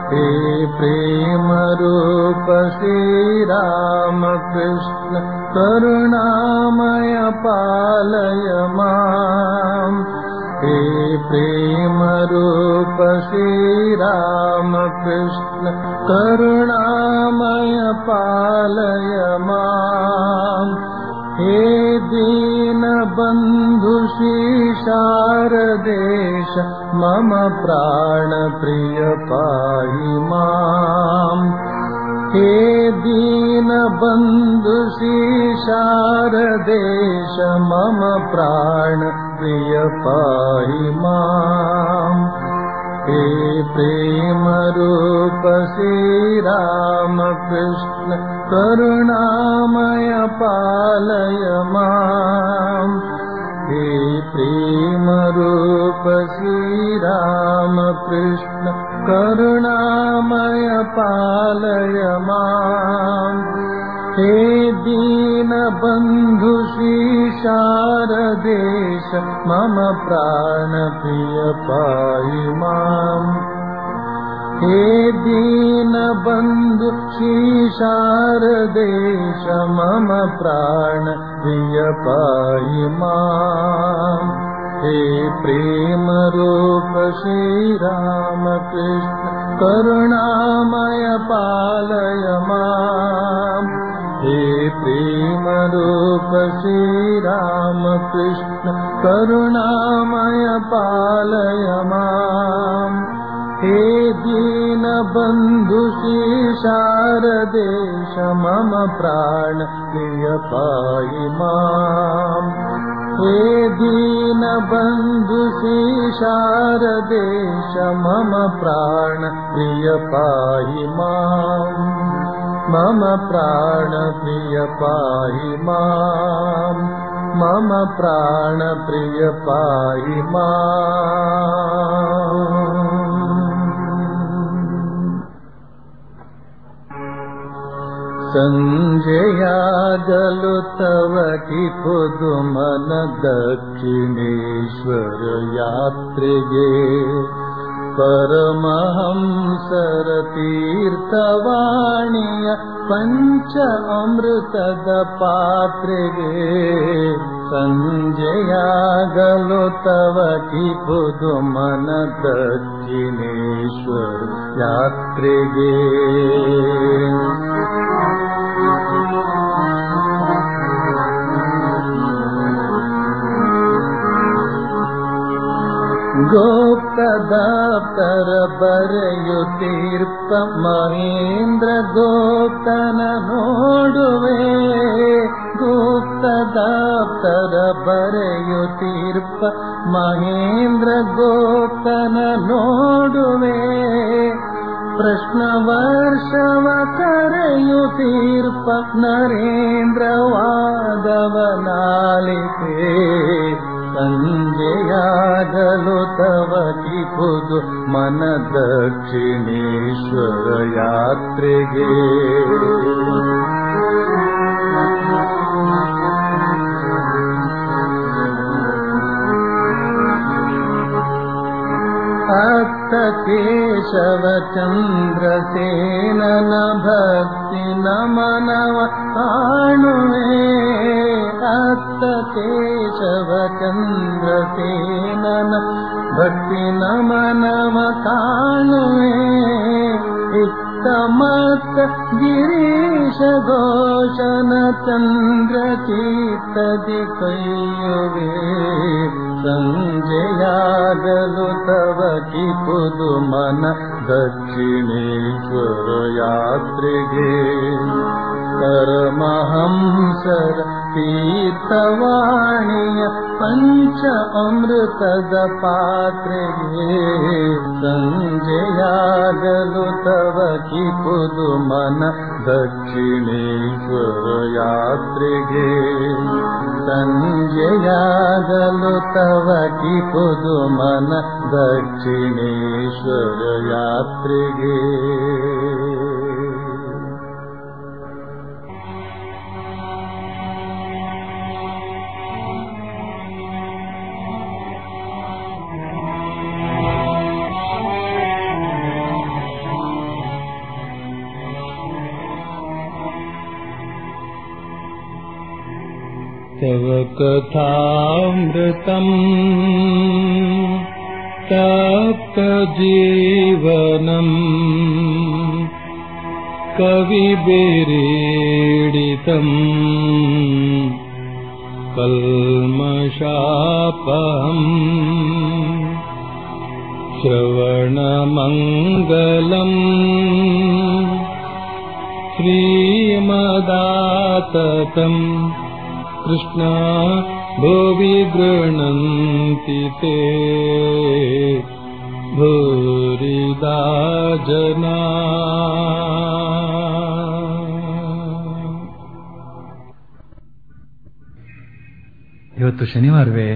हे प्रेमरूप श्रीरामकृष्ण करुणामय पालय माम् हे प्रेमरूप श्रीरामकृष्ण करुणामय पालय माम् हे दीनबन्धु शारदेश मम प्राणप्रिय पाहि माम् हे दीनबन्धु शारदेश मम प्राणप्रिय पाहि माम् हे प्रेमरूप श्रीरामकृष्ण करुणामय पालय माम् हे प्रेमरूप श्रीरामकृष्ण करुणामय पालय माम् हे दीनबन्धु शारदेश मम प्राणप्रिय पाहि माम् हे दीनबन्धु शारदेश मम प्राणप्रिय पाहि माम् हे प्रेमरूप श्रीरामकृष्ण करुणामय पालय माम् हे प्रेमरूप श्रीरामकृष्ण करुणामय पालय माम् हे दीनबन्धु शारदेश मम प्राण प्रिय पाहि माम् हे दीनबन्धु शारदेश मम प्राण प्रिय पाहि माम् मम प्राण प्रिय पाहि माम् मम प्राण प्रिय पाहि माम् सञ्जयागलु तव कि पुदुमन दक्षिणेश्वर यात्रिगे परमहंसर तीर्थवाणीय पञ्च अमृतद पात्रिगे सञ्जयागलु तव कि पुदुमन दक्षिणेश्वर यात्रिगे ಗೋಪ್ತದಾಪ್ತರ ಬರೆಯುತ್ತೀರ್ಪ ಮಹೇಂದ್ರ ಗೋಪ್ತನ ನೋಡುವೆ ಗುಪ್ತದಾಪ್ತರ ಬರೆಯುತ್ತೀರ್ಪ ಮಹೇಂದ್ರ ಗೋಪ್ತನ ನೋಡುವೆ ಪ್ರಶ್ನ ವರ್ಷವ ಕರೆಯುತ್ತೀರ್ಪ ನರೇಂದ್ರ ವಾದವನಾಲಿಕೆ ಸಂಜೆಯಾಗಲು ತವ ಕಿಪುದು ಮನ ದಕ್ಷಿಣೇಶ್ವರ ಯಾತ್ರೆಗೆ ಅತ್ತ ಕೇಶವ ಚಂದ್ರಸೇನನ ಭಕ್ತಿ ನಮನವ ಕಾಣುವೆ ಅತ್ತ ಕೇಶವ ಚಂದ್ರಸೇನನ ಭಕ್ತಿ ನಮನವ ಕಾಣುವೆ ಇತ್ತ ಮತ್ತ ಗಿರೀಶ ಘೋಷನ ಚಂದ್ರ ಚೀತದಿ ಕೈಯುವೆ ಸಂಜೆಯಾಗಲು ತವ ಕಿಪುದು ಮನ ದಕ್ಷಿಣೇಶ್ವರ ಯಾತ್ರೆಗೆ ಪರಮಹಂಸರ ತೀರ್ಥವಾಣಿಯ ಪಂಚ ಅಮೃತದ ಪಾತ್ರೆಗೆ ಸಂಜೆಯಾಗಲು ತವ ಕಿಪುದು ಮನ ದಕ್ಷಿಣೇಶ್ವರ ಯಾತ್ರೆಗೆ ಸಂಜೆಯಾಗಲು ತವ ಕಿಪುದು ಮನ ದಕ್ಷಿಣೇಶ್ವರ ಯಾತ್ರೆಗೆ तव कथामृतम् तप्तजीवनम् कविभिरीडितम् कल्मषापहम् श्रवणमङ्गलम् श्रीमदाततम् कृष्णा भुवि गृह्णन्ति ते भूरिदा जना ಇವತ್ತು ಶನಿವಾರವೇ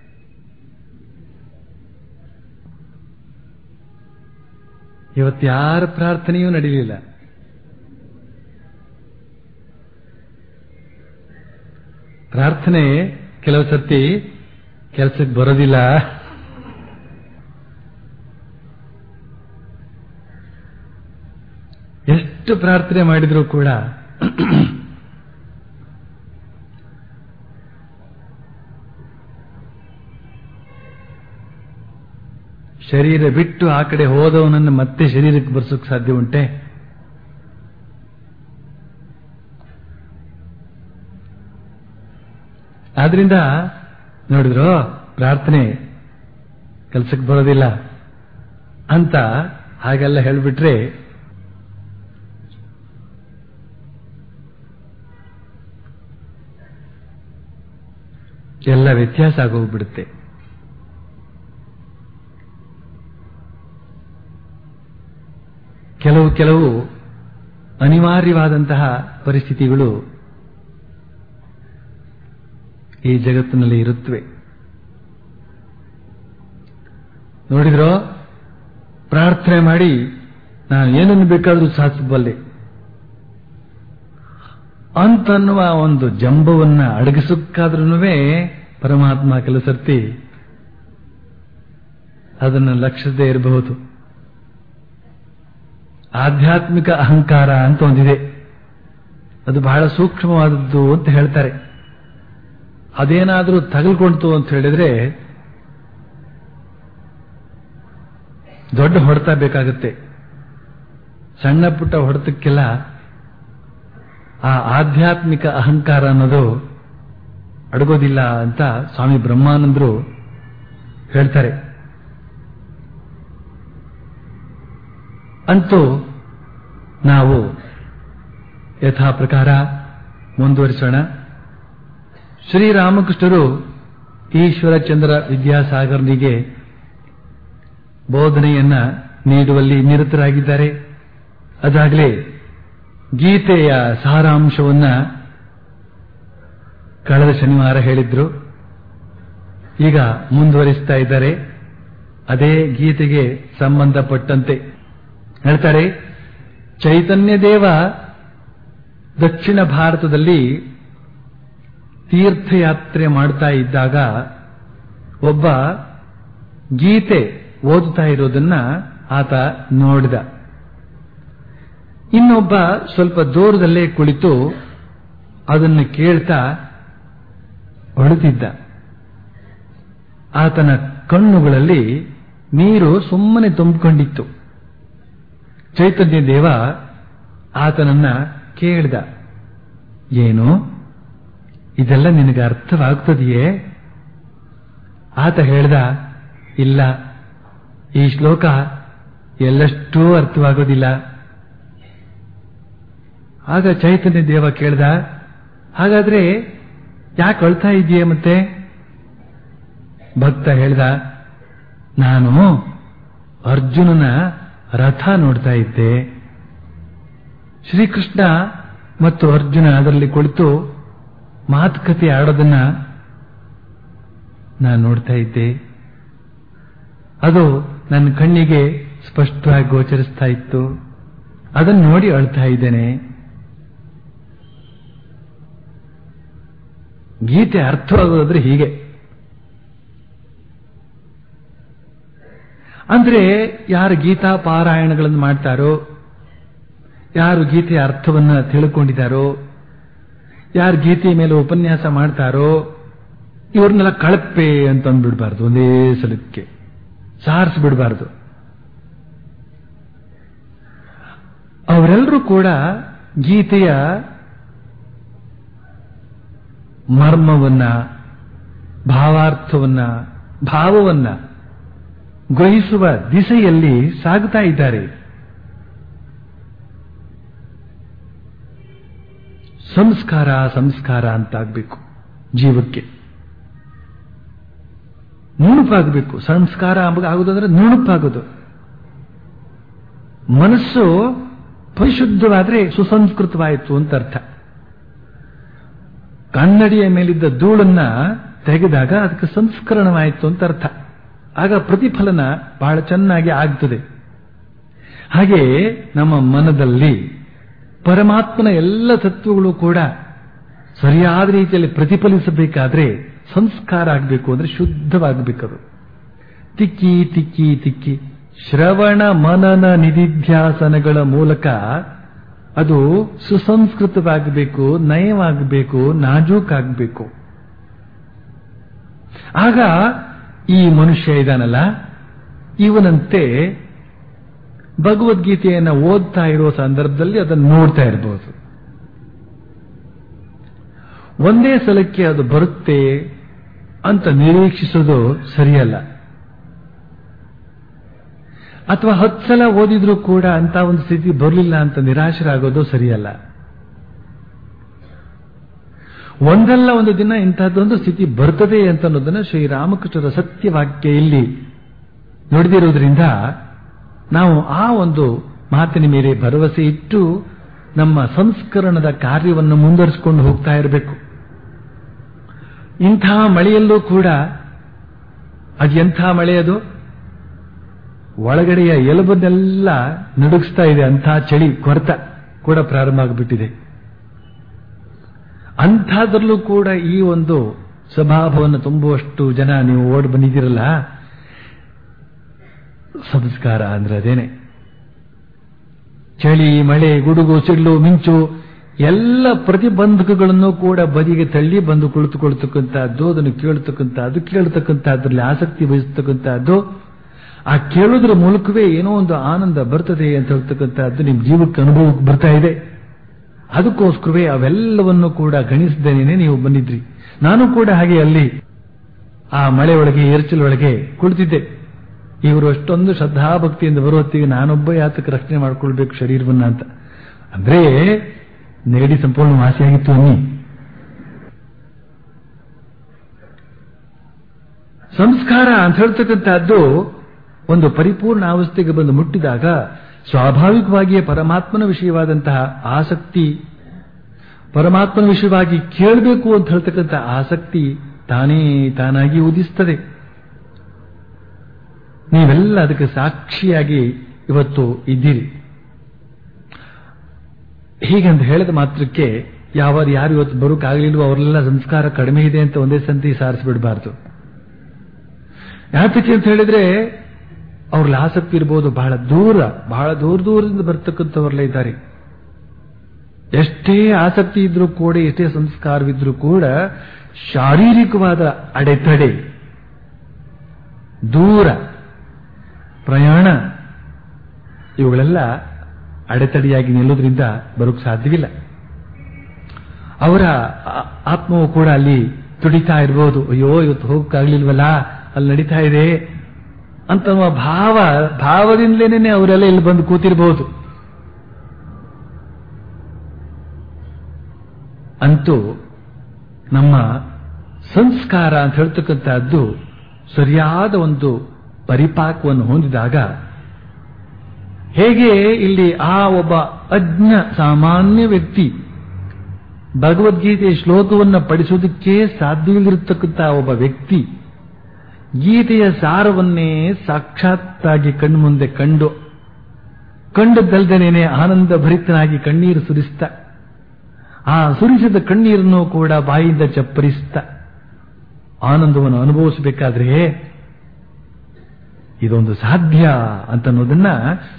ಇವತ್ತು ಯಾರ ಪ್ರಾರ್ಥನೆಯೂ ನಡೀಲಿಲ್ಲ ಪ್ರಾರ್ಥನೆ ಕೆಲವು ಸರ್ತಿ ಕೆಲಸಕ್ಕೆ ಬರೋದಿಲ್ಲ ಎಷ್ಟು ಪ್ರಾರ್ಥನೆ ಮಾಡಿದರೂ ಕೂಡ ಶರೀರ ಬಿಟ್ಟು ಆ ಕಡೆ ಹೋದವನನ್ನು ಮತ್ತೆ ಶರೀರಕ್ಕೆ ಬರ್ಸೋಕ್ ಸಾಧ್ಯ ಉಂಟೆ ಆದ್ರಿಂದ ನೋಡಿದ್ರು ಪ್ರಾರ್ಥನೆ ಕೆಲ್ಸಕ್ಕೆ ಬರೋದಿಲ್ಲ ಅಂತ ಹಾಗೆಲ್ಲ ಹೇಳ್ಬಿಟ್ರೆ ಎಲ್ಲ ವ್ಯತ್ಯಾಸ ಆಗೋಗ್ಬಿಡುತ್ತೆ ಕೆಲವು ಕೆಲವು ಅನಿವಾರ್ಯವಾದಂತಹ ಪರಿಸ್ಥಿತಿಗಳು ಈ ಜಗತ್ತಿನಲ್ಲಿ ಇರುತ್ತವೆ ನೋಡಿದ್ರೋ ಪ್ರಾರ್ಥನೆ ಮಾಡಿ ನಾನು ಏನನ್ನು ಬೇಕಾದರೂ ಸಾಧಿಸಬಲ್ಲೆ ಅಂತನ್ನುವ ಒಂದು ಜಂಬವನ್ನ ಅಡಗಿಸಕ್ಕಾದ್ರೂ ಪರಮಾತ್ಮ ಕೆಲವು ಸರ್ತಿ ಅದನ್ನು ಲಕ್ಷಿಸದೇ ಇರಬಹುದು ಆಧ್ಯಾತ್ಮಿಕ ಅಹಂಕಾರ ಅಂತ ಒಂದಿದೆ ಅದು ಬಹಳ ಸೂಕ್ಷ್ಮವಾದದ್ದು ಅಂತ ಹೇಳ್ತಾರೆ ಅದೇನಾದರೂ ತಗಲ್ಕೊಳ್ತು ಅಂತ ಹೇಳಿದ್ರೆ ದೊಡ್ಡ ಹೊಡೆತ ಬೇಕಾಗುತ್ತೆ ಸಣ್ಣ ಪುಟ್ಟ ಹೊಡೆತಕ್ಕೆಲ್ಲ ಆ ಆಧ್ಯಾತ್ಮಿಕ ಅಹಂಕಾರ ಅನ್ನೋದು ಅಡಗೋದಿಲ್ಲ ಅಂತ ಸ್ವಾಮಿ ಬ್ರಹ್ಮಾನಂದರು ಹೇಳ್ತಾರೆ ಅಂತೂ ನಾವು ಯಥಾ ಪ್ರಕಾರ ಮುಂದುವರಿಸೋಣ ಶ್ರೀರಾಮಕೃಷ್ಣರು ಈಶ್ವರಚಂದ್ರ ವಿದ್ಯಾಸಾಗರ್ನಿಗೆ ಬೋಧನೆಯನ್ನ ನೀಡುವಲ್ಲಿ ನಿರತರಾಗಿದ್ದಾರೆ ಅದಾಗಲೇ ಗೀತೆಯ ಸಾರಾಂಶವನ್ನ ಕಳೆದ ಶನಿವಾರ ಹೇಳಿದ್ರು ಈಗ ಮುಂದುವರಿಸ್ತಾ ಇದ್ದಾರೆ ಅದೇ ಗೀತೆಗೆ ಸಂಬಂಧಪಟ್ಟಂತೆ ಹೇಳ್ತಾರೆ ಚೈತನ್ಯ ದೇವ ದಕ್ಷಿಣ ಭಾರತದಲ್ಲಿ ತೀರ್ಥಯಾತ್ರೆ ಮಾಡ್ತಾ ಇದ್ದಾಗ ಒಬ್ಬ ಗೀತೆ ಓದುತ್ತಾ ಇರೋದನ್ನ ಆತ ನೋಡಿದ ಇನ್ನೊಬ್ಬ ಸ್ವಲ್ಪ ದೂರದಲ್ಲೇ ಕುಳಿತು ಅದನ್ನು ಕೇಳ್ತಾ ಹೊಳುತ್ತಿದ್ದ ಆತನ ಕಣ್ಣುಗಳಲ್ಲಿ ನೀರು ಸುಮ್ಮನೆ ತುಂಬಿಕೊಂಡಿತ್ತು ಚೈತನ್ಯ ದೇವ ಆತನನ್ನ ಕೇಳಿದ ಏನು ಇದೆಲ್ಲ ನಿನಗೆ ಅರ್ಥವಾಗ್ತದೆಯೇ ಆತ ಹೇಳ್ದ ಇಲ್ಲ ಈ ಶ್ಲೋಕ ಎಲ್ಲಷ್ಟೂ ಅರ್ಥವಾಗೋದಿಲ್ಲ ಆಗ ಚೈತನ್ಯ ದೇವ ಕೇಳ್ದ ಹಾಗಾದ್ರೆ ಯಾಕೆ ಅಳ್ತಾ ಇದೆಯೇ ಮತ್ತೆ ಭಕ್ತ ಹೇಳ್ದ ನಾನು ಅರ್ಜುನನ ರಥ ನೋಡ್ತಾ ಇದ್ದೆ ಶ್ರೀಕೃಷ್ಣ ಮತ್ತು ಅರ್ಜುನ ಅದರಲ್ಲಿ ಕುಳಿತು ಮಾತುಕತೆ ಆಡೋದನ್ನ ನಾನು ನೋಡ್ತಾ ಇದ್ದೆ ಅದು ನನ್ನ ಕಣ್ಣಿಗೆ ಸ್ಪಷ್ಟವಾಗಿ ಗೋಚರಿಸ್ತಾ ಇತ್ತು ಅದನ್ನು ನೋಡಿ ಅಳ್ತಾ ಇದ್ದೇನೆ ಗೀತೆ ಅರ್ಥವಾಗೋದಾದ್ರೆ ಹೀಗೆ ಅಂದ್ರೆ ಯಾರು ಗೀತಾ ಪಾರಾಯಣಗಳನ್ನು ಮಾಡ್ತಾರೋ ಯಾರು ಗೀತೆಯ ಅರ್ಥವನ್ನ ತಿಳ್ಕೊಂಡಿದ್ದಾರೋ ಯಾರು ಗೀತೆಯ ಮೇಲೆ ಉಪನ್ಯಾಸ ಮಾಡ್ತಾರೋ ಇವ್ರನ್ನೆಲ್ಲ ಕಳಪೆ ಅಂತ ಅಂದ್ಬಿಡ್ಬಾರ್ದು ಒಂದೇ ಸಲಕ್ಕೆ ಸಾರಿಸ್ಬಿಡ್ಬಾರ್ದು ಅವರೆಲ್ಲರೂ ಕೂಡ ಗೀತೆಯ ಮರ್ಮವನ್ನ ಭಾವಾರ್ಥವನ್ನ ಭಾವವನ್ನ ಗ್ರಹಿಸುವ ದಿಸೆಯಲ್ಲಿ ಸಾಗುತ್ತಾ ಇದ್ದಾರೆ ಸಂಸ್ಕಾರ ಸಂಸ್ಕಾರ ಅಂತಾಗಬೇಕು ಜೀವಕ್ಕೆ ನುಣುಪಾಗಬೇಕು ಸಂಸ್ಕಾರ ಆಗುದಂದ್ರೆ ನುಣುಪಾಗೋದು ಮನಸ್ಸು ಪರಿಶುದ್ಧವಾದ್ರೆ ಸುಸಂಸ್ಕೃತವಾಯಿತು ಅಂತ ಅರ್ಥ ಕನ್ನಡಿಯ ಮೇಲಿದ್ದ ಧೂಳನ್ನ ತೆಗೆದಾಗ ಅದಕ್ಕೆ ಸಂಸ್ಕರಣವಾಯಿತು ಅಂತ ಅರ್ಥ ಆಗ ಪ್ರತಿಫಲನ ಬಹಳ ಚೆನ್ನಾಗಿ ಆಗ್ತದೆ ಹಾಗೆ ನಮ್ಮ ಮನದಲ್ಲಿ ಪರಮಾತ್ಮನ ಎಲ್ಲ ತತ್ವಗಳು ಕೂಡ ಸರಿಯಾದ ರೀತಿಯಲ್ಲಿ ಪ್ರತಿಫಲಿಸಬೇಕಾದ್ರೆ ಸಂಸ್ಕಾರ ಆಗಬೇಕು ಅಂದ್ರೆ ಶುದ್ಧವಾಗಬೇಕದು ತಿಕ್ಕಿ ತಿಕ್ಕಿ ತಿಕ್ಕಿ ಶ್ರವಣ ಮನನ ನಿಧಿಧ್ಯಾಸನಗಳ ಮೂಲಕ ಅದು ಸುಸಂಸ್ಕೃತವಾಗಬೇಕು ನಯವಾಗಬೇಕು ನಾಜೂಕಾಗಬೇಕು ಆಗ ಈ ಮನುಷ್ಯ ಇದಾನಲ್ಲ ಇವನಂತೆ ಭಗವದ್ಗೀತೆಯನ್ನು ಓದ್ತಾ ಇರೋ ಸಂದರ್ಭದಲ್ಲಿ ಅದನ್ನು ನೋಡ್ತಾ ಇರಬಹುದು ಒಂದೇ ಸಲಕ್ಕೆ ಅದು ಬರುತ್ತೆ ಅಂತ ನಿರೀಕ್ಷಿಸೋದು ಸರಿಯಲ್ಲ ಅಥವಾ ಹತ್ತು ಸಲ ಓದಿದ್ರೂ ಕೂಡ ಅಂತ ಒಂದು ಸ್ಥಿತಿ ಬರಲಿಲ್ಲ ಅಂತ ನಿರಾಶರಾಗೋದು ಸರಿಯಲ್ಲ ಒಂದಲ್ಲ ಒಂದು ದಿನ ಇಂತಹದ್ದೊಂದು ಸ್ಥಿತಿ ಬರ್ತದೆ ಅಂತ ಅನ್ನೋದನ್ನ ಶ್ರೀರಾಮಕೃಷ್ಣರ ಸತ್ಯವಾಕ್ಯ ಇಲ್ಲಿ ನುಡಿದಿರುವುದರಿಂದ ನಾವು ಆ ಒಂದು ಮಾತಿನ ಮೇಲೆ ಭರವಸೆ ಇಟ್ಟು ನಮ್ಮ ಸಂಸ್ಕರಣದ ಕಾರ್ಯವನ್ನು ಮುಂದುವರಿಸಿಕೊಂಡು ಹೋಗ್ತಾ ಇರಬೇಕು ಇಂಥ ಮಳೆಯಲ್ಲೂ ಕೂಡ ಅದು ಎಂಥ ಮಳೆ ಅದು ಒಳಗಡೆಯ ಎಲುಬನ್ನೆಲ್ಲ ನಡುಗಿಸ್ತಾ ಇದೆ ಅಂಥ ಚಳಿ ಕೊರತ ಕೂಡ ಪ್ರಾರಂಭ ಆಗಿಬಿಟ್ಟಿದೆ ಅಂಥದ್ರಲ್ಲೂ ಕೂಡ ಈ ಒಂದು ಸ್ವಭಾವವನ್ನು ತುಂಬುವಷ್ಟು ಜನ ನೀವು ಓಡ್ ಬಂದಿದ್ದೀರಲ್ಲ ಸಂಸ್ಕಾರ ಅಂದ್ರೆ ಅದೇನೆ ಚಳಿ ಮಳೆ ಗುಡುಗು ಸಿಡ್ಲು ಮಿಂಚು ಎಲ್ಲ ಪ್ರತಿಬಂಧಕಗಳನ್ನು ಕೂಡ ಬದಿಗೆ ತಳ್ಳಿ ಬಂದು ಕುಳಿತುಕೊಳ್ತಕ್ಕಂಥದ್ದು ಅದನ್ನು ಕೇಳ್ತಕ್ಕಂಥದ್ದು ಕೇಳ್ತಕ್ಕಂಥದ್ರಲ್ಲಿ ಆಸಕ್ತಿ ವಹಿಸ್ತಕ್ಕಂಥದ್ದು ಆ ಕೇಳೋದ್ರ ಮೂಲಕವೇ ಏನೋ ಒಂದು ಆನಂದ ಬರ್ತದೆ ಅಂತ ಹೇಳ್ತಕ್ಕಂಥದ್ದು ನಿಮ್ಮ ಜೀವಕ್ಕೆ ಅನುಭವಕ್ಕೆ ಬರ್ತಾ ಇದೆ ಅದಕ್ಕೋಸ್ಕರವೇ ಅವೆಲ್ಲವನ್ನು ಕೂಡ ಗಣಿಸದೇನೆ ನೀವು ಬಂದಿದ್ರಿ ನಾನು ಕೂಡ ಹಾಗೆ ಅಲ್ಲಿ ಆ ಮಳೆ ಒಳಗೆ ಎರಚಲೊಳಗೆ ಕುಳಿತಿದ್ದೆ ಇವರು ಅಷ್ಟೊಂದು ಶ್ರದ್ಧಾಭಕ್ತಿಯಿಂದ ಬರೋ ಹೊತ್ತಿಗೆ ನಾನೊಬ್ಬ ಯಾತಕ್ಕೆ ರಕ್ಷಣೆ ಮಾಡ್ಕೊಳ್ಬೇಕು ಶರೀರವನ್ನ ಅಂತ ಅಂದ್ರೆ ನೆಗಡಿ ಸಂಪೂರ್ಣ ವಾಸಿಯಾಗಿತ್ತು ಅನ್ನಿ ಸಂಸ್ಕಾರ ಅಂತ ಹೇಳ್ತಕ್ಕಂಥದ್ದು ಒಂದು ಪರಿಪೂರ್ಣ ಅವಸ್ಥೆಗೆ ಬಂದು ಮುಟ್ಟಿದಾಗ ಸ್ವಾಭಾವಿಕವಾಗಿಯೇ ಪರಮಾತ್ಮನ ವಿಷಯವಾದಂತಹ ಆಸಕ್ತಿ ಪರಮಾತ್ಮನ ವಿಷಯವಾಗಿ ಕೇಳಬೇಕು ಅಂತ ಹೇಳ್ತಕ್ಕಂಥ ಆಸಕ್ತಿ ತಾನೇ ತಾನಾಗಿ ಉದಿಸ್ತದೆ ನೀವೆಲ್ಲ ಅದಕ್ಕೆ ಸಾಕ್ಷಿಯಾಗಿ ಇವತ್ತು ಇದ್ದೀರಿ ಹೀಗಂತ ಹೇಳಿದ ಮಾತ್ರಕ್ಕೆ ಯಾವ ಯಾರು ಇವತ್ತು ಬರೋಕ್ಕಾಗಲಿಲ್ವೋ ಅವರೆಲ್ಲ ಸಂಸ್ಕಾರ ಕಡಿಮೆ ಇದೆ ಅಂತ ಒಂದೇ ಸಂತಿ ಸಾರಿಸ್ಬಿಡಬಾರ್ದು ಯಾತಕ್ಕೆ ಅಂತ ಹೇಳಿದ್ರೆ ಅವ್ರಲ್ಲಿ ಆಸಕ್ತಿ ಇರ್ಬೋದು ಬಹಳ ದೂರ ಬಹಳ ದೂರ ದೂರದಿಂದ ಬರ್ತಕ್ಕಂಥವ್ರಲ್ಲೇ ಇದ್ದಾರೆ ಎಷ್ಟೇ ಆಸಕ್ತಿ ಇದ್ರೂ ಕೂಡ ಎಷ್ಟೇ ಸಂಸ್ಕಾರವಿದ್ರೂ ಕೂಡ ಶಾರೀರಿಕವಾದ ಅಡೆತಡೆ ದೂರ ಪ್ರಯಾಣ ಇವುಗಳೆಲ್ಲ ಅಡೆತಡೆಯಾಗಿ ನಿಲ್ಲೋದ್ರಿಂದ ಬರೋಕ್ ಸಾಧ್ಯವಿಲ್ಲ ಅವರ ಆ- ಆತ್ಮವು ಕೂಡ ಅಲ್ಲಿ ತುಡಿತಾ ಇರ್ಬೋದು ಅಯ್ಯೋ ಇವತ್ತು ಹೋಗಕ್ಕಾಗ್ಲಿಲ್ವಲ್ಲ ಅಲ್ಲಿ ನಡೀತಾ ಇದೆ ಅಂತ ಭಾವ ಭಾವದಿಂದಲೇನೆ ಅವರೆಲ್ಲ ಇಲ್ಲಿ ಬಂದು ಕೂತಿರ್ಬೋದು ಅಂತೂ ನಮ್ಮ ಸಂಸ್ಕಾರ ಅಂತ ಹೇಳ್ತಕ್ಕಂಥದ್ದು ಸರಿಯಾದ ಒಂದು ಪರಿಪಾಕವನ್ನು ಹೊಂದಿದಾಗ ಹೇಗೆ ಇಲ್ಲಿ ಆ ಒಬ್ಬ ಅಜ್ಞ ಸಾಮಾನ್ಯ ವ್ಯಕ್ತಿ ಭಗವದ್ಗೀತೆಯ ಶ್ಲೋಕವನ್ನು ಪಡಿಸೋದಕ್ಕೆ ಸಾಧ್ಯವಿಲ್ಲದಿರತಕ್ಕಂಥ ಒಬ್ಬ ವ್ಯಕ್ತಿ ಗೀತೆಯ ಸಾರವನ್ನೇ ಸಾಕ್ಷಾತ್ತಾಗಿ ಕಣ್ಮುಂದೆ ಕಂಡು ಕಂಡದ್ದಲ್ದೇನೆ ಆನಂದ ಭರಿತನಾಗಿ ಕಣ್ಣೀರು ಸುರಿಸ್ತ ಆ ಸುರಿಸಿದ ಕಣ್ಣೀರನ್ನು ಕೂಡ ಬಾಯಿಂದ ಚಪ್ಪರಿಸ್ತ ಆನಂದವನ್ನು ಅನುಭವಿಸಬೇಕಾದ್ರೆ ಇದೊಂದು ಸಾಧ್ಯ ಅಂತ ಅನ್ನೋದನ್ನ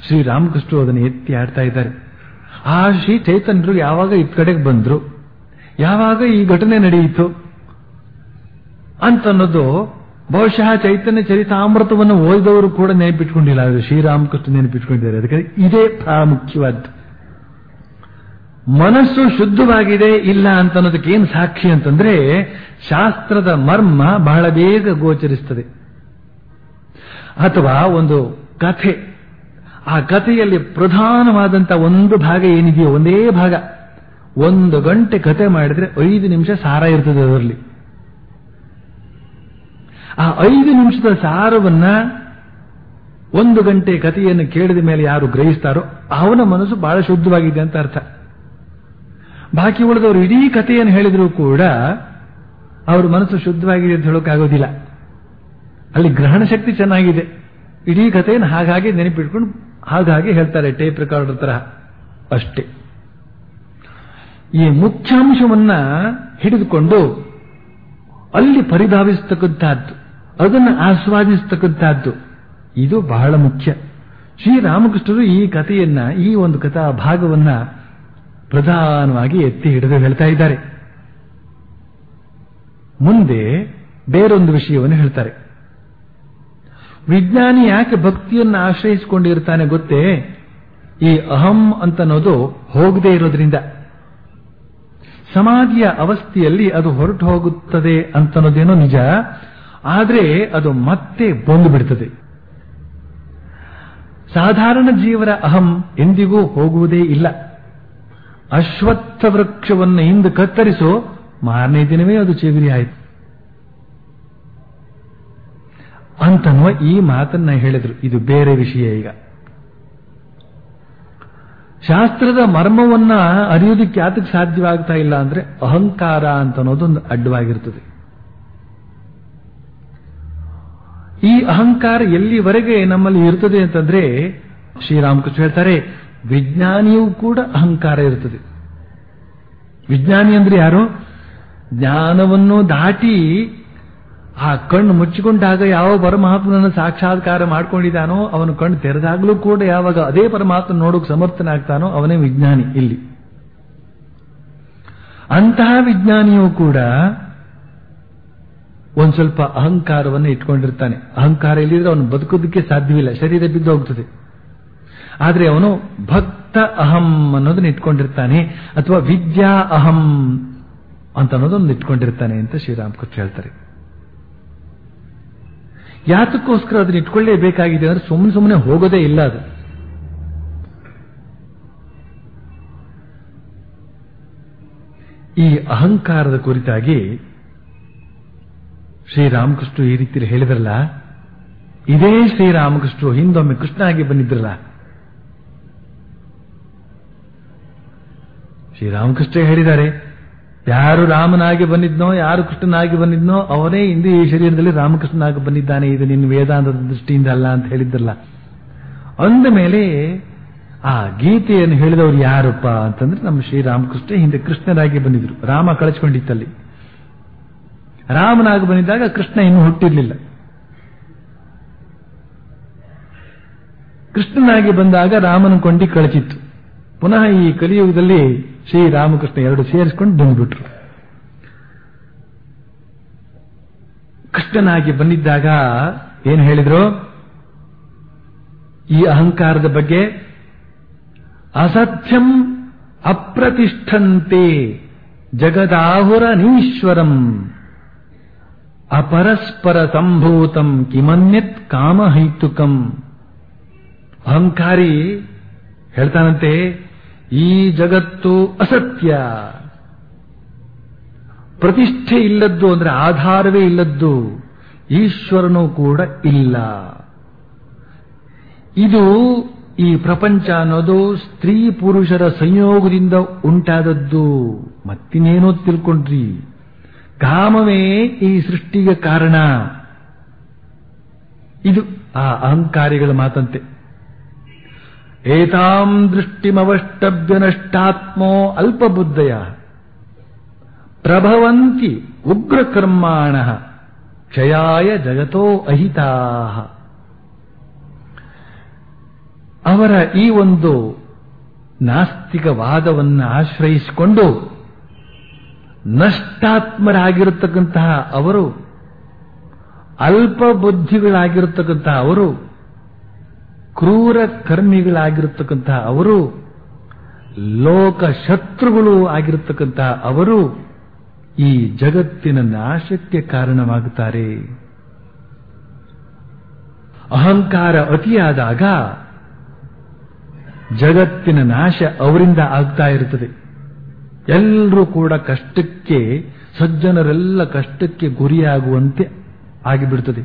ಶ್ರೀರಾಮಕೃಷ್ಣರು ಅದನ್ನು ಎತ್ತಿ ಆಡ್ತಾ ಇದ್ದಾರೆ ಆ ಶ್ರೀ ಚೈತನ್ಯರು ಯಾವಾಗ ಇತ್ ಕಡೆಗೆ ಬಂದ್ರು ಯಾವಾಗ ಈ ಘಟನೆ ನಡೆಯಿತು ಅಂತನ್ನೋದು ಬಹುಶಃ ಚೈತನ್ಯ ಚರಿತಾಮೃತವನ್ನು ಓದಿದವರು ಕೂಡ ನೆನಪಿಟ್ಕೊಂಡಿಲ್ಲ ಅದು ಶ್ರೀರಾಮಕೃಷ್ಣ ನೆನಪಿಟ್ಕೊಂಡಿದ್ದಾರೆ ಅದಕ್ಕೆ ಇದೇ ಪ್ರಾಮುಖ್ಯವಾದ್ದು ಮನಸ್ಸು ಶುದ್ಧವಾಗಿದೆ ಇಲ್ಲ ಅಂತ ಅನ್ನೋದಕ್ಕೆ ಏನು ಸಾಕ್ಷಿ ಅಂತಂದ್ರೆ ಶಾಸ್ತ್ರದ ಮರ್ಮ ಬಹಳ ಬೇಗ ಗೋಚರಿಸ್ತದೆ ಅಥವಾ ಒಂದು ಕಥೆ ಆ ಕಥೆಯಲ್ಲಿ ಪ್ರಧಾನವಾದಂತ ಒಂದು ಭಾಗ ಏನಿದೆಯೋ ಒಂದೇ ಭಾಗ ಒಂದು ಗಂಟೆ ಕಥೆ ಮಾಡಿದ್ರೆ ಐದು ನಿಮಿಷ ಸಾರ ಇರ್ತದೆ ಅದರಲ್ಲಿ ಆ ಐದು ನಿಮಿಷದ ಸಾರವನ್ನ ಒಂದು ಗಂಟೆ ಕಥೆಯನ್ನು ಕೇಳಿದ ಮೇಲೆ ಯಾರು ಗ್ರಹಿಸ್ತಾರೋ ಅವನ ಮನಸ್ಸು ಬಹಳ ಶುದ್ಧವಾಗಿದೆ ಅಂತ ಅರ್ಥ ಬಾಕಿ ಉಳಿದವರು ಇಡೀ ಕಥೆಯನ್ನು ಹೇಳಿದರೂ ಕೂಡ ಅವ್ರ ಮನಸ್ಸು ಶುದ್ಧವಾಗಿದೆ ಅಂತ ಹೇಳೋಕ್ಕಾಗೋದಿಲ್ಲ ಅಲ್ಲಿ ಗ್ರಹಣ ಶಕ್ತಿ ಚೆನ್ನಾಗಿದೆ ಇಡೀ ಕಥೆಯನ್ನು ಹಾಗಾಗಿ ನೆನಪಿಟ್ಕೊಂಡು ಹಾಗಾಗಿ ಹೇಳ್ತಾರೆ ಟೇಪ್ ರೆಕಾರ್ಡರ್ ತರ ಅಷ್ಟೇ ಈ ಮುಖ್ಯಾಂಶವನ್ನ ಹಿಡಿದುಕೊಂಡು ಅಲ್ಲಿ ಪರಿಭಾವಿಸ್ತಕ್ಕಂಥದ್ದು ಅದನ್ನು ಆಸ್ವಾದಿಸ್ತಕ್ಕಂಥದ್ದು ಇದು ಬಹಳ ಮುಖ್ಯ ಶ್ರೀರಾಮಕೃಷ್ಣರು ಈ ಕಥೆಯನ್ನ ಈ ಒಂದು ಕಥಾ ಭಾಗವನ್ನ ಪ್ರಧಾನವಾಗಿ ಎತ್ತಿ ಹಿಡಿದು ಹೇಳ್ತಾ ಇದ್ದಾರೆ ಮುಂದೆ ಬೇರೊಂದು ವಿಷಯವನ್ನು ಹೇಳ್ತಾರೆ ವಿಜ್ಞಾನಿ ಯಾಕೆ ಭಕ್ತಿಯನ್ನು ಆಶ್ರಯಿಸಿಕೊಂಡಿರ್ತಾನೆ ಗೊತ್ತೇ ಈ ಅಹಂ ಅಂತನ್ನೋದು ಹೋಗದೇ ಇರೋದ್ರಿಂದ ಸಮಾಧಿಯ ಅವಸ್ಥೆಯಲ್ಲಿ ಅದು ಹೊರಟು ಹೋಗುತ್ತದೆ ಅಂತನ್ನೋದೇನೋ ನಿಜ ಆದರೆ ಅದು ಮತ್ತೆ ಬಂದು ಬಿಡ್ತದೆ ಸಾಧಾರಣ ಜೀವರ ಅಹಂ ಎಂದಿಗೂ ಹೋಗುವುದೇ ಇಲ್ಲ ಅಶ್ವತ್ಥ ವೃಕ್ಷವನ್ನು ಹಿಂದೆ ಕತ್ತರಿಸೋ ಮಾರನೇ ದಿನವೇ ಅದು ಚಿಗುರಿ ಆಯಿತು ಅಂತನ್ನುವ ಈ ಮಾತನ್ನ ಹೇಳಿದ್ರು ಇದು ಬೇರೆ ವಿಷಯ ಈಗ ಶಾಸ್ತ್ರದ ಮರ್ಮವನ್ನ ಅರಿಯೋದಕ್ಕೆ ಯಾತಕ್ಕೆ ಸಾಧ್ಯವಾಗ್ತಾ ಇಲ್ಲ ಅಂದ್ರೆ ಅಹಂಕಾರ ಅಂತ ಅನ್ನೋದೊಂದು ಅಡ್ಡವಾಗಿರ್ತದೆ ಈ ಅಹಂಕಾರ ಎಲ್ಲಿವರೆಗೆ ನಮ್ಮಲ್ಲಿ ಇರ್ತದೆ ಅಂತಂದ್ರೆ ಶ್ರೀರಾಮಕೃಷ್ಣ ಹೇಳ್ತಾರೆ ವಿಜ್ಞಾನಿಯೂ ಕೂಡ ಅಹಂಕಾರ ಇರ್ತದೆ ವಿಜ್ಞಾನಿ ಅಂದ್ರೆ ಯಾರು ಜ್ಞಾನವನ್ನು ದಾಟಿ ಆ ಕಣ್ಣು ಮುಚ್ಚಿಕೊಂಡಾಗ ಯಾವ ಪರಮಾತ್ಮನನ್ನು ಸಾಕ್ಷಾತ್ಕಾರ ಮಾಡ್ಕೊಂಡಿದ್ದಾನೋ ಅವನು ಕಣ್ಣು ತೆರೆದಾಗಲೂ ಕೂಡ ಯಾವಾಗ ಅದೇ ಪರಮಾತ್ಮ ನೋಡೋಕೆ ಸಮರ್ಥನಾಗ್ತಾನೋ ಅವನೇ ವಿಜ್ಞಾನಿ ಇಲ್ಲಿ ಅಂತಹ ವಿಜ್ಞಾನಿಯೂ ಕೂಡ ಒಂದ್ ಸ್ವಲ್ಪ ಅಹಂಕಾರವನ್ನು ಇಟ್ಕೊಂಡಿರ್ತಾನೆ ಅಹಂಕಾರ ಇಲ್ಲಿದ್ರೆ ಅವನು ಬದುಕೋದಕ್ಕೆ ಸಾಧ್ಯವಿಲ್ಲ ಶರೀರ ಬಿದ್ದು ಹೋಗ್ತದೆ ಆದ್ರೆ ಅವನು ಭಕ್ತ ಅಹಂ ಅನ್ನೋದನ್ನ ಇಟ್ಕೊಂಡಿರ್ತಾನೆ ಅಥವಾ ವಿದ್ಯಾ ಅಹಂ ಅಂತ ಅನ್ನೋದೊಂದು ಇಟ್ಕೊಂಡಿರ್ತಾನೆ ಅಂತ ಶ್ರೀರಾಮಕೃಷ್ಣ ಹೇಳ್ತಾರೆ ಯಾತಕ್ಕೋಸ್ಕರ ಅದನ್ನ ಇಟ್ಕೊಳ್ಳೇಬೇಕಾಗಿದೆ ಅಂದ್ರೆ ಸುಮ್ಮನೆ ಸುಮ್ಮನೆ ಹೋಗೋದೇ ಇಲ್ಲ ಅದು ಈ ಅಹಂಕಾರದ ಕುರಿತಾಗಿ ಶ್ರೀರಾಮಕೃಷ್ಣ ಈ ರೀತಿಯಲ್ಲಿ ಹೇಳಿದ್ರಲ್ಲ ಇದೇ ಶ್ರೀರಾಮಕೃಷ್ಣ ಹಿಂದೊಮ್ಮೆ ಕೃಷ್ಣ ಆಗಿ ಬಂದಿದ್ರಲ್ಲ ಶ್ರೀರಾಮಕೃಷ್ಣ ಹೇಳಿದ್ದಾರೆ ಯಾರು ರಾಮನಾಗಿ ಬಂದಿದ್ನೋ ಯಾರು ಕೃಷ್ಣನಾಗಿ ಬಂದಿದ್ನೋ ಅವನೇ ಇಂದು ಈ ಶರೀರದಲ್ಲಿ ರಾಮಕೃಷ್ಣನಾಗಿ ಬಂದಿದ್ದಾನೆ ಇದು ನಿನ್ನ ವೇದಾಂತದ ದೃಷ್ಟಿಯಿಂದ ಅಲ್ಲ ಅಂತ ಹೇಳಿದ್ರಲ್ಲ ಅಂದ ಮೇಲೆ ಆ ಗೀತೆಯನ್ನು ಹೇಳಿದವರು ಯಾರಪ್ಪ ಅಂತಂದ್ರೆ ನಮ್ಮ ಶ್ರೀರಾಮಕೃಷ್ಣ ಹಿಂದೆ ಕೃಷ್ಣರಾಗಿ ಬಂದಿದ್ರು ರಾಮ ಕಳಚ್ಕೊಂಡಿತ್ತಲ್ಲಿ ರಾಮನಾಗಿ ಬಂದಿದ್ದಾಗ ಕೃಷ್ಣ ಇನ್ನೂ ಹುಟ್ಟಿರ್ಲಿಲ್ಲ ಕೃಷ್ಣನಾಗಿ ಬಂದಾಗ ರಾಮನ ಕೊಂಡಿ ಕಳಚಿತ್ತು ಪುನಃ ಈ ಕಲಿಯುಗದಲ್ಲಿ ಶ್ರೀರಾಮಕೃಷ್ಣ ಎರಡು ಸೇರಿಸ್ಕೊಂಡು ಬಂದ್ಬಿಟ್ರು ಕೃಷ್ಣನಾಗಿ ಬಂದಿದ್ದಾಗ ಏನು ಹೇಳಿದ್ರು ಈ ಅಹಂಕಾರದ ಬಗ್ಗೆ ಅಸತ್ಯಂ ಅಪ್ರತಿಷ್ಠಂತೆ ಜಗದಾಹುರ ನೀಶ್ವರಂ ಅಪರಸ್ಪರ ಸಂಭೂತಂ ಕಿಮನ್ಯತ್ ಕಾಮಹೈತುಕಂ ಅಹಂಕಾರಿ ಹೇಳ್ತಾನಂತೆ ಈ ಜಗತ್ತು ಅಸತ್ಯ ಪ್ರತಿಷ್ಠೆ ಇಲ್ಲದ್ದು ಅಂದ್ರೆ ಆಧಾರವೇ ಇಲ್ಲದ್ದು ಈಶ್ವರನೂ ಕೂಡ ಇಲ್ಲ ಇದು ಈ ಪ್ರಪಂಚ ಅನ್ನೋದು ಸ್ತ್ರೀ ಪುರುಷರ ಸಂಯೋಗದಿಂದ ಉಂಟಾದದ್ದು ಮತ್ತಿನೇನೋ ತಿಳ್ಕೊಂಡ್ರಿ ಕಾಮವೇ ಈ ಸೃಷ್ಟಿಗೆ ಕಾರಣ ಇದು ಆ ಅಹಂಕಾರಿಗಳ ಮಾತಂತೆ ಏತಾಂ ದೃಷ್ಟಿಮವಷ್ಟಭ್ಯ ನಷ್ಟಾತ್ಮೋ ಅಲ್ಪಬುದ್ಧಯ ಪ್ರಭವಂತಿ ಉಗ್ರಕರ್ಮಾಣ ಕ್ಷಯಾಯ ಜಗತೋ ಅಹಿತಾ ಅವರ ಈ ಒಂದು ನಾಸ್ತಿಕ ವಾದವನ್ನು ಆಶ್ರಯಿಸಿಕೊಂಡು ನಷ್ಟಾತ್ಮರಾಗಿರತಕ್ಕಂತಹ ಅವರು ಅಲ್ಪ ಬುದ್ಧಿಗಳಾಗಿರತಕ್ಕಂತಹ ಅವರು ಕ್ರೂರ ಕರ್ಮಿಗಳಾಗಿರತಕ್ಕಂತಹ ಅವರು ಲೋಕ ಶತ್ರುಗಳು ಆಗಿರತಕ್ಕಂತಹ ಅವರು ಈ ಜಗತ್ತಿನ ನಾಶಕ್ಕೆ ಕಾರಣವಾಗುತ್ತಾರೆ ಅಹಂಕಾರ ಅತಿಯಾದಾಗ ಜಗತ್ತಿನ ನಾಶ ಅವರಿಂದ ಆಗ್ತಾ ಇರುತ್ತದೆ ಎಲ್ಲರೂ ಕೂಡ ಕಷ್ಟಕ್ಕೆ ಸಜ್ಜನರೆಲ್ಲ ಕಷ್ಟಕ್ಕೆ ಗುರಿಯಾಗುವಂತೆ ಆಗಿಬಿಡುತ್ತದೆ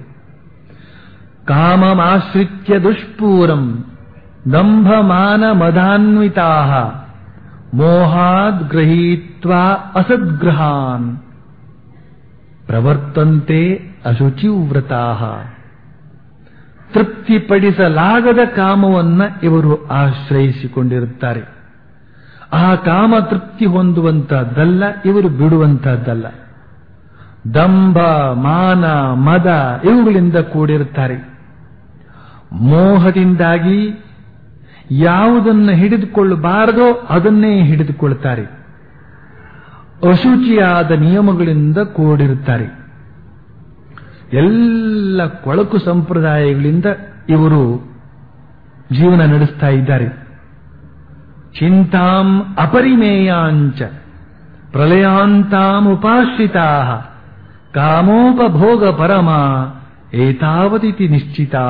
ಕಾಮಮಾಶ್ರಿತ್ಯ ದುಷ್ಪೂರಂ ದಂಭಮಾನ ಮದಾನ್ವಿತಾ ಮೋಹಾದ್ ಗೃಹೀತ್ವಾ ಅಸದ್ಗ್ರಹಾನ್ ಪ್ರವರ್ತಂತೆ ಅಶುಚಿವ್ರತಾ ತೃಪ್ತಿಪಡಿಸಲಾಗದ ಕಾಮವನ್ನ ಇವರು ಆಶ್ರಯಿಸಿಕೊಂಡಿರುತ್ತಾರೆ ಆ ಕಾಮ ತೃಪ್ತಿ ಹೊಂದುವಂತಹದ್ದಲ್ಲ ಇವರು ಬಿಡುವಂತಹದ್ದಲ್ಲ ದಂಭ ಮಾನ ಮದ ಇವುಗಳಿಂದ ಕೂಡಿರುತ್ತಾರೆ ಮೋಹದಿಂದಾಗಿ ಯಾವುದನ್ನು ಹಿಡಿದುಕೊಳ್ಳಬಾರದೋ ಅದನ್ನೇ ಹಿಡಿದುಕೊಳ್ಳುತ್ತಾರೆ ಅಶುಚಿಯಾದ ನಿಯಮಗಳಿಂದ ಕೂಡಿರುತ್ತಾರೆ ಎಲ್ಲ ಕೊಳಕು ಸಂಪ್ರದಾಯಗಳಿಂದ ಇವರು ಜೀವನ ನಡೆಸ್ತಾ ಇದ್ದಾರೆ ಚಿಂತಾಂ ಅಪರಿಮೇಯಾಂಚ ಪ್ರಲಯಾಂತಾಮುಪಾಶ್ರಿತಾ ಕಾಮೋಪಭೋಗ ಪರಮ ಏತಾವದಿತಿ ನಿಶ್ಚಿತಾ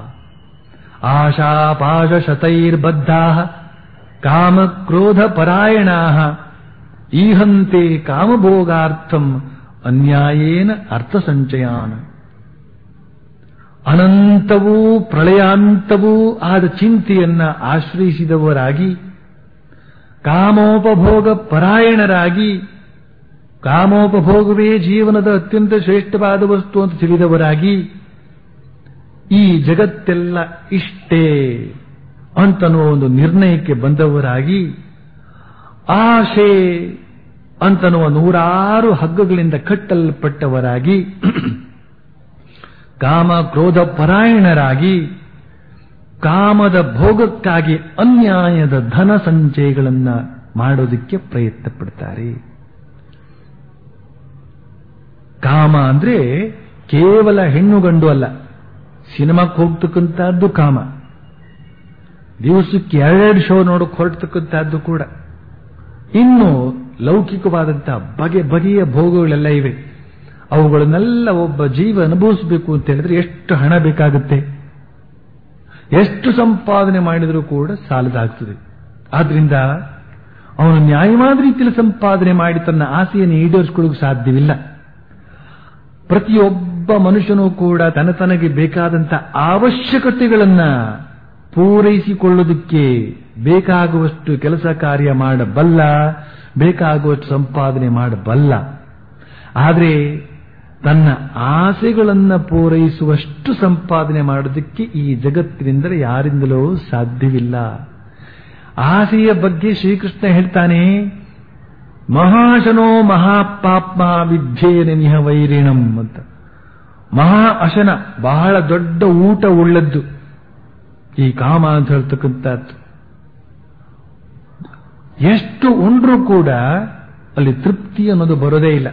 ಆಶಾಪಾಶತೈರ್ಬದ್ಧಾ ಕಾಮಕ್ರೋಧ ಪರಾಯಣಾ ಈಹಂತೆ ಕಾಮಭೋಗಾರ್ಥಂ ಅನ್ಯಾಯೇನ ಅರ್ಥಸಂಚಯಾನ ಅನಂತವೂ ಪ್ರಳಯಾಂತವೂ ಆದ ಚಿಂತೆಯನ್ನ ಆಶ್ರಯಿಸಿದವರಾಗಿ ಕಾಮೋಪಭೋಗ ಪರಾಯಣರಾಗಿ ಕಾಮೋಪಭೋಗವೇ ಜೀವನದ ಅತ್ಯಂತ ಶ್ರೇಷ್ಠವಾದ ವಸ್ತು ಅಂತ ತಿಳಿದವರಾಗಿ ಈ ಜಗತ್ತೆಲ್ಲ ಇಷ್ಟೇ ಅಂತನ್ನುವ ಒಂದು ನಿರ್ಣಯಕ್ಕೆ ಬಂದವರಾಗಿ ಆಶೆ ಅಂತನ್ನುವ ನೂರಾರು ಹಗ್ಗಗಳಿಂದ ಕಟ್ಟಲ್ಪಟ್ಟವರಾಗಿ ಕಾಮ ಕ್ರೋಧ ಪರಾಯಣರಾಗಿ ಕಾಮದ ಭೋಗಕ್ಕಾಗಿ ಅನ್ಯಾಯದ ಧನ ಸಂಚಯಗಳನ್ನ ಮಾಡೋದಕ್ಕೆ ಪ್ರಯತ್ನ ಪಡ್ತಾರೆ ಕಾಮ ಅಂದ್ರೆ ಕೇವಲ ಹೆಣ್ಣು ಗಂಡು ಅಲ್ಲ ಸಿನಿಮಾಕ್ಕೆ ಹೋಗ್ತಕ್ಕಂಥದ್ದು ಕಾಮ ದಿವಸಕ್ಕೆ ಎರಡೆರಡು ಶೋ ನೋಡಕ್ ಹೊರಡ್ತಕ್ಕಂಥದ್ದು ಕೂಡ ಇನ್ನು ಲೌಕಿಕವಾದಂತಹ ಬಗೆ ಬಗೆಯ ಭೋಗಗಳೆಲ್ಲ ಇವೆ ಅವುಗಳನ್ನೆಲ್ಲ ಒಬ್ಬ ಜೀವ ಅನುಭವಿಸಬೇಕು ಅಂತ ಹೇಳಿದ್ರೆ ಎಷ್ಟು ಹಣ ಬೇಕಾಗುತ್ತೆ ಎಷ್ಟು ಸಂಪಾದನೆ ಮಾಡಿದರೂ ಕೂಡ ಸಾಲದಾಗ್ತದೆ ಆದ್ರಿಂದ ಅವನು ನ್ಯಾಯವಾದ ರೀತಿಯಲ್ಲಿ ಸಂಪಾದನೆ ಮಾಡಿ ತನ್ನ ಆಸೆಯನ್ನು ಈಡೇರಿಸಿಕೊಳ್ಳೋಕೆ ಸಾಧ್ಯವಿಲ್ಲ ಪ್ರತಿಯೊಬ್ಬ ಮನುಷ್ಯನೂ ಕೂಡ ತನ್ನ ತನಗೆ ಬೇಕಾದಂತ ಅವಶ್ಯಕತೆಗಳನ್ನ ಪೂರೈಸಿಕೊಳ್ಳುವುದಕ್ಕೆ ಬೇಕಾಗುವಷ್ಟು ಕೆಲಸ ಕಾರ್ಯ ಮಾಡಬಲ್ಲ ಬೇಕಾಗುವಷ್ಟು ಸಂಪಾದನೆ ಮಾಡಬಲ್ಲ ಆದರೆ ತನ್ನ ಆಸೆಗಳನ್ನ ಪೂರೈಸುವಷ್ಟು ಸಂಪಾದನೆ ಮಾಡೋದಕ್ಕೆ ಈ ಜಗತ್ತಿನಿಂದಲೇ ಯಾರಿಂದಲೂ ಸಾಧ್ಯವಿಲ್ಲ ಆಸೆಯ ಬಗ್ಗೆ ಶ್ರೀಕೃಷ್ಣ ಹೇಳ್ತಾನೆ ಮಹಾಶನೋ ಮಹಾಪಾಪ್ಮ ವಿದ್ಯೇನ ನಿಹ ವೈರಿಣಂ ಅಂತ ಮಹಾ ಅಶನ ಬಹಳ ದೊಡ್ಡ ಊಟ ಉಳ್ಳದ್ದು ಈ ಕಾಮ ಅಂತ ಹೇಳ್ತಕ್ಕಂಥದ್ದು ಎಷ್ಟು ಉಂಡ್ರೂ ಕೂಡ ಅಲ್ಲಿ ತೃಪ್ತಿ ಅನ್ನೋದು ಬರೋದೇ ಇಲ್ಲ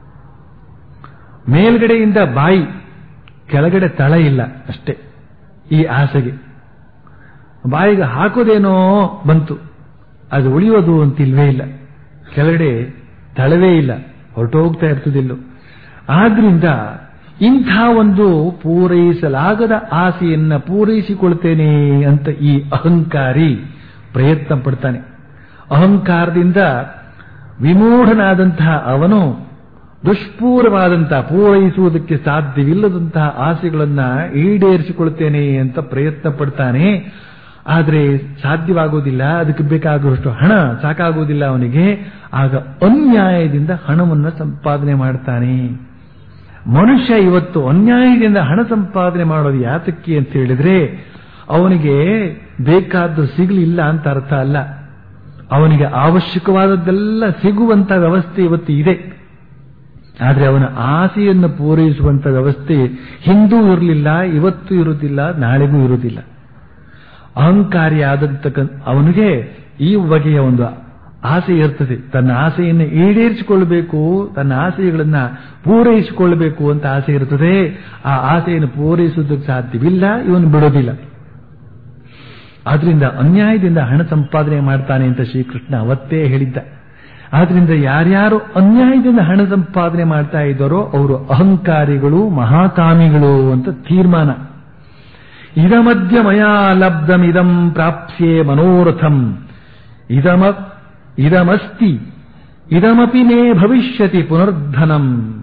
ಮೇಲ್ಗಡೆಯಿಂದ ಬಾಯಿ ಕೆಳಗಡೆ ತಳ ಇಲ್ಲ ಅಷ್ಟೇ ಈ ಆಸೆಗೆ ಬಾಯಿಗೆ ಹಾಕೋದೇನೋ ಬಂತು ಅದು ಉಳಿಯೋದು ಅಂತ ಇಲ್ವೇ ಇಲ್ಲ ಕೆಳಗಡೆ ತಳವೇ ಇಲ್ಲ ಹೊರಟೋಗ್ತಾ ಇರ್ತದಿಲ್ಲೋ ಆದ್ರಿಂದ ಇಂಥ ಒಂದು ಪೂರೈಸಲಾಗದ ಆಸೆಯನ್ನ ಪೂರೈಸಿಕೊಳ್ತೇನೆ ಅಂತ ಈ ಅಹಂಕಾರಿ ಪ್ರಯತ್ನ ಪಡ್ತಾನೆ ಅಹಂಕಾರದಿಂದ ವಿಮೂಢನಾದಂತಹ ಅವನು ದುಷ್ಪೂರವಾದಂತಹ ಪೂರೈಸುವುದಕ್ಕೆ ಸಾಧ್ಯವಿಲ್ಲದಂತಹ ಆಸೆಗಳನ್ನ ಈಡೇರಿಸಿಕೊಳ್ತೇನೆ ಅಂತ ಪ್ರಯತ್ನ ಪಡ್ತಾನೆ ಆದರೆ ಸಾಧ್ಯವಾಗುವುದಿಲ್ಲ ಅದಕ್ಕೆ ಬೇಕಾಗುವಷ್ಟು ಹಣ ಸಾಕಾಗುವುದಿಲ್ಲ ಅವನಿಗೆ ಆಗ ಅನ್ಯಾಯದಿಂದ ಹಣವನ್ನು ಸಂಪಾದನೆ ಮಾಡ್ತಾನೆ ಮನುಷ್ಯ ಇವತ್ತು ಅನ್ಯಾಯದಿಂದ ಹಣ ಸಂಪಾದನೆ ಮಾಡೋದು ಯಾತಕ್ಕೆ ಅಂತ ಹೇಳಿದ್ರೆ ಅವನಿಗೆ ಬೇಕಾದ್ದು ಸಿಗಲಿಲ್ಲ ಅಂತ ಅರ್ಥ ಅಲ್ಲ ಅವನಿಗೆ ಅವಶ್ಯಕವಾದದ್ದೆಲ್ಲ ಸಿಗುವಂತ ವ್ಯವಸ್ಥೆ ಇವತ್ತು ಇದೆ ಆದರೆ ಅವನ ಆಸೆಯನ್ನು ಪೂರೈಸುವಂತ ವ್ಯವಸ್ಥೆ ಹಿಂದೂ ಇರಲಿಲ್ಲ ಇವತ್ತು ಇರುವುದಿಲ್ಲ ನಾಳೆಗೂ ಇರುವುದಿಲ್ಲ ಅಹಂಕಾರಿಯಾದಂತಕ್ಕ ಅವನಿಗೆ ಈ ಬಗೆಯ ಒಂದು ಆಸೆ ಇರ್ತದೆ ತನ್ನ ಆಸೆಯನ್ನು ಈಡೇರಿಸಿಕೊಳ್ಳಬೇಕು ತನ್ನ ಆಸೆಗಳನ್ನ ಪೂರೈಸಿಕೊಳ್ಳಬೇಕು ಅಂತ ಆಸೆ ಇರ್ತದೆ ಆ ಆಸೆಯನ್ನು ಪೂರೈಸುವುದಕ್ಕೆ ಸಾಧ್ಯವಿಲ್ಲ ಇವನು ಬಿಡೋದಿಲ್ಲ ಆದ್ರಿಂದ ಅನ್ಯಾಯದಿಂದ ಹಣ ಸಂಪಾದನೆ ಮಾಡ್ತಾನೆ ಅಂತ ಶ್ರೀಕೃಷ್ಣ ಅವತ್ತೇ ಹೇಳಿದ್ದ ಆದ್ರಿಂದ ಯಾರ್ಯಾರು ಅನ್ಯಾಯದಿಂದ ಹಣ ಸಂಪಾದನೆ ಮಾಡ್ತಾ ಇದ್ದಾರೋ ಅವರು ಅಹಂಕಾರಿಗಳು ಮಹಾಕಾಮಿಗಳು ಅಂತ ತೀರ್ಮಾನ ಇದಮದ್ಯ ಮಯಾ ಲಬ್ಧಮಿದಂ ಪ್ರಾಪ್ಸ್ಯೆ ಮನೋರಥಂ ಇದಮ ಇದಮಸ್ತಿ ಇದಮಪಿ ಮೇ ಭವಿಷ್ಯತಿ ಪುನರ್ಧನಂ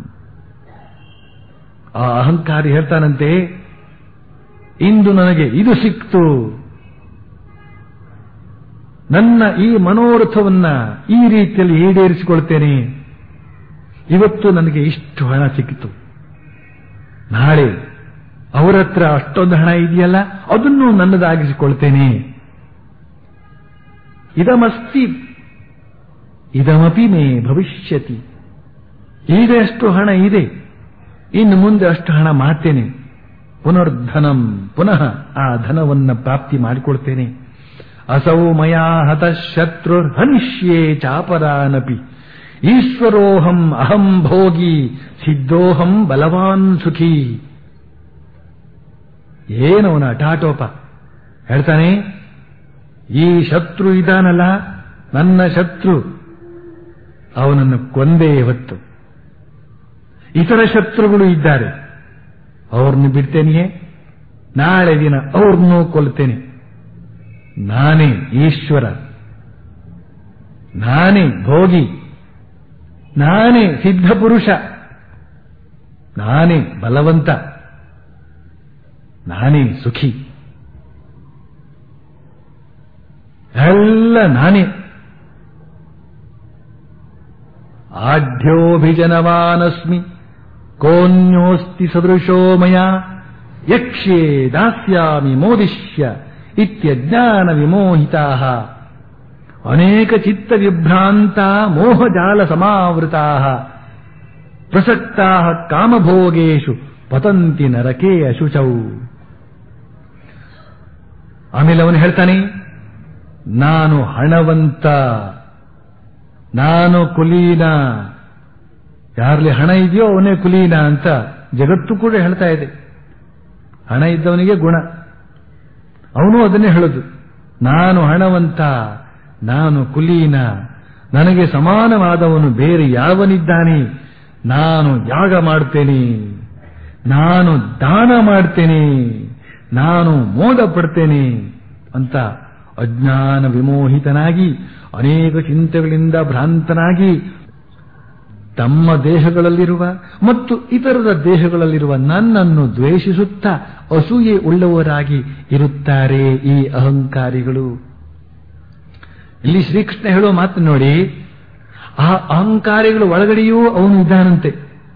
ಆ ಅಹಂಕಾರಿ ಹೇಳ್ತಾನಂತೆ ಇಂದು ನನಗೆ ಇದು ಸಿಕ್ತು ನನ್ನ ಈ ಮನೋರಥವನ್ನ ಈ ರೀತಿಯಲ್ಲಿ ಈಡೇರಿಸಿಕೊಳ್ತೇನೆ ಇವತ್ತು ನನಗೆ ಇಷ್ಟು ಹಣ ಸಿಕ್ಕಿತು ನಾಳೆ ಅವರ ಹತ್ರ ಅಷ್ಟೊಂದು ಹಣ ಇದೆಯಲ್ಲ ಅದನ್ನು ನನ್ನದಾಗಿಸಿಕೊಳ್ತೇನೆ ಇದಮಸ್ತಿ ಇದಮಪಿ ಮೇ ಭವಿಷ್ಯತಿ ಈಗ ಎಷ್ಟು ಹಣ ಇದೆ ಇನ್ನು ಮುಂದೆ ಅಷ್ಟು ಹಣ ಮಾಡ್ತೇನೆ ಪುನರ್ಧನಂ ಪುನಃ ಆ ಧನವನ್ನ ಪ್ರಾಪ್ತಿ ಮಾಡಿಕೊಳ್ತೇನೆ ಅಸೌ ಮಯಾ ಹತ ಶತ್ರುರ್ ಹನಿಷ್ಯೇ ಚಾಪರಾನಪಿ ಈಶ್ವರೋಹಂ ಅಹಂ ಭೋಗಿ ಸಿದ್ಧೋಹಂ ಬಲವಾನ್ ಸುಖಿ ಏನವನ ಟಾಟೋಪ ಹೇಳ್ತಾನೆ ಈ ಶತ್ರು ಇದಾನಲ್ಲ ನನ್ನ ಶತ್ರು ಅವನನ್ನು ಕೊಂದೇ ಹೊತ್ತು ಇತರ ಶತ್ರುಗಳು ಇದ್ದಾರೆ ಅವ್ರನ್ನು ಬಿಡ್ತೇನೆಯೇ ನಾಳೆ ದಿನ ಅವ್ರನ್ನೂ ಕೊಲ್ತೇನೆ ನಾನೇ ಈಶ್ವರ ನಾನೇ ಭೋಗಿ ನಾನೇ ಸಿದ್ಧ ಪುರುಷ ನಾನೇ ಬಲವಂತ ನಾನೇ ಸುಖಿ ಎಲ್ಲ ನಾನೇ ಆಢ್ಯೋಭಿಜನವಾನಸ್ಮಿ ಕೋನ್ಯೋಸ್ತಿ ಸದೃಶೋ ಮಯ ಯಕ್ಷೇ ದಾಸ್ಯಾಮಿ ಮೋದಿಷ್ಯ ಇತ್ಯಜ್ಞಾನ ವಿಮೋಹಿತಾ ಅನೇಕ ಚಿತ್ತ ವಿಭ್ರಾಂತ ಮೋಹಜಾಲ ಸಮಾವೃತಾ ಪ್ರಸಕ್ತಾ ಕಾಮಭೋಗೇಶು ಪತಂತಿ ನರಕೇ ಅಶುಚೌ ಆಮೇಲೆ ಅವನು ಹೇಳ್ತಾನೆ ನಾನು ಹಣವಂತ ನಾನು ಕುಲೀನ ಯಾರಲ್ಲಿ ಹಣ ಇದೆಯೋ ಅವನೇ ಕುಲೀನ ಅಂತ ಜಗತ್ತು ಕೂಡ ಹೇಳ್ತಾ ಇದೆ ಹಣ ಇದ್ದವನಿಗೆ ಗುಣ ಅವನು ಅದನ್ನೇ ಹೇಳೋದು ನಾನು ಹಣವಂತ ನಾನು ಕುಲೀನ ನನಗೆ ಸಮಾನವಾದವನು ಬೇರೆ ಯಾವನಿದ್ದಾನೆ ನಾನು ಯಾಗ ಮಾಡ್ತೇನೆ ನಾನು ದಾನ ಮಾಡ್ತೇನೆ ನಾನು ಮೋದ ಪಡ್ತೇನೆ ಅಂತ ಅಜ್ಞಾನ ವಿಮೋಹಿತನಾಗಿ ಅನೇಕ ಚಿಂತೆಗಳಿಂದ ಭ್ರಾಂತನಾಗಿ ತಮ್ಮ ದೇಹಗಳಲ್ಲಿರುವ ಮತ್ತು ಇತರರ ದೇಹಗಳಲ್ಲಿರುವ ನನ್ನನ್ನು ದ್ವೇಷಿಸುತ್ತಾ ಅಸೂಯೆ ಉಳ್ಳವರಾಗಿ ಇರುತ್ತಾರೆ ಈ ಅಹಂಕಾರಿಗಳು ಇಲ್ಲಿ ಶ್ರೀಕೃಷ್ಣ ಹೇಳುವ ಮಾತು ನೋಡಿ ಆ ಅಹಂಕಾರಿಗಳ ಒಳಗಡೆಯೂ ಅವನು ಇದ್ದಾನಂತೆ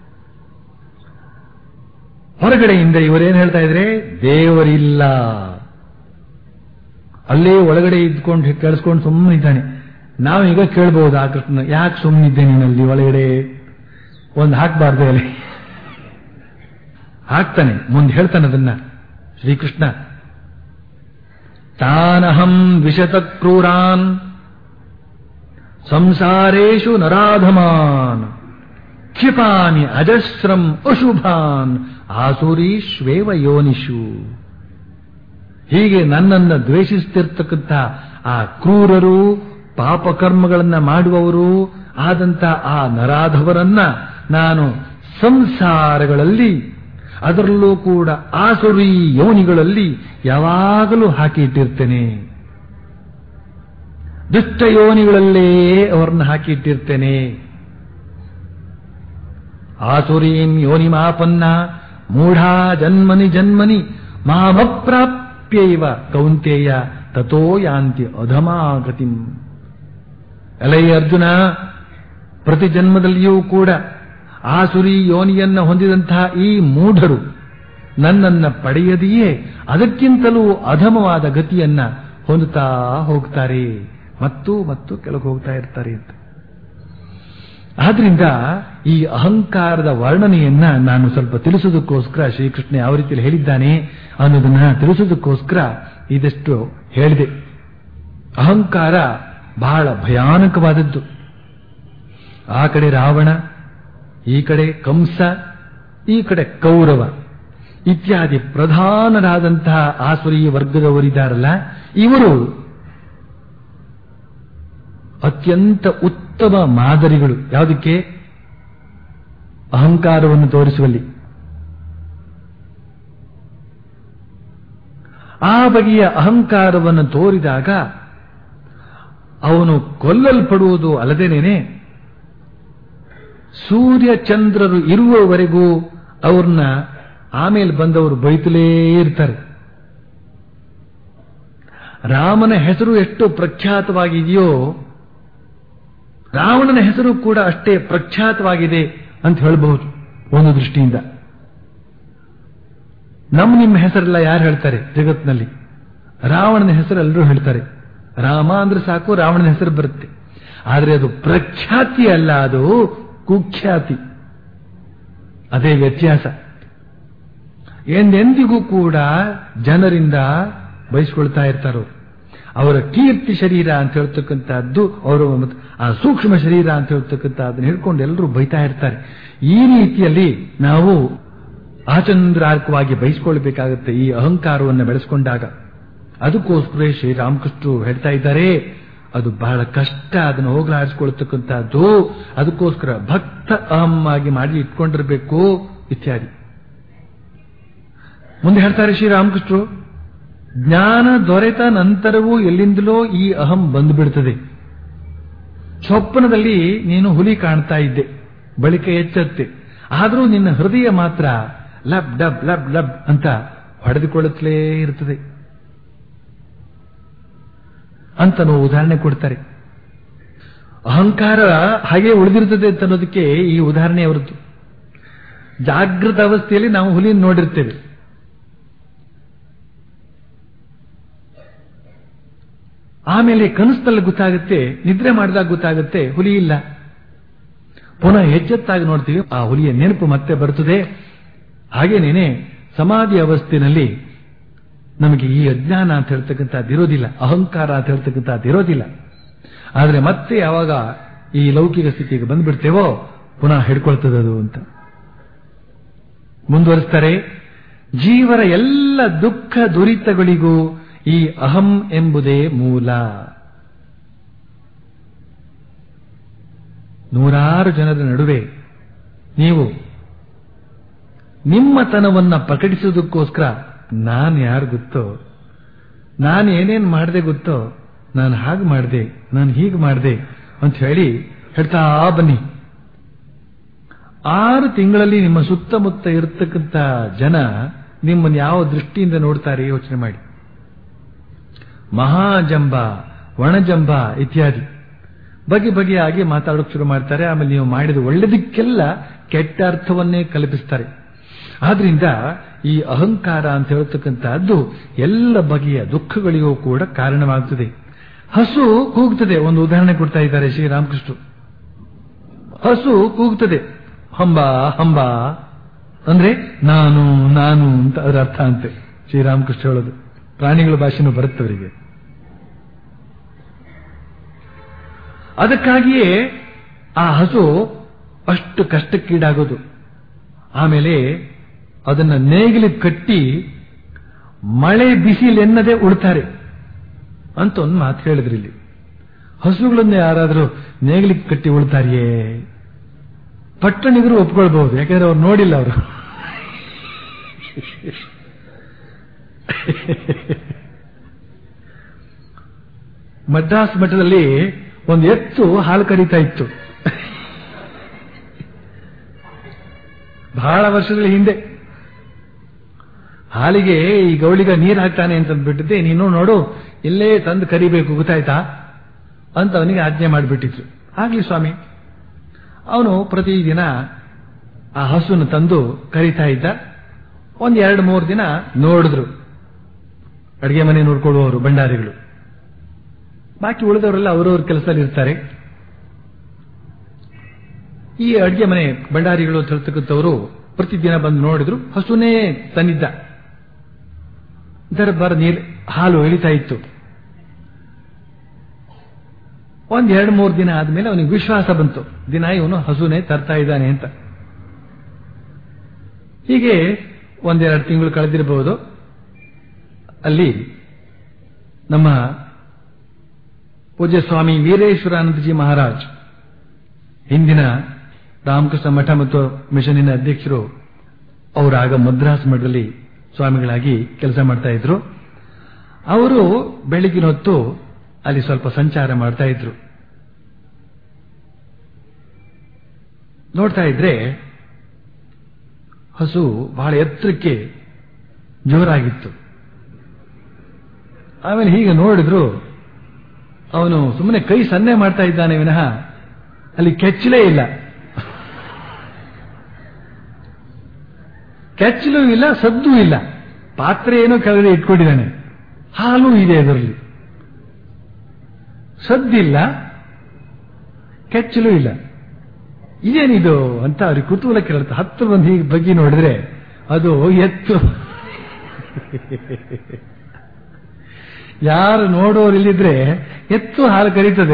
ಹೊರಗಡೆಯಿಂದ ಇವರೇನು ಹೇಳ್ತಾ ಇದ್ರೆ ದೇವರಿಲ್ಲ ಅಲ್ಲೇ ಒಳಗಡೆ ಇದ್ಕೊಂಡು ಕೇಳಿಸ್ಕೊಂಡು ಸುಮ್ಮನೆ ಇದ್ದಾನೆ ನಾವೀಗ ಕೇಳ್ಬಹುದು ಆ ಕೃಷ್ಣ ಯಾಕೆ ಸುಮ್ಮನಿದ್ದೆ ನೀನಲ್ಲಿ ಒಳಗಡೆ ಒಂದು ಹಾಕ್ಬಾರ್ದು ಅಲ್ಲಿ ಹಾಕ್ತಾನೆ ಮುಂದೆ ಹೇಳ್ತಾನೆ ಅದನ್ನ ಶ್ರೀಕೃಷ್ಣ ತಾನಹಂ ವಿಶತ ಕ್ರೂರಾನ್ ಸಂಸಾರೇಶು ನರಾಧಮಾನ್ ಕ್ಷಿಪಾನಿ ಅಜಸ್ರಂ ಅಶುಭಾನ್ ಆಸುರೀಶ್ವೇವ ಯೋನಿಷು ಹೀಗೆ ನನ್ನನ್ನು ದ್ವೇಷಿಸ್ತಿರ್ತಕ್ಕಂಥ ಆ ಕ್ರೂರರು ಪಾಪಕರ್ಮಗಳನ್ನ ಮಾಡುವವರು ಆದಂತ ಆ ನರಾಧವರನ್ನ ನಾನು ಸಂಸಾರಗಳಲ್ಲಿ ಅದರಲ್ಲೂ ಕೂಡ ಆಸುರಿ ಯೋನಿಗಳಲ್ಲಿ ಯಾವಾಗಲೂ ಹಾಕಿ ಇಟ್ಟಿರ್ತೇನೆ ದುಷ್ಟ ಯೋನಿಗಳಲ್ಲೇ ಅವರನ್ನು ಹಾಕಿ ಇಟ್ಟಿರ್ತೇನೆ ಆಸುರೀಂ ಯೋನಿಮಾಪನ್ನ ಮೂಢಾ ಜನ್ಮನಿ ಜನ್ಮನಿ ಮಾಮಪ್ರಾಪ್ಯೈವ ಕೌಂತೇಯ ತಥೋ ಯಾಂತಿ ಅಧಮಾಗತಿಂ ಎಲೈ ಅರ್ಜುನ ಪ್ರತಿ ಜನ್ಮದಲ್ಲಿಯೂ ಕೂಡ ಆಸುರಿ ಯೋನಿಯನ್ನ ಹೊಂದಿದಂತಹ ಈ ಮೂಢರು ನನ್ನನ್ನ ಪಡೆಯದೆಯೇ ಅದಕ್ಕಿಂತಲೂ ಅಧಮವಾದ ಗತಿಯನ್ನ ಹೊಂದುತ್ತಾ ಹೋಗ್ತಾರೆ ಮತ್ತು ಮತ್ತು ಕೆಳಗೆ ಹೋಗ್ತಾ ಇರ್ತಾರೆ ಅಂತ ಆದ್ರಿಂದ ಈ ಅಹಂಕಾರದ ವರ್ಣನೆಯನ್ನ ನಾನು ಸ್ವಲ್ಪ ತಿಳಿಸೋದಕ್ಕೋಸ್ಕರ ಶ್ರೀಕೃಷ್ಣ ಯಾವ ರೀತಿಯಲ್ಲಿ ಹೇಳಿದ್ದಾನೆ ಅನ್ನೋದನ್ನ ತಿಳಿಸೋದಕ್ಕೋಸ್ಕರ ಇದಷ್ಟು ಹೇಳಿದೆ ಅಹಂಕಾರ ಬಹಳ ಭಯಾನಕವಾದದ್ದು ಆ ಕಡೆ ರಾವಣ ಈ ಕಡೆ ಕಂಸ ಈ ಕಡೆ ಕೌರವ ಇತ್ಯಾದಿ ಪ್ರಧಾನರಾದಂತಹ ಆಸುರಿ ವರ್ಗದವರಿದ್ದಾರಲ್ಲ ಇವರು ಅತ್ಯಂತ ಉತ್ತಮ ಮಾದರಿಗಳು ಯಾವುದಕ್ಕೆ ಅಹಂಕಾರವನ್ನು ತೋರಿಸುವಲ್ಲಿ ಆ ಬಗೆಯ ಅಹಂಕಾರವನ್ನು ತೋರಿದಾಗ ಅವನು ಕೊಲ್ಲಲ್ಪಡುವುದು ಅಲ್ಲದೇನೇನೆ ಸೂರ್ಯ ಚಂದ್ರರು ಇರುವವರೆಗೂ ಅವ್ರನ್ನ ಆಮೇಲೆ ಬಂದವರು ಬೈತಲೇ ಇರ್ತಾರೆ ರಾಮನ ಹೆಸರು ಎಷ್ಟು ಪ್ರಖ್ಯಾತವಾಗಿದೆಯೋ ರಾವಣನ ಹೆಸರು ಕೂಡ ಅಷ್ಟೇ ಪ್ರಖ್ಯಾತವಾಗಿದೆ ಅಂತ ಹೇಳಬಹುದು ಒಂದು ದೃಷ್ಟಿಯಿಂದ ನಮ್ಮ ನಿಮ್ಮ ಹೆಸರೆಲ್ಲ ಯಾರು ಹೇಳ್ತಾರೆ ಜಗತ್ನಲ್ಲಿ ರಾವಣನ ಹೆಸರು ಎಲ್ಲರೂ ಹೇಳ್ತಾರೆ ರಾಮ ಅಂದ್ರೆ ಸಾಕು ರಾವಣನ ಹೆಸರು ಬರುತ್ತೆ ಆದರೆ ಅದು ಪ್ರಖ್ಯಾತಿ ಅಲ್ಲ ಅದು ಕುಖ್ಯಾತಿ ಅದೇ ವ್ಯತ್ಯಾಸ ಎಂದೆಂದಿಗೂ ಕೂಡ ಜನರಿಂದ ಬಯಸ್ಕೊಳ್ತಾ ಇರ್ತಾರೋ ಅವರ ಕೀರ್ತಿ ಶರೀರ ಅಂತ ಹೇಳ್ತಕ್ಕಂಥದ್ದು ಅವರು ಆ ಸೂಕ್ಷ್ಮ ಶರೀರ ಅಂತ ಹೇಳ್ತಕ್ಕಂಥ ಅದನ್ನ ಹಿಡ್ಕೊಂಡು ಎಲ್ಲರೂ ಬೈತಾ ಇರ್ತಾರೆ ಈ ರೀತಿಯಲ್ಲಿ ನಾವು ಆಚಂದ್ರಾರ್ಕವಾಗಿ ಬಯಸ್ಕೊಳ್ಬೇಕಾಗುತ್ತೆ ಈ ಅಹಂಕಾರವನ್ನು ಬೆಳೆಸ್ಕೊಂಡಾಗ ಅದಕ್ಕೋಸ್ಕರ ಶ್ರೀರಾಮಕೃಷ್ಣರು ಹೇಳ್ತಾ ಇದ್ದಾರೆ ಅದು ಬಹಳ ಕಷ್ಟ ಅದನ್ನು ಹೋಗಲಾಡಿಸ್ಕೊಳ್ತಕ್ಕಂಥದ್ದು ಅದಕ್ಕೋಸ್ಕರ ಭಕ್ತ ಅಹಂ ಆಗಿ ಮಾಡಿ ಇಟ್ಕೊಂಡಿರ್ಬೇಕು ಇತ್ಯಾದಿ ಮುಂದೆ ಹೇಳ್ತಾರೆ ಶ್ರೀರಾಮಕೃಷ್ಣರು ಜ್ಞಾನ ದೊರೆತ ನಂತರವೂ ಎಲ್ಲಿಂದಲೋ ಈ ಅಹಂ ಬಂದುಬಿಡ್ತದೆ ಸ್ವಪ್ನದಲ್ಲಿ ನೀನು ಹುಲಿ ಕಾಣ್ತಾ ಇದ್ದೆ ಬಳಿಕ ಎಚ್ಚತ್ತೆ ಆದರೂ ನಿನ್ನ ಹೃದಯ ಮಾತ್ರ ಲಬ್ ಡಬ್ ಲಬ್ ಲಬ್ ಅಂತ ಹೊಡೆದುಕೊಳ್ಳುತ್ತಲೇ ಇರ್ತದೆ ಅಂತ ನಾವು ಉದಾಹರಣೆ ಕೊಡ್ತಾರೆ ಅಹಂಕಾರ ಹಾಗೆ ಉಳಿದಿರ್ತದೆ ಅಂತ ಅನ್ನೋದಕ್ಕೆ ಈ ಉದಾಹರಣೆ ಅವರದ್ದು ಜಾಗೃತ ಅವಸ್ಥೆಯಲ್ಲಿ ನಾವು ಹುಲಿಯನ್ನು ನೋಡಿರ್ತೇವೆ ಆಮೇಲೆ ಕನಸದಲ್ಲಿ ಗೊತ್ತಾಗುತ್ತೆ ನಿದ್ರೆ ಮಾಡಿದಾಗ ಗೊತ್ತಾಗುತ್ತೆ ಹುಲಿ ಇಲ್ಲ ಪುನಃ ಎಚ್ಚೆತ್ತಾಗಿ ನೋಡ್ತೀವಿ ಆ ಹುಲಿಯ ನೆನಪು ಮತ್ತೆ ಬರುತ್ತದೆ ಹಾಗೇನೇನೆ ಸಮಾಧಿ ಅವಸ್ಥೆಯಲ್ಲಿ ನಮಗೆ ಈ ಅಜ್ಞಾನ ಅಂತ ಹೇಳ್ತಕ್ಕಂಥದ್ದು ಇರೋದಿಲ್ಲ ಅಹಂಕಾರ ಅಂತ ಹೇಳ್ತಕ್ಕಂಥದ್ದು ಇರೋದಿಲ್ಲ ಆದರೆ ಮತ್ತೆ ಯಾವಾಗ ಈ ಲೌಕಿಕ ಸ್ಥಿತಿಗೆ ಬಂದ್ಬಿಡ್ತೇವೋ ಪುನಃ ಹಿಡ್ಕೊಳ್ತದದು ಅಂತ ಮುಂದುವರಿಸ್ತಾರೆ ಜೀವರ ಎಲ್ಲ ದುಃಖ ದುರಿತಗಳಿಗೂ ಈ ಅಹಂ ಎಂಬುದೇ ಮೂಲ ನೂರಾರು ಜನರ ನಡುವೆ ನೀವು ನಿಮ್ಮತನವನ್ನ ಪ್ರಕಟಿಸುವುದಕ್ಕೋಸ್ಕರ ನಾನು ಯಾರು ಗೊತ್ತೋ ನಾನು ಏನೇನು ಮಾಡಿದೆ ಗೊತ್ತೋ ನಾನು ಹಾಗೆ ಮಾಡಿದೆ ನಾನು ಹೀಗೆ ಮಾಡಿದೆ ಅಂತ ಹೇಳಿ ಹೇಳ್ತಾ ಬನ್ನಿ ಆರು ತಿಂಗಳಲ್ಲಿ ನಿಮ್ಮ ಸುತ್ತಮುತ್ತ ಇರತಕ್ಕಂಥ ಜನ ನಿಮ್ಮನ್ನು ಯಾವ ದೃಷ್ಟಿಯಿಂದ ನೋಡ್ತಾರೆ ಯೋಚನೆ ಮಾಡಿ ಮಹಾಜಂಬ ಒಣಜಂಬ ಇತ್ಯಾದಿ ಬಗೆ ಬಗೆಯಾಗಿ ಮಾತಾಡೋಕೆ ಶುರು ಮಾಡ್ತಾರೆ ಆಮೇಲೆ ನೀವು ಮಾಡಿದ ಒಳ್ಳೆದಕ್ಕೆಲ್ಲ ಕೆಟ್ಟ ಅರ್ಥವನ್ನೇ ಕಲ್ಪಿಸ್ತಾರೆ ಆದ್ರಿಂದ ಈ ಅಹಂಕಾರ ಅಂತ ಹೇಳ್ತಕ್ಕಂಥದ್ದು ಎಲ್ಲ ಬಗೆಯ ದುಃಖಗಳಿಗೂ ಕೂಡ ಕಾರಣವಾಗುತ್ತದೆ ಹಸು ಕೂಗ್ತದೆ ಒಂದು ಉದಾಹರಣೆ ಕೊಡ್ತಾ ಇದ್ದಾರೆ ಶ್ರೀರಾಮಕೃಷ್ಣ ಹಸು ಕೂಗ್ತದೆ ಹಂಬ ಹಂಬ ಅಂದ್ರೆ ನಾನು ನಾನು ಅಂತ ಅದರ ಅರ್ಥ ಅಂತೆ ಶ್ರೀರಾಮಕೃಷ್ಣ ಹೇಳೋದು ಪ್ರಾಣಿಗಳ ಭಾಷೆನೂ ಬರುತ್ತವರಿಗೆ ಅದಕ್ಕಾಗಿಯೇ ಆ ಹಸು ಅಷ್ಟು ಕಷ್ಟಕ್ಕೀಡಾಗೋದು ಆಮೇಲೆ ಅದನ್ನ ನೇಗಿಲಿ ಕಟ್ಟಿ ಮಳೆ ಬಿಸಿಲೆನ್ನದೆ ಉಳ್ತಾರೆ ಅಂತ ಒಂದು ಮಾತು ಹೇಳಿದ್ರಿ ಇಲ್ಲಿ ಹಸುಗಳನ್ನು ಯಾರಾದರೂ ನೇಗಿಲಿಗೆ ಕಟ್ಟಿ ಉಳ್ತಾರಿಯೇ ಪಟ್ಟಣಿಗರು ಒಪ್ಕೊಳ್ಬಹುದು ಯಾಕಂದ್ರೆ ಅವ್ರು ನೋಡಿಲ್ಲ ಅವರು ಮದ್ರಾಸ್ ಮಠದಲ್ಲಿ ಒಂದು ಎತ್ತು ಹಾಲು ಕರೀತಾ ಇತ್ತು ಬಹಳ ವರ್ಷಗಳ ಹಿಂದೆ ಹಾಲಿಗೆ ಈ ಗೌಳಿಗ ನೀರು ಹಾಕ್ತಾನೆ ಅಂತ ಅಂದ್ಬಿಟ್ಟಿದ್ದೆ ನೀನು ನೋಡು ಇಲ್ಲೇ ತಂದು ಕರಿಬೇಕು ಗೊತ್ತಾಯ್ತಾ ಅಂತ ಅವನಿಗೆ ಆಜ್ಞೆ ಮಾಡಿಬಿಟ್ಟಿದ್ರು ಆಗ್ಲಿ ಸ್ವಾಮಿ ಅವನು ಪ್ರತಿದಿನ ಆ ಹಸುವನ್ನು ತಂದು ಕರಿತಾ ಇದ್ದ ಒಂದ್ ಎರಡು ಮೂರು ದಿನ ನೋಡಿದ್ರು ಅಡಿಗೆ ಮನೆ ನೋಡ್ಕೊಳ್ಳುವವರು ಭಂಡಾರಿಗಳು ಬಾಕಿ ಉಳಿದವರೆಲ್ಲ ಅವರವ್ರ ಕೆಲಸದಲ್ಲಿ ಇರ್ತಾರೆ ಈ ಅಡಿಗೆ ಮನೆ ಭಂಡಾರಿಗಳು ಅಂತ ಹೇಳ್ತಕ್ಕಂಥವರು ಪ್ರತಿದಿನ ಬಂದು ನೋಡಿದ್ರು ಹಸುನೇ ತಂದಿದ್ದ ದರ್ಬಾರ್ ನೀರು ಹಾಲು ಇಳಿತಾ ಇತ್ತು ಒಂದ್ ಎರಡು ಮೂರು ದಿನ ಆದ್ಮೇಲೆ ಅವನಿಗೆ ವಿಶ್ವಾಸ ಬಂತು ದಿನ ಇವನು ಹಸುನೇ ತರ್ತಾ ಇದ್ದಾನೆ ಅಂತ ಹೀಗೆ ಒಂದೆರಡು ತಿಂಗಳು ಕಳೆದಿರಬಹುದು ಅಲ್ಲಿ ನಮ್ಮ ಪೂಜ್ಯ ಸ್ವಾಮಿ ವೀರೇಶ್ವರಾನಂದಜಿ ಮಹಾರಾಜ್ ಹಿಂದಿನ ರಾಮಕೃಷ್ಣ ಮಠ ಮತ್ತು ಮಿಷನಿನ ಅಧ್ಯಕ್ಷರು ಅವರಾಗ ಮದ್ರಾಸ್ ಮಠದಲ್ಲಿ ಸ್ವಾಮಿಗಳಾಗಿ ಕೆಲಸ ಮಾಡ್ತಾ ಇದ್ರು ಅವರು ಬೆಳಗಿನ ಹೊತ್ತು ಅಲ್ಲಿ ಸ್ವಲ್ಪ ಸಂಚಾರ ಮಾಡ್ತಾ ಇದ್ರು ನೋಡ್ತಾ ಇದ್ರೆ ಹಸು ಬಹಳ ಎತ್ತರಕ್ಕೆ ಜೋರಾಗಿತ್ತು ಆಮೇಲೆ ಹೀಗೆ ನೋಡಿದ್ರು ಅವನು ಸುಮ್ಮನೆ ಕೈ ಸನ್ನೆ ಮಾಡ್ತಾ ಇದ್ದಾನೆ ವಿನಃ ಅಲ್ಲಿ ಕೆಚ್ಚಲೇ ಇಲ್ಲ ಕೆಚ್ಚಲು ಇಲ್ಲ ಸದ್ದು ಇಲ್ಲ ಪಾತ್ರೆ ಏನೋ ಕೆಳಗಡೆ ಇಟ್ಕೊಂಡಿದ್ದಾನೆ ಹಾಲು ಇದೆ ಅದರಲ್ಲಿ ಸದ್ದಿಲ್ಲ ಕೆಚ್ಚಲು ಇಲ್ಲ ಇದೇನಿದು ಅಂತ ಅವ್ರಿಗೆ ಕುತೂಹಲ ಕೇಳುತ್ತೆ ಹತ್ತು ಬಂದು ಹೀಗೆ ಬಗ್ಗೆ ನೋಡಿದ್ರೆ ಅದು ಎತ್ತು ಯಾರು ನೋಡೋರು ಇಲ್ಲಿದ್ರೆ ಎತ್ತು ಹಾಲು ಕರೀತದೆ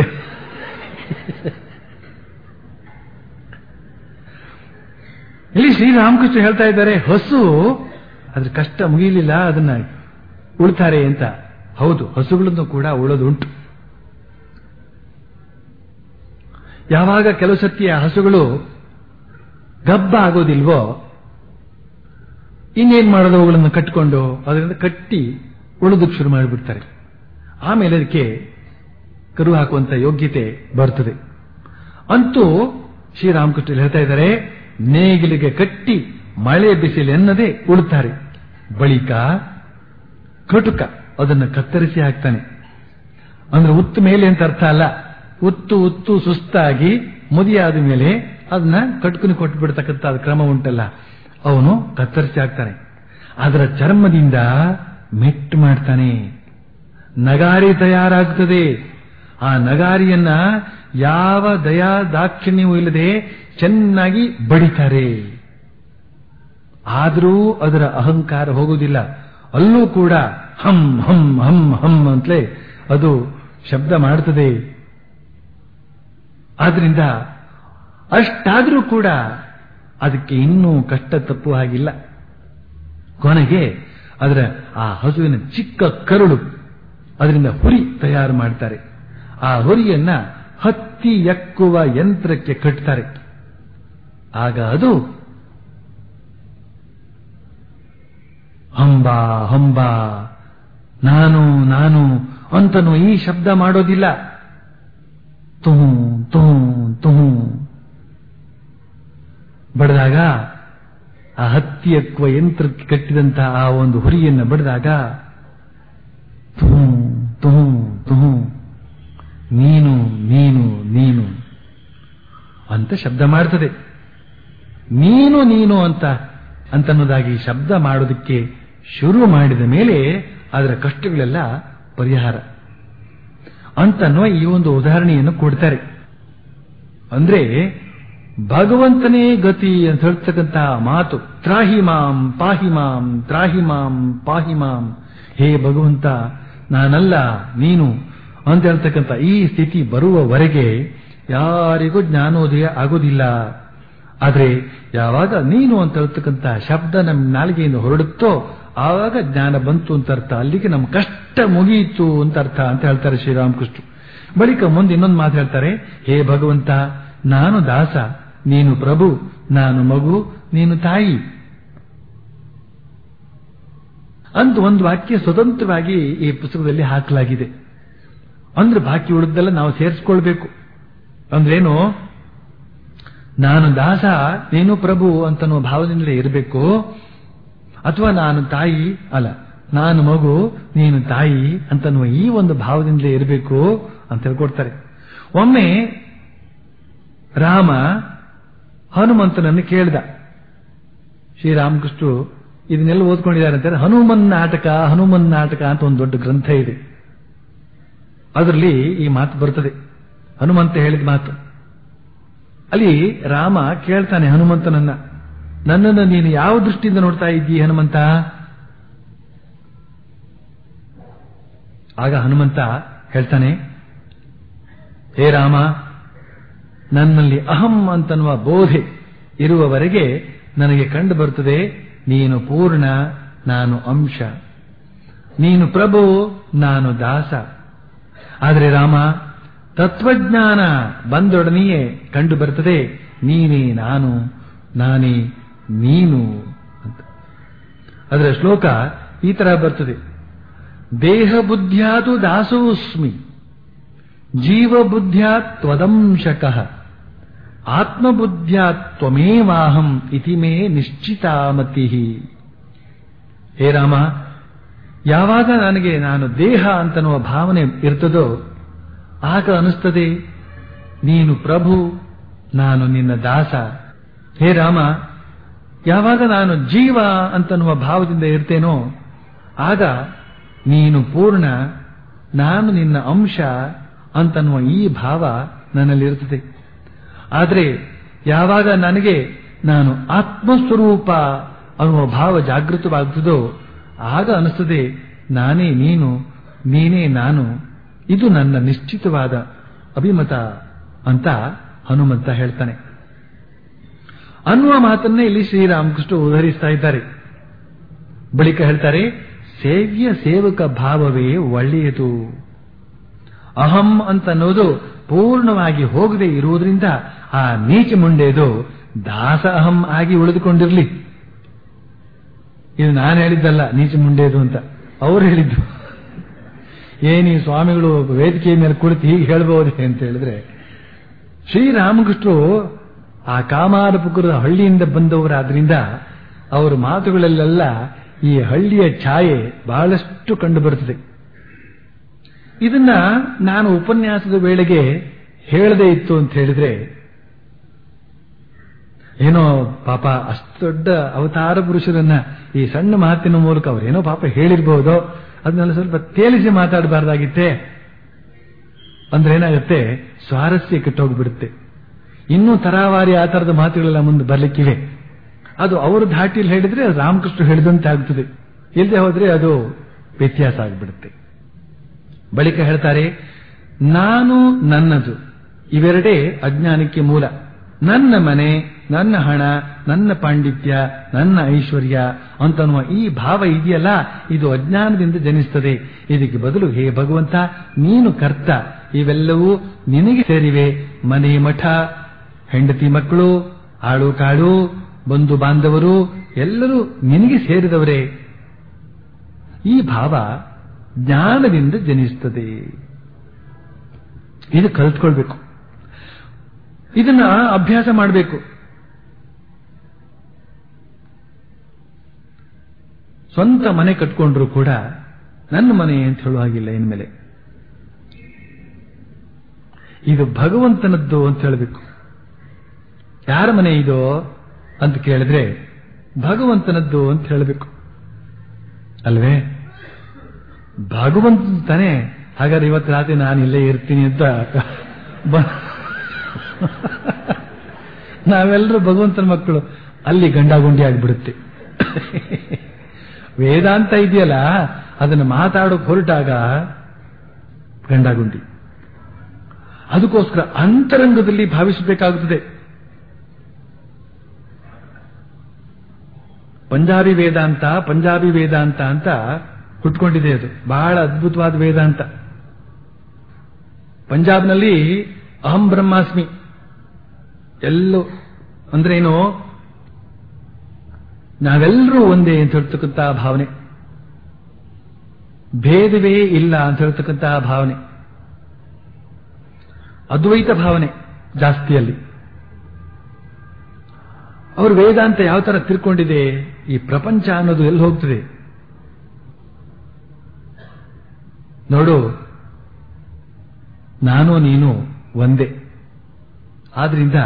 ಇಲ್ಲಿ ಶ್ರೀರಾಮಕೃಷ್ಣ ಹೇಳ್ತಾ ಇದ್ದಾರೆ ಹಸು ಅದ್ರ ಕಷ್ಟ ಮುಗಿಲಿಲ್ಲ ಅದನ್ನ ಉಳ್ತಾರೆ ಅಂತ ಹೌದು ಹಸುಗಳನ್ನು ಕೂಡ ಉಳೋದು ಉಂಟು ಯಾವಾಗ ಕೆಲವು ಸತಿ ಆ ಹಸುಗಳು ಗಬ್ಬ ಆಗೋದಿಲ್ವೋ ಇನ್ನೇನ್ ಮಾಡೋದು ಅವುಗಳನ್ನು ಕಟ್ಟಿಕೊಂಡು ಅದರಿಂದ ಕಟ್ಟಿ ಉಳಿದಕ್ಕೆ ಶುರು ಮಾಡಿಬಿಡ್ತಾರೆ ಆಮೇಲೆ ಅದಕ್ಕೆ ಕರು ಹಾಕುವಂತ ಯೋಗ್ಯತೆ ಬರ್ತದೆ ಅಂತೂ ಶ್ರೀರಾಮಕೃಷ್ಣ ಹೇಳ್ತಾ ಇದ್ದಾರೆ ನೇಗಿಲಿಗೆ ಕಟ್ಟಿ ಮಳೆ ಬಿಸಿಲು ಎನ್ನದೆ ಉಳುತ್ತಾರೆ ಬಳಿಕ ಕಟುಕ ಅದನ್ನು ಕತ್ತರಿಸಿ ಹಾಕ್ತಾನೆ ಅಂದ್ರೆ ಉತ್ತು ಮೇಲೆ ಅಂತ ಅರ್ಥ ಅಲ್ಲ ಉತ್ತು ಉತ್ತು ಸುಸ್ತಾಗಿ ಮುದಿಯಾದ ಮೇಲೆ ಅದನ್ನ ಕಟ್ಕುನಿ ಕೊಟ್ಟು ಬಿಡ್ತಕ್ಕಂಥ ಕ್ರಮ ಉಂಟಲ್ಲ ಅವನು ಕತ್ತರಿಸಿ ಹಾಕ್ತಾನೆ ಅದರ ಚರ್ಮದಿಂದ ಮೆಟ್ಟು ಮಾಡ್ತಾನೆ ನಗಾರಿ ತಯಾರಾಗ್ತದೆ ಆ ನಗಾರಿಯನ್ನ ಯಾವ ದಯಾ ದಾಕ್ಷಿಣ್ಯವೂ ಇಲ್ಲದೆ ಚೆನ್ನಾಗಿ ಬಡಿತಾರೆ ಆದರೂ ಅದರ ಅಹಂಕಾರ ಹೋಗುವುದಿಲ್ಲ ಅಲ್ಲೂ ಕೂಡ ಹಂ ಹಂ ಹಂ ಹಂ ಅಂತಲೇ ಅದು ಶಬ್ದ ಮಾಡ್ತದೆ ಆದ್ರಿಂದ ಅಷ್ಟಾದರೂ ಕೂಡ ಅದಕ್ಕೆ ಇನ್ನೂ ಕಷ್ಟ ತಪ್ಪು ಹಾಗಿಲ್ಲ ಕೊನೆಗೆ ಅದರ ಆ ಹಸುವಿನ ಚಿಕ್ಕ ಕರುಳು ಅದರಿಂದ ಹುರಿ ತಯಾರು ಮಾಡ್ತಾರೆ ಆ ಹುರಿಯನ್ನ ಹತ್ತಿ ಎಕ್ಕುವ ಯಂತ್ರಕ್ಕೆ ಕಟ್ತಾರೆ ಆಗ ಅದು ಹಂಬ ಹಂಬ ನಾನು ನಾನು ಅಂತನೂ ಈ ಶಬ್ದ ಮಾಡೋದಿಲ್ಲ ತುಹು ತುಹು ತುಹು ಬಡಿದಾಗ ಆ ಹತ್ತಿ ಎಕ್ಕುವ ಯಂತ್ರಕ್ಕೆ ಕಟ್ಟಿದಂತಹ ಆ ಒಂದು ಹುರಿಯನ್ನು ಬಡಿದಾಗ ತುಹು ತುಹು ತುಹು ನೀನು ನೀನು ನೀನು ಅಂತ ಶಬ್ದ ಮಾಡ್ತದೆ ನೀನು ನೀನು ಅಂತ ಅಂತನ್ನೋದಾಗಿ ಶಬ್ದ ಮಾಡೋದಕ್ಕೆ ಶುರು ಮಾಡಿದ ಮೇಲೆ ಅದರ ಕಷ್ಟಗಳೆಲ್ಲ ಪರಿಹಾರ ಅಂತನ್ನುವ ಈ ಒಂದು ಉದಾಹರಣೆಯನ್ನು ಕೊಡ್ತಾರೆ ಅಂದ್ರೆ ಭಗವಂತನೇ ಗತಿ ಅಂತ ಹೇಳ್ತಕ್ಕಂತಹ ಮಾತು ತ್ರಾಹಿಮಾಂ ಪಾಹಿಮಾಂ ತ್ರಾಹಿಮಾಂ ಪಾಹಿಮಾಂ ಹೇ ಭಗವಂತ ನಾನಲ್ಲ ನೀನು ಅಂತ ಹೇಳ್ತಕ್ಕಂಥ ಈ ಸ್ಥಿತಿ ಬರುವವರೆಗೆ ಯಾರಿಗೂ ಜ್ಞಾನೋದಯ ಆಗೋದಿಲ್ಲ ಆದ್ರೆ ಯಾವಾಗ ನೀನು ಅಂತ ಹೇಳ್ತಕ್ಕಂಥ ಶಬ್ದ ನಮ್ಮ ನಾಲಿಗೆಯಿಂದ ಹೊರಡುತ್ತೋ ಆವಾಗ ಜ್ಞಾನ ಬಂತು ಅಂತ ಅರ್ಥ ಅಲ್ಲಿಗೆ ನಮ್ಮ ಕಷ್ಟ ಮುಗಿಯಿತು ಅಂತ ಅರ್ಥ ಅಂತ ಹೇಳ್ತಾರೆ ಶ್ರೀರಾಮಕೃಷ್ಣ ಬಳಿಕ ಮುಂದೆ ಇನ್ನೊಂದು ಮಾತು ಹೇಳ್ತಾರೆ ಹೇ ಭಗವಂತ ನಾನು ದಾಸ ನೀನು ಪ್ರಭು ನಾನು ಮಗು ನೀನು ತಾಯಿ ಅಂತ ಒಂದು ವಾಕ್ಯ ಸ್ವತಂತ್ರವಾಗಿ ಈ ಪುಸ್ತಕದಲ್ಲಿ ಹಾಕಲಾಗಿದೆ ಅಂದ್ರೆ ಬಾಕಿ ಉಳಿದೆಲ್ಲ ನಾವು ಸೇರಿಸ್ಕೊಳ್ಬೇಕು ಅಂದ್ರೇನು ನಾನು ದಾಸ ನೀನು ಪ್ರಭು ಅಂತನೋ ಭಾವದಿಂದಲೇ ಇರಬೇಕು ಅಥವಾ ನಾನು ತಾಯಿ ಅಲ್ಲ ನಾನು ಮಗು ನೀನು ತಾಯಿ ಅಂತನ್ನುವ ಈ ಒಂದು ಭಾವದಿಂದಲೇ ಇರಬೇಕು ಅಂತ ಹೇಳ್ಕೊಡ್ತಾರೆ ಒಮ್ಮೆ ರಾಮ ಹನುಮಂತನನ್ನು ಕೇಳಿದ ಶ್ರೀರಾಮಕೃಷ್ಣರು ಇದನ್ನೆಲ್ಲ ಓದ್ಕೊಂಡಿದ್ದಾರೆ ಅಂತಾರೆ ಹನುಮನ್ ನಾಟಕ ಹನುಮನ್ ನಾಟಕ ಅಂತ ಒಂದು ದೊಡ್ಡ ಗ್ರಂಥ ಇದೆ ಅದರಲ್ಲಿ ಈ ಮಾತು ಬರ್ತದೆ ಹನುಮಂತ ಹೇಳಿದ ಮಾತು ಅಲ್ಲಿ ರಾಮ ಕೇಳ್ತಾನೆ ಹನುಮಂತನನ್ನ ನನ್ನನ್ನು ನೀನು ಯಾವ ದೃಷ್ಟಿಯಿಂದ ನೋಡ್ತಾ ಇದ್ದೀ ಹನುಮಂತ ಆಗ ಹನುಮಂತ ಹೇಳ್ತಾನೆ ಹೇ ರಾಮ ನನ್ನಲ್ಲಿ ಅಹಂ ಅಂತನ್ನುವ ಬೋಧೆ ಇರುವವರೆಗೆ ನನಗೆ ಕಂಡು ಬರುತ್ತದೆ ನೀನು ಪೂರ್ಣ ನಾನು ಅಂಶ ನೀನು ಪ್ರಭು ನಾನು ದಾಸ ಆದರೆ ರಾಮ ತತ್ವಜ್ಞಾನ ಬಂದೊಡನೆಯೇ ಕಂಡು ಬರ್ತದೆ ನೀನೇ ನಾನು ನಾನೇ ನೀನು ಅಂತ ಅದರ ಶ್ಲೋಕ ಈ ತರ ಬರ್ತದೆ ದೇಹ ಬುದ್ಧ್ಯಾತು ದಾಸೋಸ್ಮಿ ಜೀವ ಬುದ್ಧ್ಯಾ ತ್ವದಂಶಕಃ ಆತ್ಮಬುದ್ಧ್ಯಾ ತ್ವಮೇವಾಹಂ ಇತಿ ಮೇ ನಿಶ್ಚಿತಾಮತಿ ಹೇ ರಾಮ ಯಾವಾಗ ನನಗೆ ನಾನು ದೇಹ ಅಂತನ್ನುವ ಭಾವನೆ ಇರ್ತದೋ ಆಗ ಅನಿಸ್ತದೆ ನೀನು ಪ್ರಭು ನಾನು ನಿನ್ನ ದಾಸ ಹೇ ರಾಮ ಯಾವಾಗ ನಾನು ಜೀವ ಅಂತನ್ನುವ ಭಾವದಿಂದ ಇರ್ತೇನೋ ಆಗ ನೀನು ಪೂರ್ಣ ನಾನು ನಿನ್ನ ಅಂಶ ಅಂತನ್ನುವ ಈ ಭಾವ ನನ್ನಲ್ಲಿರುತ್ತದೆ ಆದರೆ ಯಾವಾಗ ನನಗೆ ನಾನು ಆತ್ಮಸ್ವರೂಪ ಅನ್ನುವ ಭಾವ ಜಾಗೃತವಾಗುತ್ತದೋ ಆಗ ಅನಿಸ್ತದೆ ನಾನೇ ನೀನು ನೀನೇ ನಾನು ಇದು ನನ್ನ ನಿಶ್ಚಿತವಾದ ಅಭಿಮತ ಅಂತ ಹನುಮಂತ ಹೇಳ್ತಾನೆ ಅನ್ನುವ ಮಾತನ್ನೇ ಇಲ್ಲಿ ಶ್ರೀರಾಮಕೃಷ್ಣ ಉದಹರಿಸ್ತಾ ಇದ್ದಾರೆ ಬಳಿಕ ಹೇಳ್ತಾರೆ ಸೇವ್ಯ ಸೇವಕ ಭಾವವೇ ಒಳ್ಳೆಯದು ಅಹಂ ಅಂತ ಅನ್ನೋದು ಪೂರ್ಣವಾಗಿ ಹೋಗದೆ ಇರುವುದರಿಂದ ಆ ನೀಚ ಮುಂಡೆದು ದಾಸ ಅಹಂ ಆಗಿ ಉಳಿದುಕೊಂಡಿರ್ಲಿ ಇದು ನಾನು ಹೇಳಿದ್ದಲ್ಲ ನೀಚ ಮುಂಡೆದು ಅಂತ ಅವ್ರು ಹೇಳಿದ್ದು ಏನಿ ಸ್ವಾಮಿಗಳು ವೇದಿಕೆಯ ಮೇಲೆ ಕುಳಿತು ಹೀಗೆ ಹೇಳ್ಬಹುದೇ ಅಂತ ಹೇಳಿದ್ರೆ ಶ್ರೀರಾಮಕೃಷ್ಣರು ಆ ಕಾಮಾರಪುಕುರದ ಹಳ್ಳಿಯಿಂದ ಬಂದವರಾದ್ರಿಂದ ಅವರ ಮಾತುಗಳಲ್ಲೆಲ್ಲ ಈ ಹಳ್ಳಿಯ ಛಾಯೆ ಬಹಳಷ್ಟು ಕಂಡು ಬರುತ್ತದೆ ಇದನ್ನ ನಾನು ಉಪನ್ಯಾಸದ ವೇಳೆಗೆ ಹೇಳದೇ ಇತ್ತು ಅಂತ ಹೇಳಿದ್ರೆ ಏನೋ ಪಾಪ ಅಷ್ಟು ದೊಡ್ಡ ಅವತಾರ ಪುರುಷರನ್ನ ಈ ಸಣ್ಣ ಮಾತಿನ ಮೂಲಕ ಅವರೇನೋ ಪಾಪ ಹೇಳಿರ್ಬಹುದು ಅದನ್ನೆಲ್ಲ ಸ್ವಲ್ಪ ತೇಲಿಸಿ ಮಾತಾಡಬಾರ್ದಾಗಿತ್ತೆ ಅಂದ್ರೆ ಏನಾಗುತ್ತೆ ಸ್ವಾರಸ್ಯ ಕೆಟ್ಟೋಗ್ಬಿಡುತ್ತೆ ಇನ್ನೂ ತರಾವಾರಿ ಆ ತರದ ಮಾತುಗಳೆಲ್ಲ ಮುಂದೆ ಬರ್ಲಿಕ್ಕಿವೆ ಅದು ಅವರು ಧಾಟಿಯಲ್ಲಿ ಹೇಳಿದ್ರೆ ಅದು ರಾಮಕೃಷ್ಣ ಹೇಳಿದಂತೆ ಆಗ್ತದೆ ಇಲ್ಲದೆ ಹೋದ್ರೆ ಅದು ವ್ಯತ್ಯಾಸ ಆಗಿಬಿಡುತ್ತೆ ಬಳಿಕ ಹೇಳ್ತಾರೆ ನಾನು ನನ್ನದು ಇವೆರಡೇ ಅಜ್ಞಾನಕ್ಕೆ ಮೂಲ ನನ್ನ ಮನೆ ನನ್ನ ಹಣ ನನ್ನ ಪಾಂಡಿತ್ಯ ನನ್ನ ಐಶ್ವರ್ಯ ಅಂತನ್ನುವ ಈ ಭಾವ ಇದೆಯಲ್ಲ ಇದು ಅಜ್ಞಾನದಿಂದ ಜನಿಸ್ತದೆ ಇದಕ್ಕೆ ಬದಲು ಹೇ ಭಗವಂತ ನೀನು ಕರ್ತ ಇವೆಲ್ಲವೂ ನಿನಗೆ ಸೇರಿವೆ ಮನೆ ಮಠ ಹೆಂಡತಿ ಮಕ್ಕಳು ಆಳು ಕಾಳು ಬಂಧು ಬಾಂಧವರು ಎಲ್ಲರೂ ನಿನಗೆ ಸೇರಿದವರೇ ಈ ಭಾವ ಜ್ಞಾನದಿಂದ ಜನಿಸ್ತದೆ ಇದು ಕಲ್ತ್ಕೊಳ್ಬೇಕು ಇದನ್ನ ಅಭ್ಯಾಸ ಮಾಡಬೇಕು ಸ್ವಂತ ಮನೆ ಕಟ್ಕೊಂಡ್ರು ಕೂಡ ನನ್ನ ಮನೆ ಅಂತ ಹೇಳುವ ಹಾಗಿಲ್ಲ ಇನ್ಮೇಲೆ ಇದು ಭಗವಂತನದ್ದು ಅಂತ ಹೇಳಬೇಕು ಯಾರ ಮನೆ ಇದು ಅಂತ ಕೇಳಿದ್ರೆ ಭಗವಂತನದ್ದು ಅಂತ ಹೇಳಬೇಕು ಅಲ್ವೇ ಭಗವಂತ ತಾನೇ ಹಾಗಾದ್ರೆ ಇವತ್ತು ರಾತ್ರಿ ನಾನು ಇಲ್ಲೇ ಇರ್ತೀನಿ ಅಂತ ಬ- ನಾವೆಲ್ಲರೂ ಭಗವಂತನ ಮಕ್ಕಳು ಅಲ್ಲಿ ಗಂಡಾಗುಂಡಿ ಆಗಿಬಿಡುತ್ತೆ ವೇದಾಂತ ಇದೆಯಲ್ಲ ಅದನ್ನು ಮಾತಾಡೋಕೆ ಹೊರಟಾಗ ಗಂಡಾಗುಂಡಿ ಅದಕ್ಕೋಸ್ಕರ ಅಂತರಂಗದಲ್ಲಿ ಭಾವಿಸಬೇಕಾಗುತ್ತದೆ ಪಂಜಾಬಿ ವೇದಾಂತ ಪಂಜಾಬಿ ವೇದಾಂತ ಅಂತ ಹುಟ್ಕೊಂಡಿದೆ ಅದು ಬಹಳ ಅದ್ಭುತವಾದ ವೇದಾಂತ ಪಂಜಾಬ್ನಲ್ಲಿ ಅಹಂ ಬ್ರಹ್ಮಾಸ್ಮಿ ಎಲ್ಲೋ ಅಂದ್ರೆ ಏನು ನಾವೆಲ್ಲರೂ ಒಂದೇ ಅಂತ ಹೇಳ್ತಕ್ಕಂಥ ಭಾವನೆ ಭೇದವೇ ಇಲ್ಲ ಅಂತ ಹೇಳ್ತಕ್ಕಂಥ ಭಾವನೆ ಅದ್ವೈತ ಭಾವನೆ ಜಾಸ್ತಿಯಲ್ಲಿ ಅವರು ವೇದಾಂತ ಯಾವ ತರ ತಿಳ್ಕೊಂಡಿದೆ ಈ ಪ್ರಪಂಚ ಅನ್ನೋದು ಎಲ್ಲಿ ಹೋಗ್ತದೆ ನೋಡು ನಾನು ನೀನು ಒಂದೇ ಆದ್ರಿಂದ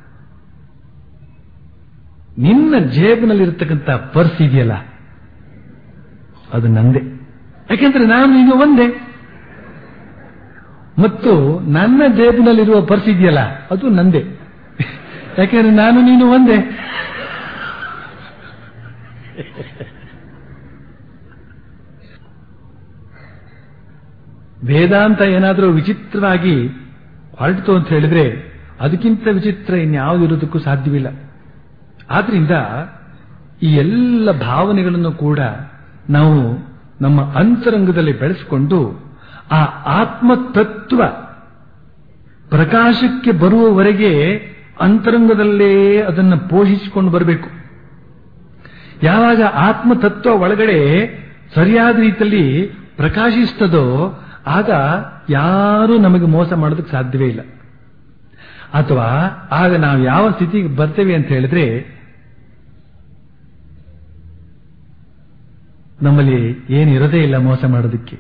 ನಿನ್ನ ಜೇಬಿನಲ್ಲಿರ್ತಕ್ಕಂಥ ಪರ್ಸ್ ಇದೆಯಲ್ಲ ಅದು ನಂದೇ ಯಾಕೆಂದ್ರೆ ನಾನು ನೀನು ಒಂದೇ ಮತ್ತು ನನ್ನ ಜೇಬಿನಲ್ಲಿರುವ ಪರ್ಸ್ ಇದೆಯಲ್ಲ ಅದು ನಂದೇ ಯಾಕೆಂದ್ರೆ ನಾನು ನೀನು ಒಂದೇ ವೇದಾಂತ ಏನಾದರೂ ವಿಚಿತ್ರವಾಗಿ ಹೊರಟಿತು ಅಂತ ಹೇಳಿದ್ರೆ ಅದಕ್ಕಿಂತ ವಿಚಿತ್ರ ಇನ್ಯಾವುದಿರೋದಕ್ಕೂ ಸಾಧ್ಯವಿಲ್ಲ ಆದ್ರಿಂದ ಈ ಎಲ್ಲ ಭಾವನೆಗಳನ್ನು ಕೂಡ ನಾವು ನಮ್ಮ ಅಂತರಂಗದಲ್ಲಿ ಬೆಳೆಸಿಕೊಂಡು ಆ ಆತ್ಮತತ್ವ ಪ್ರಕಾಶಕ್ಕೆ ಬರುವವರೆಗೆ ಅಂತರಂಗದಲ್ಲೇ ಅದನ್ನು ಪೋಷಿಸಿಕೊಂಡು ಬರಬೇಕು ಯಾವಾಗ ಆತ್ಮತತ್ವ ಒಳಗಡೆ ಸರಿಯಾದ ರೀತಿಯಲ್ಲಿ ಪ್ರಕಾಶಿಸ್ತದೋ ಆಗ ಯಾರೂ ನಮಗೆ ಮೋಸ ಮಾಡೋದಕ್ಕೆ ಸಾಧ್ಯವೇ ಇಲ್ಲ ಅಥವಾ ಆಗ ನಾವು ಯಾವ ಸ್ಥಿತಿಗೆ ಬರ್ತೇವೆ ಅಂತ ಹೇಳಿದ್ರೆ ನಮ್ಮಲ್ಲಿ ಏನಿರೋದೇ ಇಲ್ಲ ಮೋಸ ಮಾಡೋದಕ್ಕೆ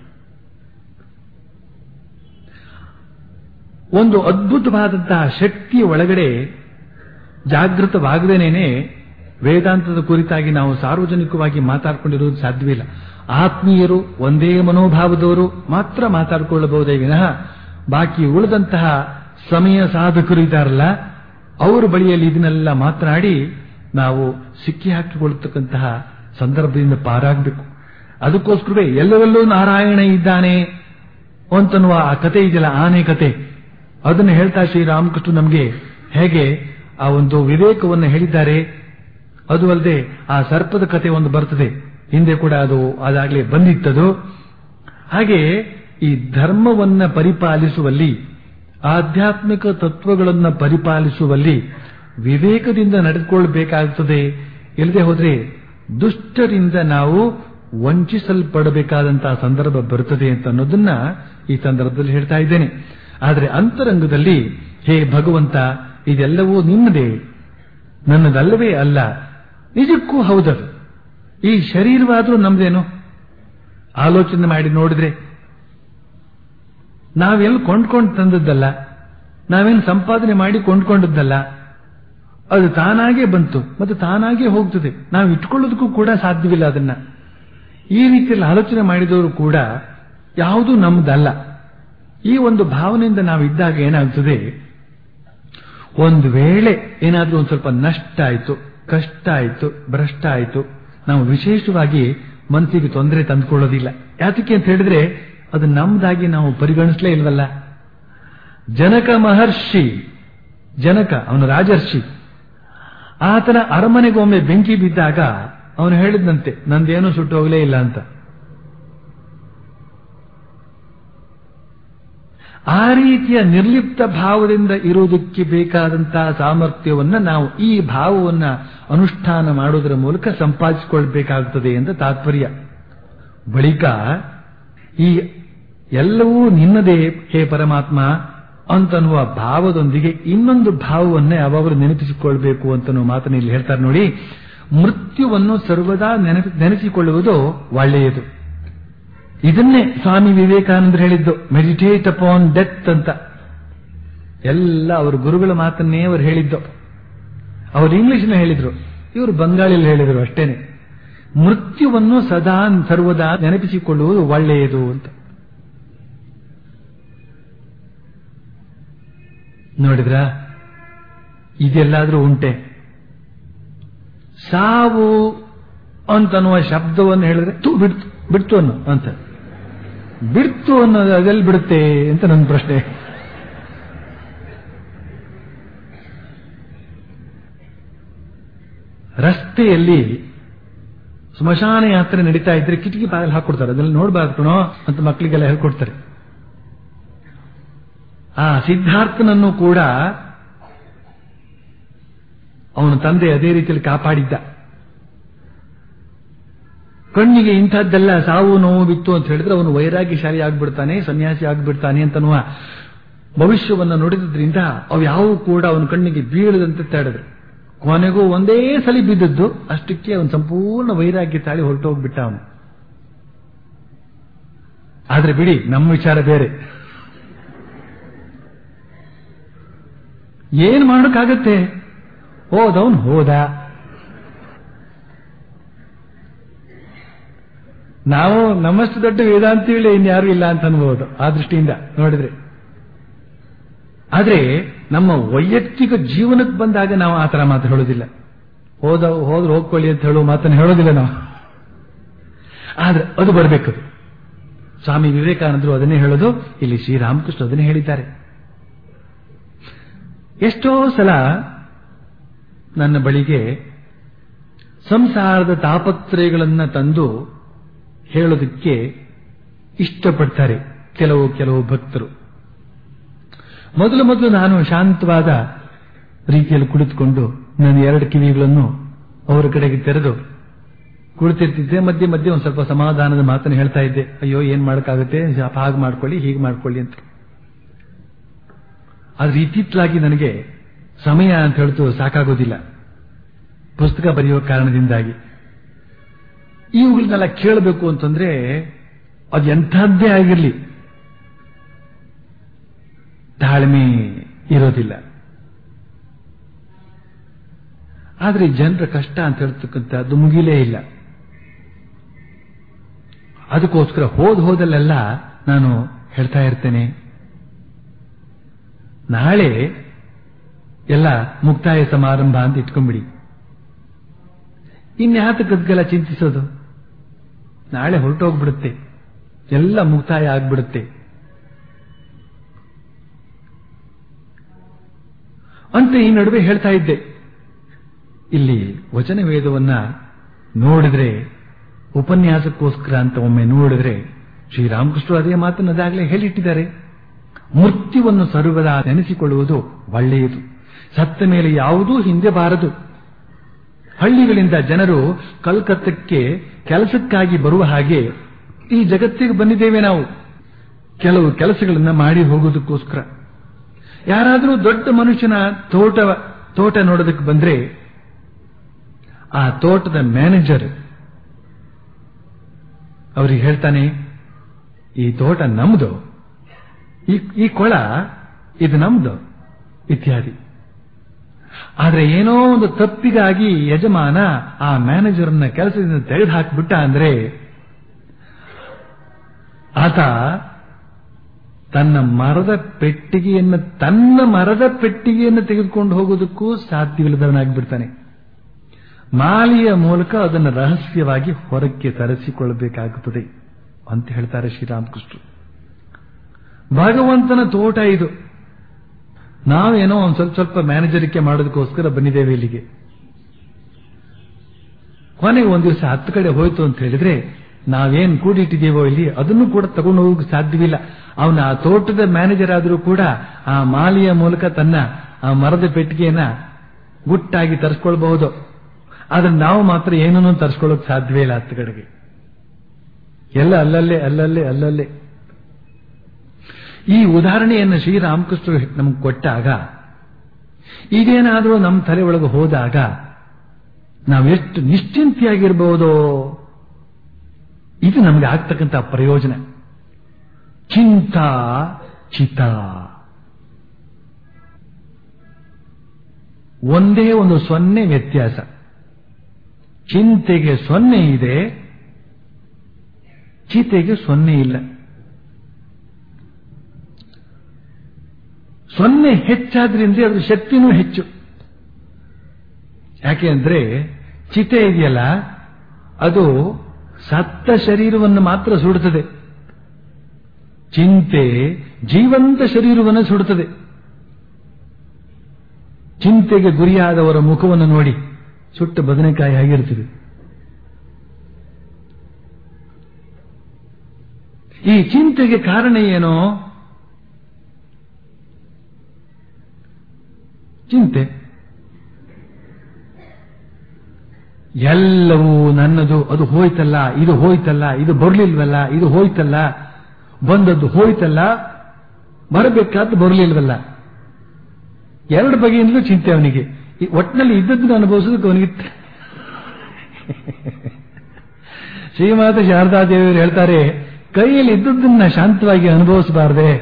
ಒಂದು ಅದ್ಭುತವಾದಂತಹ ಶಕ್ತಿ ಒಳಗಡೆ ಜಾಗೃತವಾಗದೇನೆ ವೇದಾಂತದ ಕುರಿತಾಗಿ ನಾವು ಸಾರ್ವಜನಿಕವಾಗಿ ಮಾತಾಡ್ಕೊಂಡಿರುವುದು ಸಾಧ್ಯವಿಲ್ಲ ಆತ್ಮೀಯರು ಒಂದೇ ಮನೋಭಾವದವರು ಮಾತ್ರ ಮಾತಾಡಿಕೊಳ್ಳಬಹುದೇ ವಿನಃ ಬಾಕಿ ಉಳಿದಂತಹ ಸಮಯ ಸಾಧಕರು ಇದ್ದಾರಲ್ಲ ಅವರ ಬಳಿಯಲ್ಲಿ ಇದನ್ನೆಲ್ಲ ಮಾತನಾಡಿ ನಾವು ಸಿಕ್ಕಿ ಹಾಕಿಕೊಳ್ಳತಕ್ಕಂತಹ ಸಂದರ್ಭದಿಂದ ಪಾರಾಗಬೇಕು ಅದಕ್ಕೋಸ್ಕರವೇ ಎಲ್ಲರಲ್ಲೂ ನಾರಾಯಣ ಇದ್ದಾನೆ ಅಂತನ್ನುವ ಆ ಕತೆ ಇದೆಯಲ್ಲ ಆನೆ ಕತೆ ಅದನ್ನು ಹೇಳ್ತಾ ಶ್ರೀರಾಮಕೃಷ್ಣ ನಮಗೆ ಹೇಗೆ ಆ ಒಂದು ವಿವೇಕವನ್ನು ಹೇಳಿದ್ದಾರೆ ಅದು ಅಲ್ಲದೆ ಆ ಸರ್ಪದ ಕತೆ ಒಂದು ಬರ್ತದೆ ಹಿಂದೆ ಕೂಡ ಅದು ಅದಾಗಲೇ ಬಂದಿತ್ತದು ಹಾಗೆ ಈ ಧರ್ಮವನ್ನ ಪರಿಪಾಲಿಸುವಲ್ಲಿ ಆಧ್ಯಾತ್ಮಿಕ ತತ್ವಗಳನ್ನು ಪರಿಪಾಲಿಸುವಲ್ಲಿ ವಿವೇಕದಿಂದ ನಡೆದುಕೊಳ್ಳಬೇಕಾಗುತ್ತದೆ ಇಲ್ಲದೆ ಹೋದ್ರೆ ದುಷ್ಟರಿಂದ ನಾವು ವಂಚಿಸಲ್ಪಡಬೇಕಾದಂತಹ ಸಂದರ್ಭ ಬರುತ್ತದೆ ಅಂತ ಅನ್ನೋದನ್ನ ಈ ಸಂದರ್ಭದಲ್ಲಿ ಹೇಳ್ತಾ ಇದ್ದೇನೆ ಆದರೆ ಅಂತರಂಗದಲ್ಲಿ ಹೇ ಭಗವಂತ ಇದೆಲ್ಲವೂ ನಿನ್ನದೇ ನನ್ನದಲ್ಲವೇ ಅಲ್ಲ ನಿಜಕ್ಕೂ ಹೌದದು ಈ ಶರೀರವಾದ್ರೂ ನಮ್ದೇನು ಆಲೋಚನೆ ಮಾಡಿ ನೋಡಿದ್ರೆ ನಾವೆಲ್ಲಿ ಕೊಂಡ್ಕೊಂಡು ತಂದದ್ದಲ್ಲ ನಾವೇನು ಸಂಪಾದನೆ ಮಾಡಿ ಕೊಂಡ್ಕೊಂಡದ್ದಲ್ಲ ಅದು ತಾನಾಗೇ ಬಂತು ಮತ್ತು ತಾನಾಗೇ ಹೋಗ್ತದೆ ನಾವು ಇಟ್ಕೊಳ್ಳೋದಕ್ಕೂ ಕೂಡ ಸಾಧ್ಯವಿಲ್ಲ ಅದನ್ನ ಈ ರೀತಿಯಲ್ಲಿ ಆಲೋಚನೆ ಮಾಡಿದವರು ಕೂಡ ಯಾವುದೂ ನಮ್ದಲ್ಲ ಈ ಒಂದು ಭಾವನೆಯಿಂದ ನಾವು ಇದ್ದಾಗ ಏನಾಗ್ತದೆ ಒಂದು ವೇಳೆ ಏನಾದ್ರೂ ಒಂದು ಸ್ವಲ್ಪ ನಷ್ಟ ಆಯಿತು ಕಷ್ಟ ಆಯಿತು ಭ್ರಷ್ಟ ಆಯಿತು ನಾವು ವಿಶೇಷವಾಗಿ ಮನಸ್ಸಿಗೆ ತೊಂದರೆ ತಂದುಕೊಳ್ಳೋದಿಲ್ಲ ಯಾತಕ್ಕೆ ಅಂತ ಹೇಳಿದ್ರೆ ಅದು ನಮ್ದಾಗಿ ನಾವು ಪರಿಗಣಿಸಲೇ ಇಲ್ವಲ್ಲ ಜನಕ ಮಹರ್ಷಿ ಜನಕ ಅವನು ರಾಜರ್ಷಿ ಆತನ ಅರಮನೆಗೊಮ್ಮೆ ಬೆಂಕಿ ಬಿದ್ದಾಗ ಅವನು ಹೇಳಿದಂತೆ ನಂದೇನೂ ಸುಟ್ಟು ಹೋಗಲೇ ಇಲ್ಲ ಅಂತ ಆ ರೀತಿಯ ನಿರ್ಲಿಪ್ತ ಭಾವದಿಂದ ಇರುವುದಕ್ಕೆ ಬೇಕಾದಂತಹ ಸಾಮರ್ಥ್ಯವನ್ನ ನಾವು ಈ ಭಾವವನ್ನ ಅನುಷ್ಠಾನ ಮಾಡುವುದರ ಮೂಲಕ ಸಂಪಾದಿಸಿಕೊಳ್ಬೇಕಾಗುತ್ತದೆ ಅಂತ ತಾತ್ಪರ್ಯ ಬಳಿಕ ಈ ಎಲ್ಲವೂ ನಿನ್ನದೇ ಹೇ ಪರಮಾತ್ಮ ಅಂತನ್ನುವ ಭಾವದೊಂದಿಗೆ ಇನ್ನೊಂದು ಭಾವವನ್ನೇ ಯಾವಾಗಲೂ ನೆನಪಿಸಿಕೊಳ್ಬೇಕು ಅಂತನೋ ಮಾತನ್ನು ಇಲ್ಲಿ ಹೇಳ್ತಾರೆ ನೋಡಿ ಮೃತ್ಯುವನ್ನು ಸರ್ವದಾ ನೆನಪಿ ನೆನೆಸಿಕೊಳ್ಳುವುದು ಒಳ್ಳೆಯದು ಇದನ್ನೇ ಸ್ವಾಮಿ ವಿವೇಕಾನಂದರು ಹೇಳಿದ್ದು ಮೆಡಿಟೇಟ್ ಅಪಾನ್ ಡೆತ್ ಅಂತ ಎಲ್ಲ ಅವರ ಗುರುಗಳ ಮಾತನ್ನೇ ಅವರು ಹೇಳಿದ್ದು ಅವರು ಇಂಗ್ಲಿಷ್ನ ಹೇಳಿದ್ರು ಇವರು ಬಂಗಾಳಿಯಲ್ಲಿ ಹೇಳಿದರು ಅಷ್ಟೇನೆ ಮೃತ್ಯುವನ್ನು ಸದಾ ಸರ್ವದಾ ನೆನಪಿಸಿಕೊಳ್ಳುವುದು ಒಳ್ಳೆಯದು ಅಂತ ನೋಡಿದ್ರ ಇದೆಲ್ಲಾದ್ರೂ ಉಂಟೆ ಸಾವು ಅಂತನ್ನುವ ಶಬ್ದವನ್ನು ಹೇಳಿದ್ರೆ ತು ಬಿಡ್ತು ಬಿಡ್ತು ಅನ್ನೋ ಅಂತ ಬಿಡ್ತು ಅನ್ನೋದು ಅದೆಲ್ಲಿ ಬಿಡುತ್ತೆ ಅಂತ ನನ್ನ ಪ್ರಶ್ನೆ ರಸ್ತೆಯಲ್ಲಿ ಸ್ಮಶಾನ ಯಾತ್ರೆ ನಡೀತಾ ಇದ್ರೆ ಕಿಟಕಿ ಬಾಗಿಲು ಹಾಕೊಡ್ತಾರೆ ಅದೆಲ್ಲ ನೋಡ್ಬಾರ್ದು ಕಣೋ ಅಂತ ಮಕ್ಕಳಿಗೆಲ್ಲ ಹೇಳ್ಕೊಡ್ತಾರೆ ಆ ಸಿದ್ಧಾರ್ಥನನ್ನು ಕೂಡ ಅವನ ತಂದೆ ಅದೇ ರೀತಿಯಲ್ಲಿ ಕಾಪಾಡಿದ್ದ ಕಣ್ಣಿಗೆ ಇಂಥದ್ದೆಲ್ಲ ಸಾವು ನೋವು ಬಿತ್ತು ಅಂತ ಹೇಳಿದ್ರೆ ಅವನು ವೈರಾಗ್ಯಶಾಲಿ ಆಗ್ಬಿಡ್ತಾನೆ ಸನ್ಯಾಸಿ ಆಗ್ಬಿಡ್ತಾನೆ ಅಂತನ್ನುವ ಭವಿಷ್ಯವನ್ನು ನುಡಿದ್ರಿಂದ ಅವು ಯಾವೂ ಕೂಡ ಅವನ ಕಣ್ಣಿಗೆ ಬೀಳದಂತೆ ತಡೆದ್ರು ಕೊನೆಗೂ ಒಂದೇ ಸಲಿ ಬಿದ್ದದ್ದು ಅಷ್ಟಕ್ಕೆ ಅವನು ಸಂಪೂರ್ಣ ವೈರಾಗ್ಯ ತಾಳಿ ಹೊರಟೋಗ್ಬಿಟ್ಟ ಅವನು ಆದ್ರೆ ಬಿಡಿ ನಮ್ಮ ವಿಚಾರ ಬೇರೆ ಏನ್ ಮಾಡೋಕ್ಕಾಗತ್ತೆ ಹೋದವನು ಹೋದ ನಾವು ನಮ್ಮಷ್ಟು ದೊಡ್ಡ ವೇದಾಂತಿಗಳೇ ಇನ್ಯಾರು ಇಲ್ಲ ಅಂತ ಅನ್ಬಹುದು ಆ ದೃಷ್ಟಿಯಿಂದ ನೋಡಿದ್ರೆ ಆದ್ರೆ ನಮ್ಮ ವೈಯಕ್ತಿಕ ಜೀವನಕ್ಕೆ ಬಂದಾಗ ನಾವು ಆ ತರ ಮಾತು ಹೇಳೋದಿಲ್ಲ ಹೋದ ಹೋದ್ರೆ ಹೋಗ್ಕೊಳ್ಳಿ ಅಂತ ಹೇಳುವ ಮಾತನ್ನು ಹೇಳೋದಿಲ್ಲ ನಾವು ಆದ್ರೆ ಅದು ಬರಬೇಕು ಸ್ವಾಮಿ ವಿವೇಕಾನಂದರು ಅದನ್ನೇ ಹೇಳೋದು ಇಲ್ಲಿ ಶ್ರೀರಾಮಕೃಷ್ಣ ಅದನ್ನೇ ಹೇಳಿದ್ದಾರೆ ಎಷ್ಟೋ ಸಲ ನನ್ನ ಬಳಿಗೆ ಸಂಸಾರದ ತಾಪತ್ರಯಗಳನ್ನು ತಂದು ಹೇಳೋದಕ್ಕೆ ಇಷ್ಟಪಡ್ತಾರೆ ಕೆಲವು ಕೆಲವು ಭಕ್ತರು ಮೊದಲು ಮೊದಲು ನಾನು ಶಾಂತವಾದ ರೀತಿಯಲ್ಲಿ ಕುಳಿತುಕೊಂಡು ನನ್ನ ಎರಡು ಕಿವಿಗಳನ್ನು ಅವರ ಕಡೆಗೆ ತೆರೆದು ಕುಳಿತಿರ್ತಿದ್ದೆ ಮಧ್ಯೆ ಮಧ್ಯೆ ಒಂದು ಸ್ವಲ್ಪ ಸಮಾಧಾನದ ಮಾತನ್ನು ಹೇಳ್ತಾ ಇದ್ದೆ ಅಯ್ಯೋ ಏನ್ ಮಾಡಕ್ಕಾಗುತ್ತೆ ಹಾಗೆ ಮಾಡ್ಕೊಳ್ಳಿ ಹೀಗೆ ಮಾಡ್ಕೊಳ್ಳಿ ಅಂತ ಆದ್ರೆ ಇತ್ತಿತ್ತಲಾಗಿ ನನಗೆ ಸಮಯ ಅಂತ ಹೇಳ್ತು ಸಾಕಾಗೋದಿಲ್ಲ ಪುಸ್ತಕ ಬರೆಯುವ ಕಾರಣದಿಂದಾಗಿ ಇವುಗಳನ್ನೆಲ್ಲ ಕೇಳಬೇಕು ಅಂತಂದ್ರೆ ಅದು ಎಂಥದ್ದೇ ಆಗಿರಲಿ ತಾಳ್ಮೆ ಇರೋದಿಲ್ಲ ಆದ್ರೆ ಜನರ ಕಷ್ಟ ಅಂತ ಹೇಳ್ತಕ್ಕಂಥದ್ದು ಮುಗಿಲೇ ಇಲ್ಲ ಅದಕ್ಕೋಸ್ಕರ ಹೋದ್ ಹೋದಲ್ಲೆಲ್ಲ ನಾನು ಹೇಳ್ತಾ ಇರ್ತೇನೆ ನಾಳೆ ಎಲ್ಲ ಮುಕ್ತಾಯ ಸಮಾರಂಭ ಅಂತ ಇಟ್ಕೊಂಡ್ಬಿಡಿ ಇನ್ಯಾತಕ್ಕದಕ್ಕೆಲ್ಲ ಚಿಂತಿಸೋದು ನಾಳೆ ಹೊರಟೋಗ್ಬಿಡುತ್ತೆ ಎಲ್ಲ ಮುಕ್ತಾಯ ಆಗ್ಬಿಡುತ್ತೆ ಅಂತ ಈ ನಡುವೆ ಹೇಳ್ತಾ ಇದ್ದೆ ಇಲ್ಲಿ ವಚನ ವೇದವನ್ನ ನೋಡಿದ್ರೆ ಉಪನ್ಯಾಸಕ್ಕೋಸ್ಕರ ಅಂತ ಒಮ್ಮೆ ನೋಡಿದ್ರೆ ಶ್ರೀರಾಮಕೃಷ್ಣರು ಅದೇ ಮಾತನ್ನು ಅದಾಗಲೇ ಹೇಳಿಟ್ಟಿದ್ದಾರೆ ಮೃತ್ಯುವನ್ನು ಸರ್ವದಾ ನೆನೆಸಿಕೊಳ್ಳುವುದು ಒಳ್ಳೆಯದು ಸತ್ತ ಮೇಲೆ ಯಾವುದೂ ಹಿಂದೆ ಬಾರದು ಹಳ್ಳಿಗಳಿಂದ ಜನರು ಕಲ್ಕತ್ತಕ್ಕೆ ಕೆಲಸಕ್ಕಾಗಿ ಬರುವ ಹಾಗೆ ಈ ಜಗತ್ತಿಗೆ ಬಂದಿದ್ದೇವೆ ನಾವು ಕೆಲವು ಕೆಲಸಗಳನ್ನ ಮಾಡಿ ಹೋಗೋದಕ್ಕೋಸ್ಕರ ಯಾರಾದರೂ ದೊಡ್ಡ ಮನುಷ್ಯನ ತೋಟ ತೋಟ ನೋಡೋದಕ್ಕೆ ಬಂದ್ರೆ ಆ ತೋಟದ ಮ್ಯಾನೇಜರ್ ಅವ್ರಿಗೆ ಹೇಳ್ತಾನೆ ಈ ತೋಟ ನಮ್ದು ಈ ಈ ಕೊಳ ಇದು ನಮ್ದು ಇತ್ಯಾದಿ ಆದ್ರೆ ಏನೋ ಒಂದು ತಪ್ಪಿಗಾಗಿ ಯಜಮಾನ ಆ ಮ್ಯಾನೇಜರ್ನ ಕೆಲಸದಿಂದ ತೆಗೆದು ಹಾಕಿಬಿಟ್ಟ ಅಂದ್ರೆ ಆತ ತನ್ನ ಮರದ ಪೆಟ್ಟಿಗೆಯನ್ನು ತನ್ನ ಮರದ ಪೆಟ್ಟಿಗೆಯನ್ನು ತೆಗೆದುಕೊಂಡು ಹೋಗೋದಕ್ಕೂ ಸಾಧ್ಯವಿಲ್ಲದವನಾಗಿಬಿಡ್ತಾನೆ ಮಾಲಿಯ ಮೂಲಕ ಅದನ್ನು ರಹಸ್ಯವಾಗಿ ಹೊರಕ್ಕೆ ತರಿಸಿಕೊಳ್ಳಬೇಕಾಗುತ್ತದೆ ಅಂತ ಹೇಳ್ತಾರೆ ಶ್ರೀರಾಮಕೃಷ್ಣರು ಭಗವಂತನ ತೋಟ ಇದು ನಾವೇನೋ ಒಂದು ಸ್ವಲ್ಪ ಸ್ವಲ್ಪ ಮ್ಯಾನೇಜರಿಕೆ ಮಾಡೋದಕ್ಕೋಸ್ಕರ ಬಂದಿದ್ದೇವೆ ಇಲ್ಲಿಗೆ ಕೊನೆಗೆ ಒಂದು ದಿವಸ ಹತ್ತು ಕಡೆ ಹೋಯ್ತು ಅಂತ ಹೇಳಿದ್ರೆ ನಾವೇನ್ ಕೂಡಿಟ್ಟಿದ್ದೀವೋ ಇಲ್ಲಿ ಅದನ್ನು ಕೂಡ ತಗೊಂಡು ಹೋಗಕ್ಕೆ ಸಾಧ್ಯವಿಲ್ಲ ಅವನ ಆ ತೋಟದ ಮ್ಯಾನೇಜರ್ ಆದರೂ ಕೂಡ ಆ ಮಾಲಿಯ ಮೂಲಕ ತನ್ನ ಆ ಮರದ ಪೆಟ್ಟಿಗೆಯನ್ನ ಗುಟ್ಟಾಗಿ ತರಿಸ್ಕೊಳ್ಬಹುದು ಆದ್ರೆ ನಾವು ಮಾತ್ರ ಏನನ್ನೂ ತರಿಸ್ಕೊಳ್ಳೋಕೆ ಸಾಧ್ಯವೇ ಇಲ್ಲ ಹತ್ತು ಕಡೆಗೆ ಎಲ್ಲ ಅಲ್ಲಲ್ಲೇ ಅಲ್ಲಲ್ಲೇ ಅಲ್ಲಲ್ಲೇ ಈ ಉದಾಹರಣೆಯನ್ನು ಶ್ರೀರಾಮಕೃಷ್ಣರು ನಮಗೆ ಕೊಟ್ಟಾಗ ಇದೇನಾದರೂ ನಮ್ಮ ತಲೆ ಒಳಗೆ ಹೋದಾಗ ನಾವೆಷ್ಟು ನಿಶ್ಚಿಂತೆಯಾಗಿರ್ಬಹುದೋ ಇದು ನಮಗೆ ಆಗ್ತಕ್ಕಂಥ ಪ್ರಯೋಜನ ಚಿಂತ ಚಿತ ಒಂದೇ ಒಂದು ಸೊನ್ನೆ ವ್ಯತ್ಯಾಸ ಚಿಂತೆಗೆ ಸೊನ್ನೆ ಇದೆ ಚಿತೆಗೆ ಸೊನ್ನೆ ಇಲ್ಲ ಸೊನ್ನೆ ಹೆಚ್ಚಾದ್ರಿಂದ ಅದ್ರ ಶಕ್ತಿನೂ ಹೆಚ್ಚು ಯಾಕೆ ಅಂದ್ರೆ ಚಿತೆ ಇದೆಯಲ್ಲ ಅದು ಸತ್ತ ಶರೀರವನ್ನು ಮಾತ್ರ ಸುಡುತ್ತದೆ ಚಿಂತೆ ಜೀವಂತ ಶರೀರವನ್ನು ಸುಡುತ್ತದೆ ಚಿಂತೆಗೆ ಗುರಿಯಾದವರ ಮುಖವನ್ನು ನೋಡಿ ಸುಟ್ಟ ಬದನೆಕಾಯಿ ಆಗಿರುತ್ತದೆ ಈ ಚಿಂತೆಗೆ ಕಾರಣ ಏನೋ ಚಿಂತೆ ಎಲ್ಲವೂ ನನ್ನದು ಅದು ಹೋಯ್ತಲ್ಲ ಇದು ಹೋಯ್ತಲ್ಲ ಇದು ಬರ್ಲಿಲ್ವಲ್ಲ ಇದು ಹೋಯ್ತಲ್ಲ ಬಂದದ್ದು ಹೋಯ್ತಲ್ಲ ಬರಬೇಕಾದ್ದು ಬರಲಿಲ್ವಲ್ಲ ಎರಡು ಬಗೆಯಿಂದಲೂ ಚಿಂತೆ ಅವನಿಗೆ ಈ ಒಟ್ಟಿನಲ್ಲಿ ಇದ್ದದ್ದನ್ನು ಅನುಭವಿಸೋದಕ್ಕೆ ಅವನಿಗೆ ಶ್ರೀಮಾತ ಶಾರದಾದೇವಿಯವರು ಹೇಳ್ತಾರೆ ಕೈಯಲ್ಲಿ ಇದ್ದದ್ದನ್ನ ಶಾಂತವಾಗಿ ಅನುಭವಿಸಬಾರದೆ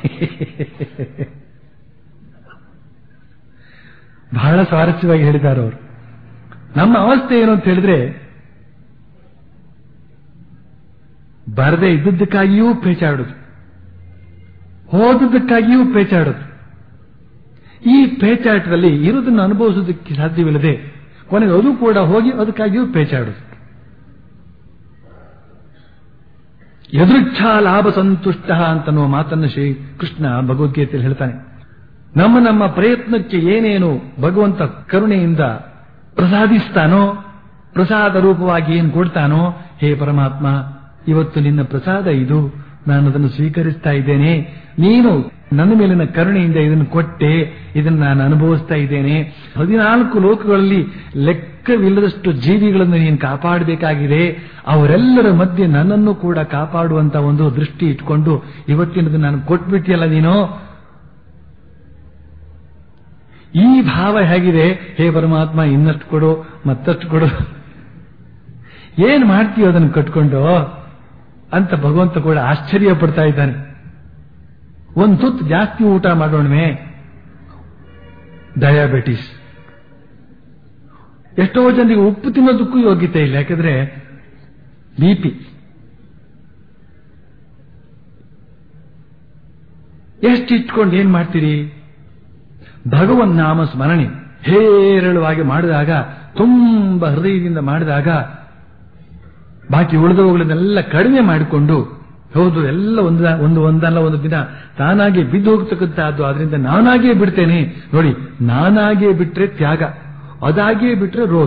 ಬಹಳ ಸ್ವಾರಸ್ಯವಾಗಿ ಹೇಳಿದ್ದಾರೆ ಅವರು ನಮ್ಮ ಅವಸ್ಥೆ ಏನು ಅಂತ ಹೇಳಿದ್ರೆ ಬರದೇ ಇದ್ದದ್ದಕ್ಕಾಗಿಯೂ ಪೇಚಾಡೋದು ಹೋದದ್ದಕ್ಕಾಗಿಯೂ ಪೇಚಾಡೋದು ಈ ಪೇಚಾಟದಲ್ಲಿ ಇರುವುದನ್ನು ಅನುಭವಿಸೋದಕ್ಕೆ ಸಾಧ್ಯವಿಲ್ಲದೆ ಕೊನೆಗೆ ಅದು ಕೂಡ ಹೋಗಿ ಅದಕ್ಕಾಗಿಯೂ ಪೇಚಾಡೋದು ಎದುರಿಚ್ಛಾ ಲಾಭ ಸಂತುಷ್ಟ ಅಂತನ್ನುವ ಮಾತನ್ನು ಶ್ರೀ ಕೃಷ್ಣ ಭಗವದ್ಗೀತೆಯಲ್ಲಿ ಹೇಳ್ತಾನೆ ನಮ್ಮ ನಮ್ಮ ಪ್ರಯತ್ನಕ್ಕೆ ಏನೇನು ಭಗವಂತ ಕರುಣೆಯಿಂದ ಪ್ರಸಾದಿಸ್ತಾನೋ ಪ್ರಸಾದ ರೂಪವಾಗಿ ಏನು ಕೊಡ್ತಾನೋ ಹೇ ಪರಮಾತ್ಮ ಇವತ್ತು ನಿನ್ನ ಪ್ರಸಾದ ಇದು ನಾನು ಅದನ್ನು ಸ್ವೀಕರಿಸ್ತಾ ಇದ್ದೇನೆ ನೀನು ನನ್ನ ಮೇಲಿನ ಕರುಣೆಯಿಂದ ಇದನ್ನು ಕೊಟ್ಟೆ ಇದನ್ನು ನಾನು ಅನುಭವಿಸ್ತಾ ಇದ್ದೇನೆ ಹದಿನಾಲ್ಕು ಲೋಕಗಳಲ್ಲಿ ಲೆಕ್ಕವಿಲ್ಲದಷ್ಟು ಜೀವಿಗಳನ್ನು ನೀನು ಕಾಪಾಡಬೇಕಾಗಿದೆ ಅವರೆಲ್ಲರ ಮಧ್ಯೆ ನನ್ನನ್ನು ಕೂಡ ಕಾಪಾಡುವಂತ ಒಂದು ದೃಷ್ಟಿ ಇಟ್ಕೊಂಡು ಇವತ್ತಿನದು ನಾನು ಕೊಟ್ಬಿಟ್ಟಿಯಲ್ಲ ನೀನು ಈ ಭಾವ ಹೇಗಿದೆ ಹೇ ಪರಮಾತ್ಮ ಇನ್ನಷ್ಟು ಕೊಡು ಮತ್ತಷ್ಟು ಕೊಡು ಏನ್ ಮಾಡ್ತೀಯೋ ಅದನ್ನು ಕಟ್ಕೊಂಡು ಅಂತ ಭಗವಂತ ಕೂಡ ಆಶ್ಚರ್ಯ ಪಡ್ತಾ ಇದ್ದಾನೆ ಒಂದು ತುತ್ತು ಜಾಸ್ತಿ ಊಟ ಮಾಡೋಣವೇ ಡಯಾಬಿಟಿಸ್ ಎಷ್ಟೋ ಜನರಿಗೆ ಉಪ್ಪು ತಿನ್ನೋದಕ್ಕೂ ಯೋಗ್ಯತೆ ಇಲ್ಲ ಯಾಕಂದ್ರೆ ಬಿಪಿ ಎಷ್ಟು ಇಟ್ಕೊಂಡು ಏನ್ ಮಾಡ್ತೀರಿ ಭಗವನ್ ನಾಮ ಸ್ಮರಣೆ ಹೇರಳವಾಗಿ ಮಾಡಿದಾಗ ತುಂಬ ಹೃದಯದಿಂದ ಮಾಡಿದಾಗ ಬಾಕಿ ಉಳಿದವುಗಳನ್ನೆಲ್ಲ ಕಡಿಮೆ ಮಾಡಿಕೊಂಡು ಹೌದು ಎಲ್ಲ ಒಂದು ಒಂದು ಒಂದಲ್ಲ ಒಂದು ದಿನ ತಾನಾಗೆ ಬಿದ್ದು ಹೋಗ್ತಕ್ಕಂಥದ್ದು ಆದ್ರಿಂದ ನಾನಾಗೇ ಬಿಡ್ತೇನೆ ನೋಡಿ ನಾನಾಗೇ ಬಿಟ್ರೆ ತ್ಯಾಗ ಅದಾಗೇ ಬಿಟ್ರೆ ರೋಗ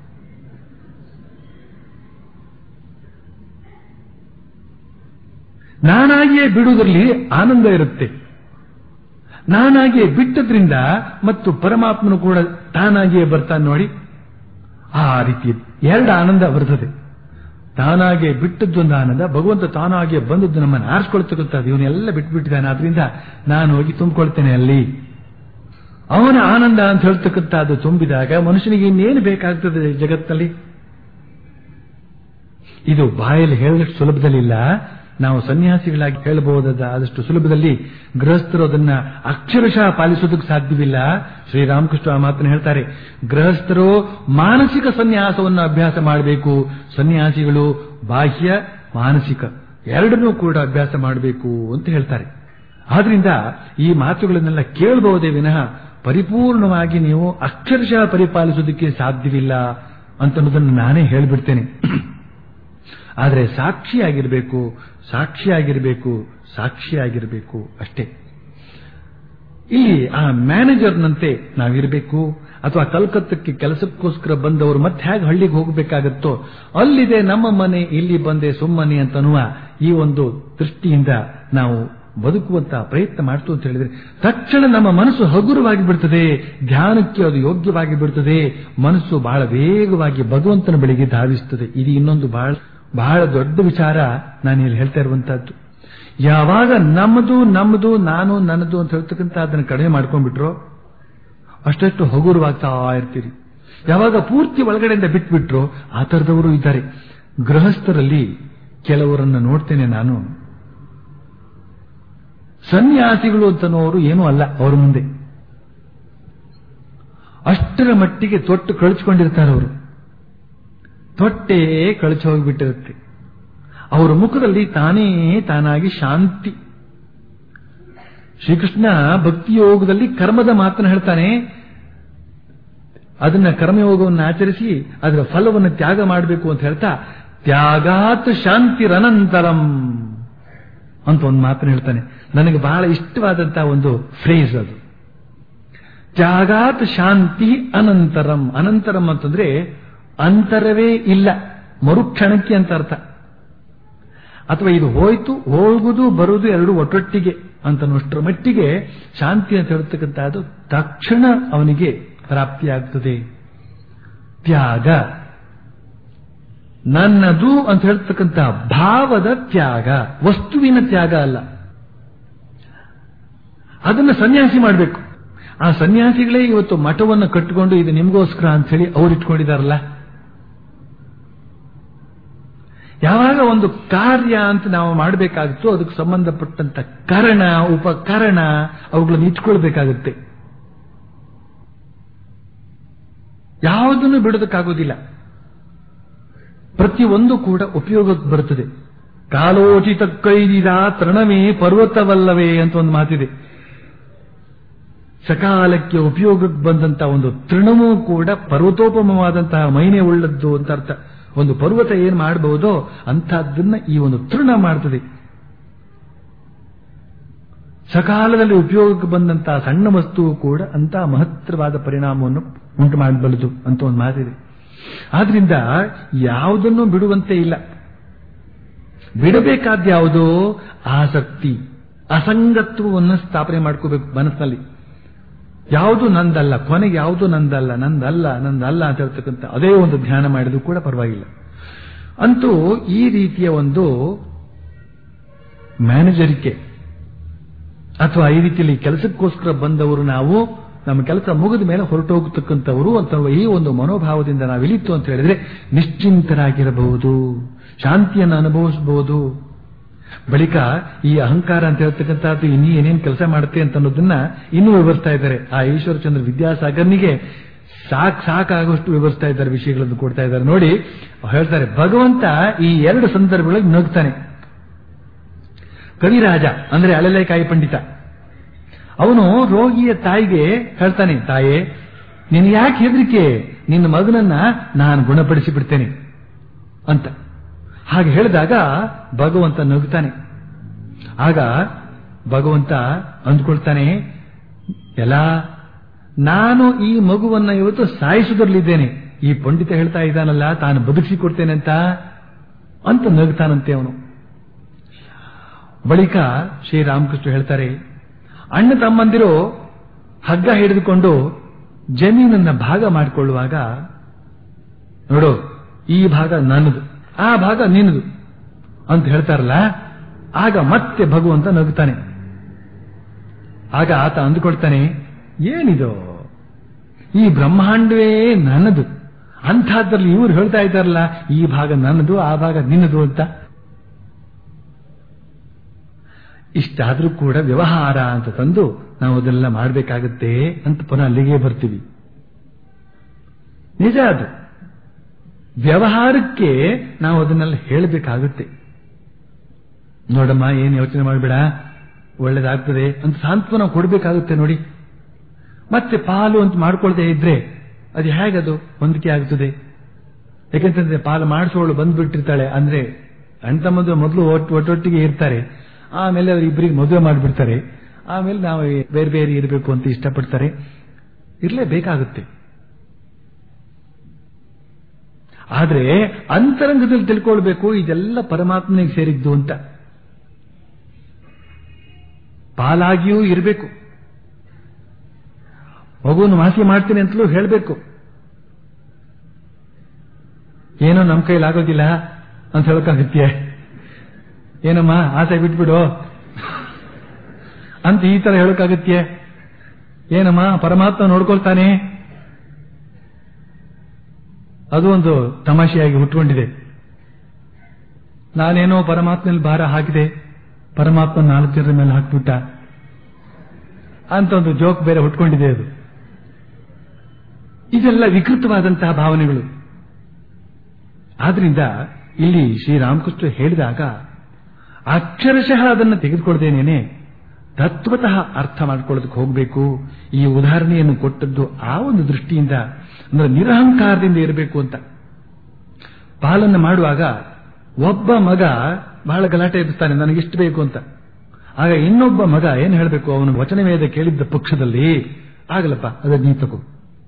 ನಾನಾಗಿಯೇ ಬಿಡುವುದರಲ್ಲಿ ಆನಂದ ಇರುತ್ತೆ ನಾನಾಗಿಯೇ ಬಿಟ್ಟದ್ರಿಂದ ಮತ್ತು ಪರಮಾತ್ಮನು ಕೂಡ ತಾನಾಗಿಯೇ ಬರ್ತಾನೆ ನೋಡಿ ಆ ರೀತಿ ಎರಡು ಆನಂದ ಬರ್ತದೆ ತಾನಾಗೆ ಬಿಟ್ಟದ್ದೊಂದು ಆನಂದ ಭಗವಂತ ತಾನಾಗೆ ಬಂದದ್ದು ನಮ್ಮನ್ನು ಆರಿಸ್ಕೊಳ್ತಕ್ಕಂಥದ್ದು ಇವನ್ನೆಲ್ಲ ಬಿಟ್ಬಿಟ್ಟಿದ್ದಾನೆ ಆದ್ರಿಂದ ನಾನು ಹೋಗಿ ತುಂಬಿಕೊಳ್ತೇನೆ ಅಲ್ಲಿ ಅವನ ಆನಂದ ಅಂತ ಹೇಳ್ತಕ್ಕಂಥದ್ದು ತುಂಬಿದಾಗ ಮನುಷ್ಯನಿಗೆ ಇನ್ನೇನು ಬೇಕಾಗ್ತದೆ ಜಗತ್ತಿನಲ್ಲಿ ಇದು ಬಾಯಲ್ಲಿ ಹೇಳಲಿಕ್ಕೆ ಸುಲಭದಲ್ಲಿಲ್ಲ ನಾವು ಸನ್ಯಾಸಿಗಳಾಗಿ ಹೇಳಬಹುದಾದ ಆದಷ್ಟು ಸುಲಭದಲ್ಲಿ ಗೃಹಸ್ಥರು ಅದನ್ನ ಅಕ್ಷರಶಃ ಪಾಲಿಸೋದಕ್ಕೆ ಸಾಧ್ಯವಿಲ್ಲ ಶ್ರೀರಾಮಕೃಷ್ಣ ಆ ಮಾತನ್ನು ಹೇಳ್ತಾರೆ ಗೃಹಸ್ಥರು ಮಾನಸಿಕ ಸನ್ಯಾಸವನ್ನು ಅಭ್ಯಾಸ ಮಾಡಬೇಕು ಸನ್ಯಾಸಿಗಳು ಬಾಹ್ಯ ಮಾನಸಿಕ ಎರಡನ್ನೂ ಕೂಡ ಅಭ್ಯಾಸ ಮಾಡಬೇಕು ಅಂತ ಹೇಳ್ತಾರೆ ಆದ್ರಿಂದ ಈ ಮಾತುಗಳನ್ನೆಲ್ಲ ಕೇಳಬಹುದೇ ವಿನಃ ಪರಿಪೂರ್ಣವಾಗಿ ನೀವು ಅಕ್ಷರಶಃ ಪರಿಪಾಲಿಸೋದಕ್ಕೆ ಸಾಧ್ಯವಿಲ್ಲ ಅಂತನ್ನೋದನ್ನು ನಾನೇ ಹೇಳ್ಬಿಡ್ತೇನೆ ಆದರೆ ಸಾಕ್ಷಿಯಾಗಿರಬೇಕು ಸಾಕ್ಷಿಯಾಗಿರಬೇಕು ಸಾಕ್ಷಿಯಾಗಿರಬೇಕು ಅಷ್ಟೇ ಇಲ್ಲಿ ಆ ಮ್ಯಾನೇಜರ್ನಂತೆ ನಾವಿರಬೇಕು ಅಥವಾ ಕಲ್ಕತ್ತಕ್ಕೆ ಕೆಲಸಕ್ಕೋಸ್ಕರ ಬಂದವರು ಮತ್ತೆ ಹೇಗೆ ಹಳ್ಳಿಗೆ ಹೋಗಬೇಕಾಗತ್ತೋ ಅಲ್ಲಿದೆ ನಮ್ಮ ಮನೆ ಇಲ್ಲಿ ಬಂದೆ ಸುಮ್ಮನೆ ಅಂತನ್ನುವ ಈ ಒಂದು ದೃಷ್ಟಿಯಿಂದ ನಾವು ಬದುಕುವಂತ ಪ್ರಯತ್ನ ಮಾಡ್ತು ಅಂತ ಹೇಳಿದ್ರೆ ತಕ್ಷಣ ನಮ್ಮ ಮನಸ್ಸು ಹಗುರವಾಗಿ ಬಿಡ್ತದೆ ಧ್ಯಾನಕ್ಕೆ ಅದು ಯೋಗ್ಯವಾಗಿ ಬಿಡ್ತದೆ ಮನಸ್ಸು ಬಹಳ ವೇಗವಾಗಿ ಭಗವಂತನ ಬಳಿಗೆ ಧಾವಿಸ್ತದೆ ಇದು ಇನ್ನೊಂದು ಬಹಳ ಬಹಳ ದೊಡ್ಡ ವಿಚಾರ ನಾನು ಇಲ್ಲಿ ಹೇಳ್ತಾ ಇರುವಂತಹದ್ದು ಯಾವಾಗ ನಮ್ಮದು ನಮ್ಮದು ನಾನು ನನ್ನದು ಅಂತ ಹೇಳ್ತಕ್ಕಂಥ ಅದನ್ನು ಕಡಿಮೆ ಮಾಡ್ಕೊಂಡ್ಬಿಟ್ರೋ ಅಷ್ಟಷ್ಟು ಹಗುರವಾಗ್ತಾ ಇರ್ತೀರಿ ಯಾವಾಗ ಪೂರ್ತಿ ಒಳಗಡೆಯಿಂದ ಬಿಟ್ಬಿಟ್ರೋ ಆ ಥರದವರು ಇದ್ದಾರೆ ಗೃಹಸ್ಥರಲ್ಲಿ ಕೆಲವರನ್ನು ನೋಡ್ತೇನೆ ನಾನು ಸನ್ಯಾಸಿಗಳು ಅಂತನೋರು ಏನೂ ಅಲ್ಲ ಅವರ ಮುಂದೆ ಅಷ್ಟರ ಮಟ್ಟಿಗೆ ತೊಟ್ಟು ಕಳಿಸ್ಕೊಂಡಿರ್ತಾರೆ ಅವರು ತೊಟ್ಟೆ ಕಳಚಿ ಹೋಗಿಬಿಟ್ಟಿರುತ್ತೆ ಅವರ ಮುಖದಲ್ಲಿ ತಾನೇ ತಾನಾಗಿ ಶಾಂತಿ ಶ್ರೀಕೃಷ್ಣ ಭಕ್ತಿಯೋಗದಲ್ಲಿ ಕರ್ಮದ ಮಾತನ್ನು ಹೇಳ್ತಾನೆ ಅದನ್ನ ಕರ್ಮಯೋಗವನ್ನು ಆಚರಿಸಿ ಅದರ ಫಲವನ್ನು ತ್ಯಾಗ ಮಾಡಬೇಕು ಅಂತ ಹೇಳ್ತಾ ತ್ಯಾಗಾತ್ ಶಾಂತಿರನಂತರಂ ಅಂತ ಒಂದು ಮಾತನ್ನು ಹೇಳ್ತಾನೆ ನನಗೆ ಬಹಳ ಇಷ್ಟವಾದಂತಹ ಒಂದು ಫ್ರೇಸ್ ಅದು ತ್ಯಾಗಾತ್ ಶಾಂತಿ ಅನಂತರಂ ಅನಂತರಂ ಅಂತಂದ್ರೆ ಅಂತರವೇ ಇಲ್ಲ ಮರುಕ್ಷಣಕ್ಕೆ ಅಂತ ಅರ್ಥ ಅಥವಾ ಇದು ಹೋಯ್ತು ಹೋಗುದು ಬರುವುದು ಎರಡು ಒಟ್ಟೊಟ್ಟಿಗೆ ಅಂತನ್ನೋಷ್ಟರ ಮಟ್ಟಿಗೆ ಶಾಂತಿ ಅಂತ ಹೇಳ್ತಕ್ಕಂಥದ್ದು ತಕ್ಷಣ ಅವನಿಗೆ ಪ್ರಾಪ್ತಿಯಾಗ್ತದೆ ತ್ಯಾಗ ನನ್ನದು ಅಂತ ಹೇಳ್ತಕ್ಕಂಥ ಭಾವದ ತ್ಯಾಗ ವಸ್ತುವಿನ ತ್ಯಾಗ ಅಲ್ಲ ಅದನ್ನು ಸನ್ಯಾಸಿ ಮಾಡಬೇಕು ಆ ಸನ್ಯಾಸಿಗಳೇ ಇವತ್ತು ಮಠವನ್ನು ಕಟ್ಟಿಕೊಂಡು ಇದು ನಿಮಗೋಸ್ಕರ ಅಂತ ಹೇಳಿ ಅವ್ರು ಇಟ್ಕೊಂಡಿದಾರಲ್ಲ ಯಾವಾಗ ಒಂದು ಕಾರ್ಯ ಅಂತ ನಾವು ಮಾಡಬೇಕಾಗುತ್ತೋ ಅದಕ್ಕೆ ಸಂಬಂಧಪಟ್ಟಂತ ಕಾರಣ ಉಪಕರಣ ಅವುಗಳನ್ನು ಇಟ್ಕೊಳ್ಬೇಕಾಗುತ್ತೆ ಯಾವುದನ್ನು ಬಿಡೋದಕ್ಕಾಗೋದಿಲ್ಲ ಪ್ರತಿಯೊಂದು ಕೂಡ ಉಪಯೋಗಕ್ಕೆ ಬರುತ್ತದೆ ಕಾಲೋಚಿತ ಕೈದಿದ ತೃಣವೇ ಪರ್ವತವಲ್ಲವೇ ಅಂತ ಒಂದು ಮಾತಿದೆ ಸಕಾಲಕ್ಕೆ ಉಪಯೋಗಕ್ಕೆ ಬಂದಂತಹ ಒಂದು ತೃಣವೂ ಕೂಡ ಪರ್ವತೋಪಮವಾದಂತಹ ಮೈನೆ ಉಳ್ಳದ್ದು ಅಂತ ಅರ್ಥ ಒಂದು ಪರ್ವತ ಏನ್ ಮಾಡಬಹುದೋ ಅಂತಹದ್ದನ್ನ ಈ ಒಂದು ತೃಣ ಮಾಡ್ತದೆ ಸಕಾಲದಲ್ಲಿ ಉಪಯೋಗಕ್ಕೆ ಬಂದಂತಹ ಸಣ್ಣ ವಸ್ತುವು ಕೂಡ ಅಂತಹ ಮಹತ್ತರವಾದ ಪರಿಣಾಮವನ್ನು ಉಂಟು ಮಾಡಬಲ್ಲದು ಅಂತ ಒಂದು ಮಾತಿದೆ ಆದ್ರಿಂದ ಯಾವುದನ್ನು ಬಿಡುವಂತೆ ಇಲ್ಲ ಬಿಡಬೇಕಾದ ಯಾವುದೋ ಆಸಕ್ತಿ ಅಸಂಗತ್ವವನ್ನು ಸ್ಥಾಪನೆ ಮಾಡ್ಕೋಬೇಕು ಮನಸ್ಸಿನಲ್ಲಿ ಯಾವುದು ನಂದಲ್ಲ ಕೊನೆಗೆ ಯಾವುದು ನಂದಲ್ಲ ನಂದಲ್ಲ ನಂದಲ್ಲ ಅಂತ ಹೇಳ್ತಕ್ಕಂಥ ಅದೇ ಒಂದು ಧ್ಯಾನ ಮಾಡಿದ್ರು ಕೂಡ ಪರವಾಗಿಲ್ಲ ಅಂತೂ ಈ ರೀತಿಯ ಒಂದು ಮ್ಯಾನೇಜರಿಕೆ ಅಥವಾ ಈ ರೀತಿಯಲ್ಲಿ ಕೆಲಸಕ್ಕೋಸ್ಕರ ಬಂದವರು ನಾವು ನಮ್ಮ ಕೆಲಸ ಮುಗಿದ ಮೇಲೆ ಹೊರಟೋಗತಕ್ಕಂಥವರು ಅಂತ ಈ ಒಂದು ಮನೋಭಾವದಿಂದ ನಾವಿಲಿತ್ತು ಅಂತ ಹೇಳಿದ್ರೆ ನಿಶ್ಚಿಂತರಾಗಿರಬಹುದು ಶಾಂತಿಯನ್ನು ಅನುಭವಿಸಬಹುದು ಬಳಿಕ ಈ ಅಹಂಕಾರ ಅಂತ ಹೇಳ್ತಕ್ಕಂಥದ್ದು ಇನ್ನೂ ಏನೇನು ಕೆಲಸ ಮಾಡುತ್ತೆ ಅಂತ ಅನ್ನೋದನ್ನ ಇನ್ನೂ ವಿವರಿಸ್ತಾ ಇದ್ದಾರೆ ಆ ಈಶ್ವರಚಂದ್ರ ವಿದ್ಯಾಸಾಗರ್ನಿಗೆ ಸಾಕ್ ಸಾಕಾಗುವಷ್ಟು ವಿವರಿಸ್ತಾ ಇದ್ದಾರೆ ವಿಷಯಗಳನ್ನು ಕೊಡ್ತಾ ಇದ್ದಾರೆ ನೋಡಿ ಹೇಳ್ತಾರೆ ಭಗವಂತ ಈ ಎರಡು ಸಂದರ್ಭಗಳಲ್ಲಿ ನಗ್ತಾನೆ ಕವಿರಾಜ ಅಂದ್ರೆ ಅಲೆಲೆಕಾಯಿ ಪಂಡಿತ ಅವನು ರೋಗಿಯ ತಾಯಿಗೆ ಹೇಳ್ತಾನೆ ತಾಯೇ ನೀನು ಯಾಕೆ ಹೆದರಿಕೆ ನಿನ್ನ ಮಗನನ್ನ ನಾನು ಗುಣಪಡಿಸಿ ಬಿಡ್ತೇನೆ ಅಂತ ಹಾಗೆ ಹೇಳಿದಾಗ ಭಗವಂತ ನಗುತ್ತಾನೆ ಆಗ ಭಗವಂತ ಅಂದ್ಕೊಳ್ತಾನೆ ಎಲ್ಲ ನಾನು ಈ ಮಗುವನ್ನ ಇವತ್ತು ಸಾಯಿಸುವುದರಲ್ಲಿದ್ದೇನೆ ಈ ಪಂಡಿತ ಹೇಳ್ತಾ ಇದ್ದಾನಲ್ಲ ತಾನು ಬದುಕಿಸಿ ಕೊಡ್ತೇನೆ ಅಂತ ಅಂತ ನಗುತ್ತಾನಂತೆ ಅವನು ಬಳಿಕ ಶ್ರೀರಾಮಕೃಷ್ಣ ಹೇಳ್ತಾರೆ ಅಣ್ಣ ತಮ್ಮಂದಿರು ಹಗ್ಗ ಹಿಡಿದುಕೊಂಡು ಜಮೀನನ್ನ ಭಾಗ ಮಾಡಿಕೊಳ್ಳುವಾಗ ನೋಡು ಈ ಭಾಗ ನನ್ನದು ಆ ಭಾಗ ನಿನ್ನದು ಅಂತ ಹೇಳ್ತಾರಲ್ಲ ಆಗ ಮತ್ತೆ ಭಗವಂತ ನಗುತ್ತಾನೆ ಆಗ ಆತ ಅಂದುಕೊಳ್ತಾನೆ ಏನಿದು ಈ ಬ್ರಹ್ಮಾಂಡವೇ ನನ್ನದು ಅಂಥದ್ರಲ್ಲಿ ಇವರು ಹೇಳ್ತಾ ಇದ್ದಾರಲ್ಲ ಈ ಭಾಗ ನನ್ನದು ಆ ಭಾಗ ನಿನ್ನದು ಅಂತ ಇಷ್ಟಾದ್ರೂ ಕೂಡ ವ್ಯವಹಾರ ಅಂತ ತಂದು ನಾವು ಅದೆಲ್ಲ ಮಾಡಬೇಕಾಗತ್ತೆ ಅಂತ ಪುನಃ ಅಲ್ಲಿಗೆ ಬರ್ತೀವಿ ನಿಜ ಅದು ವ್ಯವಹಾರಕ್ಕೆ ನಾವು ಅದನ್ನೆಲ್ಲ ಹೇಳಬೇಕಾಗುತ್ತೆ ನೋಡಮ್ಮ ಏನು ಯೋಚನೆ ಮಾಡಬೇಡ ಒಳ್ಳೇದಾಗ್ತದೆ ಅಂತ ಸಾಂತ್ವನ ಕೊಡಬೇಕಾಗುತ್ತೆ ನೋಡಿ ಮತ್ತೆ ಪಾಲು ಅಂತ ಮಾಡ್ಕೊಳ್ದೇ ಇದ್ರೆ ಅದು ಹೇಗದು ಹೊಂದಿಕೆ ಆಗ್ತದೆ ಯಾಕೆಂತಂದ್ರೆ ಪಾಲು ಮಾಡಿಸೋಳು ಬಂದ್ಬಿಟ್ಟಿರ್ತಾಳೆ ಅಂದ್ರೆ ಅಣ್ತಮ್ಮದು ಮೊದಲು ಒಟ್ಟೊಟ್ಟಿಗೆ ಇರ್ತಾರೆ ಆಮೇಲೆ ಅವ್ರು ಇಬ್ಬರಿಗೆ ಮದುವೆ ಮಾಡಿಬಿಡ್ತಾರೆ ಆಮೇಲೆ ನಾವು ಬೇರೆ ಬೇರೆ ಇರಬೇಕು ಅಂತ ಇಷ್ಟಪಡ್ತಾರೆ ಇರಲೇಬೇಕಾಗುತ್ತೆ ಆದ್ರೆ ಅಂತರಂಗದಲ್ಲಿ ತಿಳ್ಕೊಳ್ಬೇಕು ಇದೆಲ್ಲ ಪರಮಾತ್ಮನಿಗೆ ಸೇರಿದ್ದು ಅಂತ ಪಾಲಾಗಿಯೂ ಇರಬೇಕು ಮಗುವನ್ನು ವಾಸಿ ಮಾಡ್ತೀನಿ ಅಂತಲೂ ಹೇಳಬೇಕು ಏನೋ ನಮ್ಮ ಕೈಲಾಗೋದಿಲ್ಲ ಅಂತ ಹೇಳಕ್ಕಾಗತ್ತೆ ಏನಮ್ಮ ಆಸೆ ಬಿಟ್ಬಿಡು ಅಂತ ಈ ತರ ಹೇಳಕ್ಕಾಗತ್ತೆ ಏನಮ್ಮ ಪರಮಾತ್ಮ ನೋಡ್ಕೊಳ್ತಾನೆ ಅದು ಒಂದು ತಮಾಷೆಯಾಗಿ ಹುಟ್ಟುಕೊಂಡಿದೆ ನಾನೇನೋ ಪರಮಾತ್ಮನಲ್ಲಿ ಭಾರ ಹಾಕಿದೆ ಪರಮಾತ್ಮ ನಾಲ್ಕು ಜನರ ಮೇಲೆ ಹಾಕ್ಬಿಟ್ಟ ಅಂತ ಒಂದು ಜೋಕ್ ಬೇರೆ ಹುಟ್ಕೊಂಡಿದೆ ಅದು ಇದೆಲ್ಲ ವಿಕೃತವಾದಂತಹ ಭಾವನೆಗಳು ಆದ್ರಿಂದ ಇಲ್ಲಿ ಶ್ರೀರಾಮಕೃಷ್ಣ ಹೇಳಿದಾಗ ಅಕ್ಷರಶಃ ಅದನ್ನು ತೆಗೆದುಕೊಳ್ದೇನೇನೆ ತತ್ವತಃ ಅರ್ಥ ಮಾಡ್ಕೊಳ್ಳೋದಕ್ಕೆ ಹೋಗಬೇಕು ಈ ಉದಾಹರಣೆಯನ್ನು ಕೊಟ್ಟದ್ದು ಆ ಒಂದು ದೃಷ್ಟಿಯಿಂದ ಅಂದ್ರೆ ನಿರಹಂಕಾರದಿಂದ ಇರಬೇಕು ಅಂತ ಪಾಲನ್ನು ಮಾಡುವಾಗ ಒಬ್ಬ ಮಗ ಬಹಳ ಗಲಾಟೆ ಎದುರ್ತಾನೆ ನನಗಿಷ್ಟು ಬೇಕು ಅಂತ ಆಗ ಇನ್ನೊಬ್ಬ ಮಗ ಏನು ಹೇಳಬೇಕು ಅವನು ವಚನವೇದ ಕೇಳಿದ್ದ ಪಕ್ಷದಲ್ಲಿ ಆಗಲಪ್ಪ ಅದನ್ನ ನೀ ತಗೋ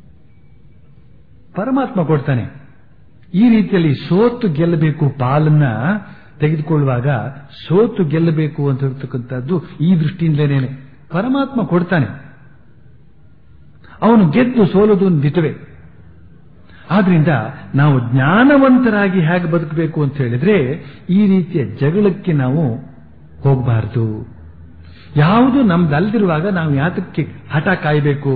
ಪರಮಾತ್ಮ ಕೊಡ್ತಾನೆ ಈ ರೀತಿಯಲ್ಲಿ ಸೋತು ಗೆಲ್ಲಬೇಕು ಪಾಲನ್ನ ತೆಗೆದುಕೊಳ್ಳುವಾಗ ಸೋತು ಗೆಲ್ಲಬೇಕು ಅಂತ ಹೇಳ್ತಕ್ಕಂಥದ್ದು ಈ ದೃಷ್ಟಿಯಿಂದಲೇನೆ ಪರಮಾತ್ಮ ಕೊಡ್ತಾನೆ ಅವನು ಗೆದ್ದು ಸೋಲೋದು ದಿಟವೇ ಆದ್ರಿಂದ ನಾವು ಜ್ಞಾನವಂತರಾಗಿ ಹೇಗೆ ಬದುಕಬೇಕು ಅಂತ ಹೇಳಿದ್ರೆ ಈ ರೀತಿಯ ಜಗಳಕ್ಕೆ ನಾವು ಹೋಗಬಾರದು ಯಾವುದು ನಮ್ದಲ್ದಿರುವಾಗ ನಾವು ಯಾತಕ್ಕೆ ಹಠ ಕಾಯಬೇಕು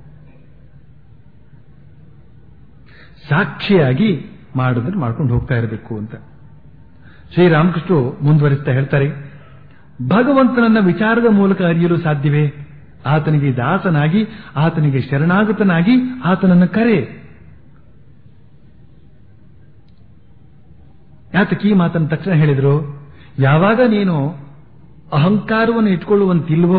ಸಾಕ್ಷಿಯಾಗಿ ಮಾಡೋದನ್ನು ಮಾಡ್ಕೊಂಡು ಹೋಗ್ತಾ ಇರಬೇಕು ಅಂತ ಶ್ರೀರಾಮಕೃಷ್ಣ ಮುಂದುವರಿಸ್ತಾ ಹೇಳ್ತಾರೆ ಭಗವಂತನನ್ನ ವಿಚಾರದ ಮೂಲಕ ಅರಿಯಲು ಸಾಧ್ಯವೇ ಆತನಿಗೆ ದಾಸನಾಗಿ ಆತನಿಗೆ ಶರಣಾಗತನಾಗಿ ಆತನನ್ನು ಕರೆ ಯಾತಕ್ಕೆ ಈ ಮಾತನ್ನು ತಕ್ಷಣ ಹೇಳಿದ್ರು ಯಾವಾಗ ನೀನು ಅಹಂಕಾರವನ್ನು ಇಟ್ಕೊಳ್ಳುವಂತಿಲ್ವೋ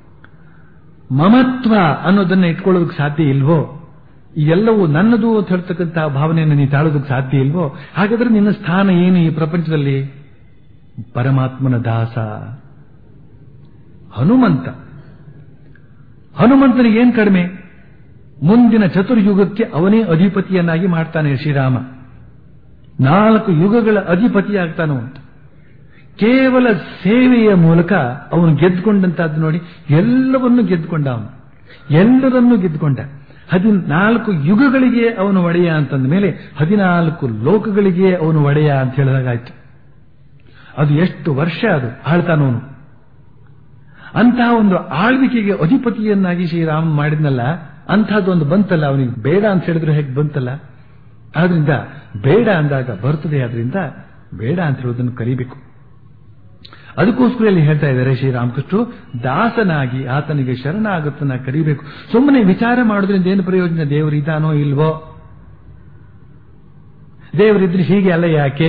ಮಮತ್ವ ಅನ್ನೋದನ್ನ ಇಟ್ಕೊಳ್ಳೋದಕ್ಕೆ ಸಾಧ್ಯ ಇಲ್ವೋ ಎಲ್ಲವೂ ನನ್ನದು ಅಂತ ಹೇಳ್ತಕ್ಕಂಥ ಭಾವನೆಯನ್ನು ನೀ ತಾಳೋದಕ್ಕೆ ಸಾಧ್ಯ ಇಲ್ವೋ ಹಾಗಾದ್ರೆ ನಿನ್ನ ಸ್ಥಾನ ಏನು ಈ ಪ್ರಪಂಚದಲ್ಲಿ ಪರಮಾತ್ಮನ ದಾಸ ಹನುಮಂತ ಹನುಮಂತನಿಗೆ ಏನ್ ಕಡಿಮೆ ಮುಂದಿನ ಚತುರ್ಯುಗಕ್ಕೆ ಅವನೇ ಅಧಿಪತಿಯನ್ನಾಗಿ ಮಾಡ್ತಾನೆ ಶ್ರೀರಾಮ ನಾಲ್ಕು ಯುಗಗಳ ಅಧಿಪತಿಯಾಗ್ತಾನೋ ಅಂತ ಕೇವಲ ಸೇವೆಯ ಮೂಲಕ ಅವನು ಗೆದ್ದುಕೊಂಡಂತದ್ದು ನೋಡಿ ಎಲ್ಲವನ್ನೂ ಗೆದ್ದುಕೊಂಡ ಅವನು ಎಲ್ಲರನ್ನೂ ಗೆದ್ದುಕೊಂಡ ಹದಿನಾಲ್ಕು ಯುಗಗಳಿಗೆ ಅವನು ಒಡೆಯ ಅಂತಂದ ಮೇಲೆ ಹದಿನಾಲ್ಕು ಲೋಕಗಳಿಗೆ ಅವನು ಒಡೆಯ ಅಂತ ಹೇಳಿದಾಗಾಯ್ತು ಅದು ಎಷ್ಟು ವರ್ಷ ಅದು ಆಳ್ತಾನವನು ಅಂತಹ ಒಂದು ಆಳ್ವಿಕೆಗೆ ಅಧಿಪತಿಯನ್ನಾಗಿ ಶ್ರೀರಾಮ ಮಾಡಿದ್ನಲ್ಲ ಅಂತಹದ್ದೊಂದು ಬಂತಲ್ಲ ಅವನಿಗೆ ಬೇಡ ಅಂತ ಹೇಳಿದ್ರೆ ಹೇಗೆ ಬಂತಲ್ಲ ಆದ್ರಿಂದ ಬೇಡ ಅಂದಾಗ ಬರ್ತದೆ ಆದ್ರಿಂದ ಬೇಡ ಅಂತ ಹೇಳೋದನ್ನು ಕಲಿಬೇಕು ಅದಕ್ಕೋಸ್ಕರ ಇಲ್ಲಿ ಹೇಳ್ತಾ ಇದ್ದಾರೆ ಶ್ರೀರಾಮಕೃಷ್ಣರು ದಾಸನಾಗಿ ಆತನಿಗೆ ಶರಣಾಗತನ ಕರಿಬೇಕು ಸುಮ್ಮನೆ ವಿಚಾರ ಮಾಡೋದ್ರಿಂದ ಏನು ಪ್ರಯೋಜನ ದೇವರು ಇದಾನೋ ಇಲ್ವೋ ದೇವರಿದ್ರೆ ಹೀಗೆ ಅಲ್ಲ ಯಾಕೆ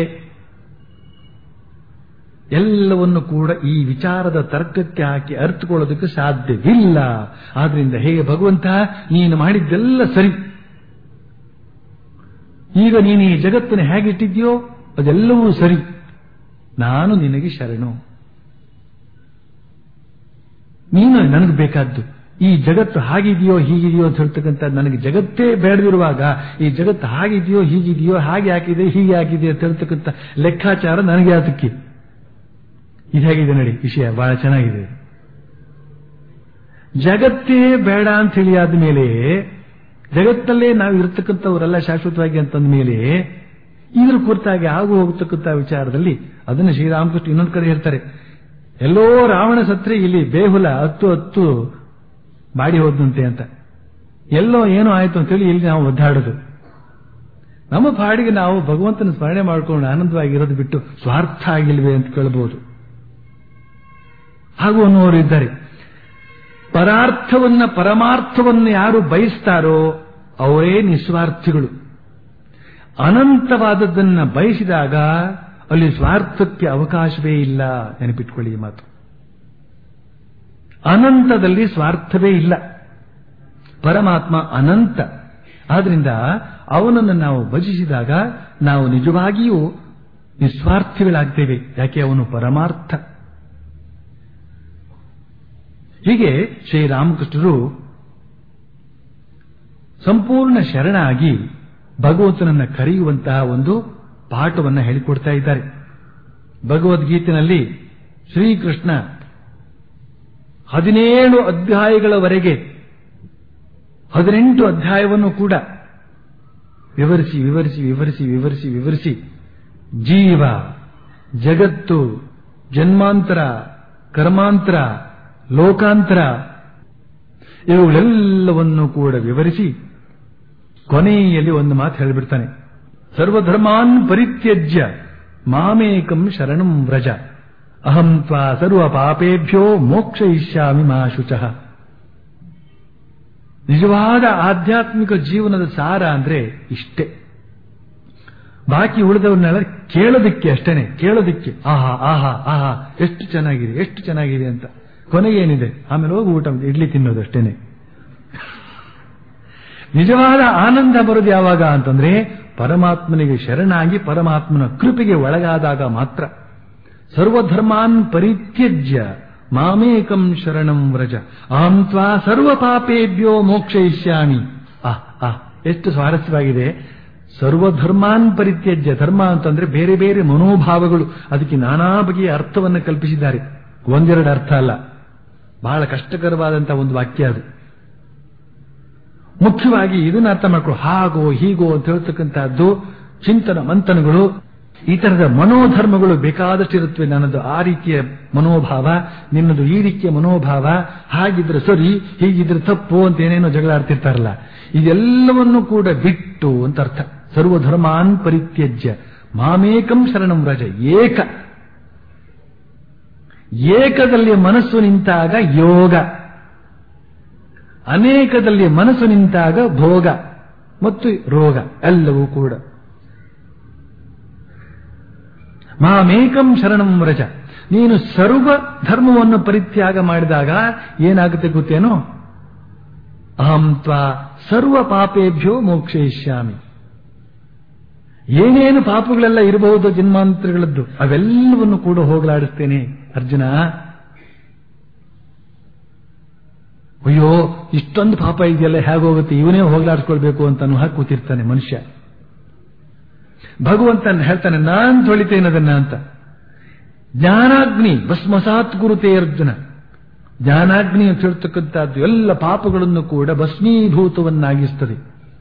ಎಲ್ಲವನ್ನು ಕೂಡ ಈ ವಿಚಾರದ ತರ್ಕಕ್ಕೆ ಹಾಕಿ ಅರ್ಥಕೊಳ್ಳೋದಕ್ಕೆ ಸಾಧ್ಯವಿಲ್ಲ ಆದ್ರಿಂದ ಹೇಗೆ ಭಗವಂತ ನೀನು ಮಾಡಿದ್ದೆಲ್ಲ ಸರಿ ಈಗ ನೀನು ಈ ಜಗತ್ತನ್ನು ಹೇಗಿಟ್ಟಿದ್ಯೋ ಅದೆಲ್ಲವೂ ಸರಿ ನಾನು ನಿನಗೆ ಶರಣು ನೀನು ನನಗೆ ಬೇಕಾದ್ದು ಈ ಜಗತ್ತು ಹಾಗಿದೆಯೋ ಹೀಗಿದೆಯೋ ಅಂತ ಹೇಳ್ತಕ್ಕಂಥ ನನಗೆ ಜಗತ್ತೇ ಬೇಡದಿರುವಾಗ ಈ ಜಗತ್ತು ಹಾಗಿದೆಯೋ ಹೀಗಿದೆಯೋ ಹಾಗೆ ಹಾಕಿದೆ ಹೀಗೆ ಹಾಕಿದೆ ಅಂತ ಹೇಳ್ತಕ್ಕಂಥ ಲೆಕ್ಕಾಚಾರ ನನಗೆ ಅದಕ್ಕೆ ಇದು ಹೇಗಿದೆ ನೋಡಿ ವಿಷಯ ಬಹಳ ಚೆನ್ನಾಗಿದೆ ಜಗತ್ತೇ ಬೇಡ ಅಂತ ಹೇಳಿ ಆದ್ಮೇಲೆ ಜಗತ್ತಲ್ಲೇ ನಾವು ಇರತಕ್ಕಂಥವರೆಲ್ಲ ಶಾಶ್ವತವಾಗಿ ಅಂತಂದ ಮೇಲೆ ಇದ್ರ ಕುರಿತಾಗಿ ಆಗು ಹೋಗತಕ್ಕಂಥ ವಿಚಾರದಲ್ಲಿ ಅದನ್ನು ಶ್ರೀರಾಮಕೃಷ್ಣ ಇನ್ನೊಂದು ಕಡೆ ಹೇಳ್ತಾರೆ ಎಲ್ಲೋ ರಾವಣ ಸತ್ರೆ ಇಲ್ಲಿ ಬೇಹುಲ ಹತ್ತು ಹತ್ತು ಬಾಡಿ ಹೋದಂತೆ ಅಂತ ಎಲ್ಲೋ ಏನೋ ಆಯ್ತು ಅಂತೇಳಿ ಇಲ್ಲಿ ನಾವು ಒದ್ದಾಡೋದು ನಮ್ಮ ಪಾಡಿಗೆ ನಾವು ಭಗವಂತನ ಸ್ಮರಣೆ ಮಾಡ್ಕೊಂಡು ಆನಂದವಾಗಿರೋದು ಬಿಟ್ಟು ಸ್ವಾರ್ಥ ಆಗಿಲ್ವೇ ಅಂತ ಕೇಳಬಹುದು ಹಾಗೂ ಅನ್ನುವರು ಇದ್ದಾರೆ ಪರಾರ್ಥವನ್ನ ಪರಮಾರ್ಥವನ್ನು ಯಾರು ಬಯಸ್ತಾರೋ ಅವರೇ ನಿಸ್ವಾರ್ಥಿಗಳು ಅನಂತವಾದದ್ದನ್ನ ಬಯಸಿದಾಗ ಅಲ್ಲಿ ಸ್ವಾರ್ಥಕ್ಕೆ ಅವಕಾಶವೇ ಇಲ್ಲ ನೆನಪಿಟ್ಕೊಳ್ಳಿ ಈ ಮಾತು ಅನಂತದಲ್ಲಿ ಸ್ವಾರ್ಥವೇ ಇಲ್ಲ ಪರಮಾತ್ಮ ಅನಂತ ಆದ್ರಿಂದ ಅವನನ್ನು ನಾವು ಭಜಿಸಿದಾಗ ನಾವು ನಿಜವಾಗಿಯೂ ನಿಸ್ವಾರ್ಥಿಗಳಾಗ್ತೇವೆ ಯಾಕೆ ಅವನು ಪರಮಾರ್ಥ ಹೀಗೆ ಶ್ರೀರಾಮಕೃಷ್ಣರು ಸಂಪೂರ್ಣ ಶರಣಾಗಿ ಭಗವಂತನನ್ನ ಕರೆಯುವಂತಹ ಒಂದು ಪಾಠವನ್ನು ಹೇಳಿಕೊಡ್ತಾ ಇದ್ದಾರೆ ಭಗವದ್ಗೀತೆಯಲ್ಲಿ ಶ್ರೀಕೃಷ್ಣ ಹದಿನೇಳು ಅಧ್ಯಾಯಗಳವರೆಗೆ ಹದಿನೆಂಟು ಅಧ್ಯಾಯವನ್ನು ಕೂಡ ವಿವರಿಸಿ ವಿವರಿಸಿ ವಿವರಿಸಿ ವಿವರಿಸಿ ವಿವರಿಸಿ ಜೀವ ಜಗತ್ತು ಜನ್ಮಾಂತರ ಕರ್ಮಾಂತರ ಲೋಕಾಂತರ ಇವುಗಳೆಲ್ಲವನ್ನು ಕೂಡ ವಿವರಿಸಿ ಕೊನೆಯಲ್ಲಿ ಒಂದು ಮಾತು ಹೇಳಿಬಿಡ್ತಾನೆ ಸರ್ವಧರ್ಮಾನ್ ಪರಿತ್ಯಜ್ಯ ಮಾಮೇಕಂ ಶರಣಂ ವ್ರಜ ಅಹಂ ತ್ವಾ ಸರ್ವ ಪಾಪೇಭ್ಯೋ ಮೋಕ್ಷಯಿಷ್ಯಾಮಿ ಮಾ ಶುಚಃ ನಿಜವಾದ ಆಧ್ಯಾತ್ಮಿಕ ಜೀವನದ ಸಾರ ಅಂದ್ರೆ ಇಷ್ಟೇ ಬಾಕಿ ಉಳಿದವನ್ನೆಲ್ಲ ಕೇಳೋದಿಕ್ಕೆ ಅಷ್ಟೇನೆ ಕೇಳೋದಿಕ್ಕೆ ಆಹಾ ಆಹಾ ಆಹಾ ಎಷ್ಟು ಚೆನ್ನಾಗಿದೆ ಎಷ್ಟು ಚೆನ್ನಾಗಿದೆ ಅಂತ ಕೊನೆಗೇನಿದೆ ಆಮೇಲೆ ಹೋಗಿ ಊಟ ಇಡ್ಲಿ ತಿನ್ನೋದು ಅಷ್ಟೇನೆ ನಿಜವಾದ ಆನಂದ ಬರೋದು ಯಾವಾಗ ಅಂತಂದ್ರೆ ಪರಮಾತ್ಮನಿಗೆ ಶರಣಾಗಿ ಪರಮಾತ್ಮನ ಕೃಪೆಗೆ ಒಳಗಾದಾಗ ಮಾತ್ರ ಸರ್ವಧರ್ಮಾನ್ ಪರಿತ್ಯಜ್ಯ ಮಾಮೇಕಂ ಶರಣಂ ವ್ರಜ ಅಹಂ ತ್ವಾ ಸರ್ವ ಪಾಪೇಭ್ಯೋ ಮೋಕ್ಷಯಿಷ್ಯಾಮಿ ಆಹ್ ಆಹ್ ಎಷ್ಟು ಸ್ವಾರಸ್ಯವಾಗಿದೆ ಸರ್ವಧರ್ಮಾನ್ ಪರಿತ್ಯಜ್ಯ ಧರ್ಮ ಅಂತಂದ್ರೆ ಬೇರೆ ಬೇರೆ ಮನೋಭಾವಗಳು ಅದಕ್ಕೆ ನಾನಾ ಬಗೆಯ ಅರ್ಥವನ್ನು ಕಲ್ಪಿಸಿದ್ದಾರೆ ಒಂದೆರಡು ಅರ್ಥ ಅಲ್ಲ ಬಹಳ ಕಷ್ಟಕರವಾದಂತಹ ಒಂದು ವಾಕ್ಯ ಅದು ಮುಖ್ಯವಾಗಿ ಇದನ್ನ ಅರ್ಥ ಮಾಡ್ಕೊಳ್ಳೋ ಹಾಗೋ ಹೀಗೋ ಅಂತ ಹೇಳ್ತಕ್ಕಂತಹದ್ದು ಚಿಂತನ ಮಂಥನಗಳು ಈ ತರದ ಮನೋಧರ್ಮಗಳು ಬೇಕಾದಷ್ಟಿರುತ್ತವೆ ನನ್ನದು ಆ ರೀತಿಯ ಮನೋಭಾವ ನಿನ್ನದು ಈ ರೀತಿಯ ಮನೋಭಾವ ಹಾಗಿದ್ರೆ ಸರಿ ಹೀಗಿದ್ರೆ ತಪ್ಪು ಅಂತ ಏನೇನೋ ಜಗಳ ಆಡ್ತಿರ್ತಾರಲ್ಲ ಇದೆಲ್ಲವನ್ನು ಕೂಡ ಬಿಟ್ಟು ಅಂತ ಅರ್ಥ ಸರ್ವಧರ್ಮಾನ್ ಪರಿತ್ಯಜ್ಯ ಮಾಮೇಕಂ ಶರಣಂ ರಜ ಏಕ ಏಕದಲ್ಲಿ ಮನಸ್ಸು ನಿಂತಾಗ ಯೋಗ ಅನೇಕದಲ್ಲಿ ಮನಸ್ಸು ನಿಂತಾಗ ಭೋಗ ಮತ್ತು ರೋಗ ಎಲ್ಲವೂ ಕೂಡ ಮಾಮೇಕಂ ಶರಣಂ ವ್ರಜ ನೀನು ಸರ್ವ ಧರ್ಮವನ್ನು ಪರಿತ್ಯಾಗ ಮಾಡಿದಾಗ ಏನಾಗುತ್ತೆ ಗೊತ್ತೇನೋ ಅಹಂ ತ್ವಾ ಸರ್ವ ಪಾಪೇಭ್ಯೋ ಮೋಕ್ಷಯಿಷ್ಯಾಮಿ ಏನೇನು ಪಾಪಗಳೆಲ್ಲ ಇರಬಹುದು ಜನ್ಮಾಂತರಗಳದ್ದು ಅವೆಲ್ಲವನ್ನು ಕೂಡ ಹೋಗಲಾಡಿಸ್ತೇನೆ ಅರ್ಜುನ ಅಯ್ಯೋ ಇಷ್ಟೊಂದು ಪಾಪ ಇದೆಯಲ್ಲ ಹೇಗೋಗುತ್ತೆ ಇವನೇ ಹೋಗ್ಲಾಡ್ಸ್ಕೊಳ್ಬೇಕು ಅಂತ ಹಾಕಿ ಕೂತಿರ್ತಾನೆ ಮನುಷ್ಯ ಭಗವಂತ ಹೇಳ್ತಾನೆ ನಾನ್ ತೊಳಿತೇನೆ ಅದನ್ನ ಅಂತ ಜ್ಞಾನಾಗ್ನಿ ಭಸ್ಮಸಾತ್ ಗುರುತೆ ಅರ್ಜುನ ಜ್ಞಾನಾಗ್ನಿ ಅಂತ ಹೇಳ್ತಕ್ಕಂಥದ್ದು ಎಲ್ಲ ಪಾಪಗಳನ್ನು ಕೂಡ ಭಸ್ಮೀಭೂತವನ್ನಾಗಿಸ್ತದೆ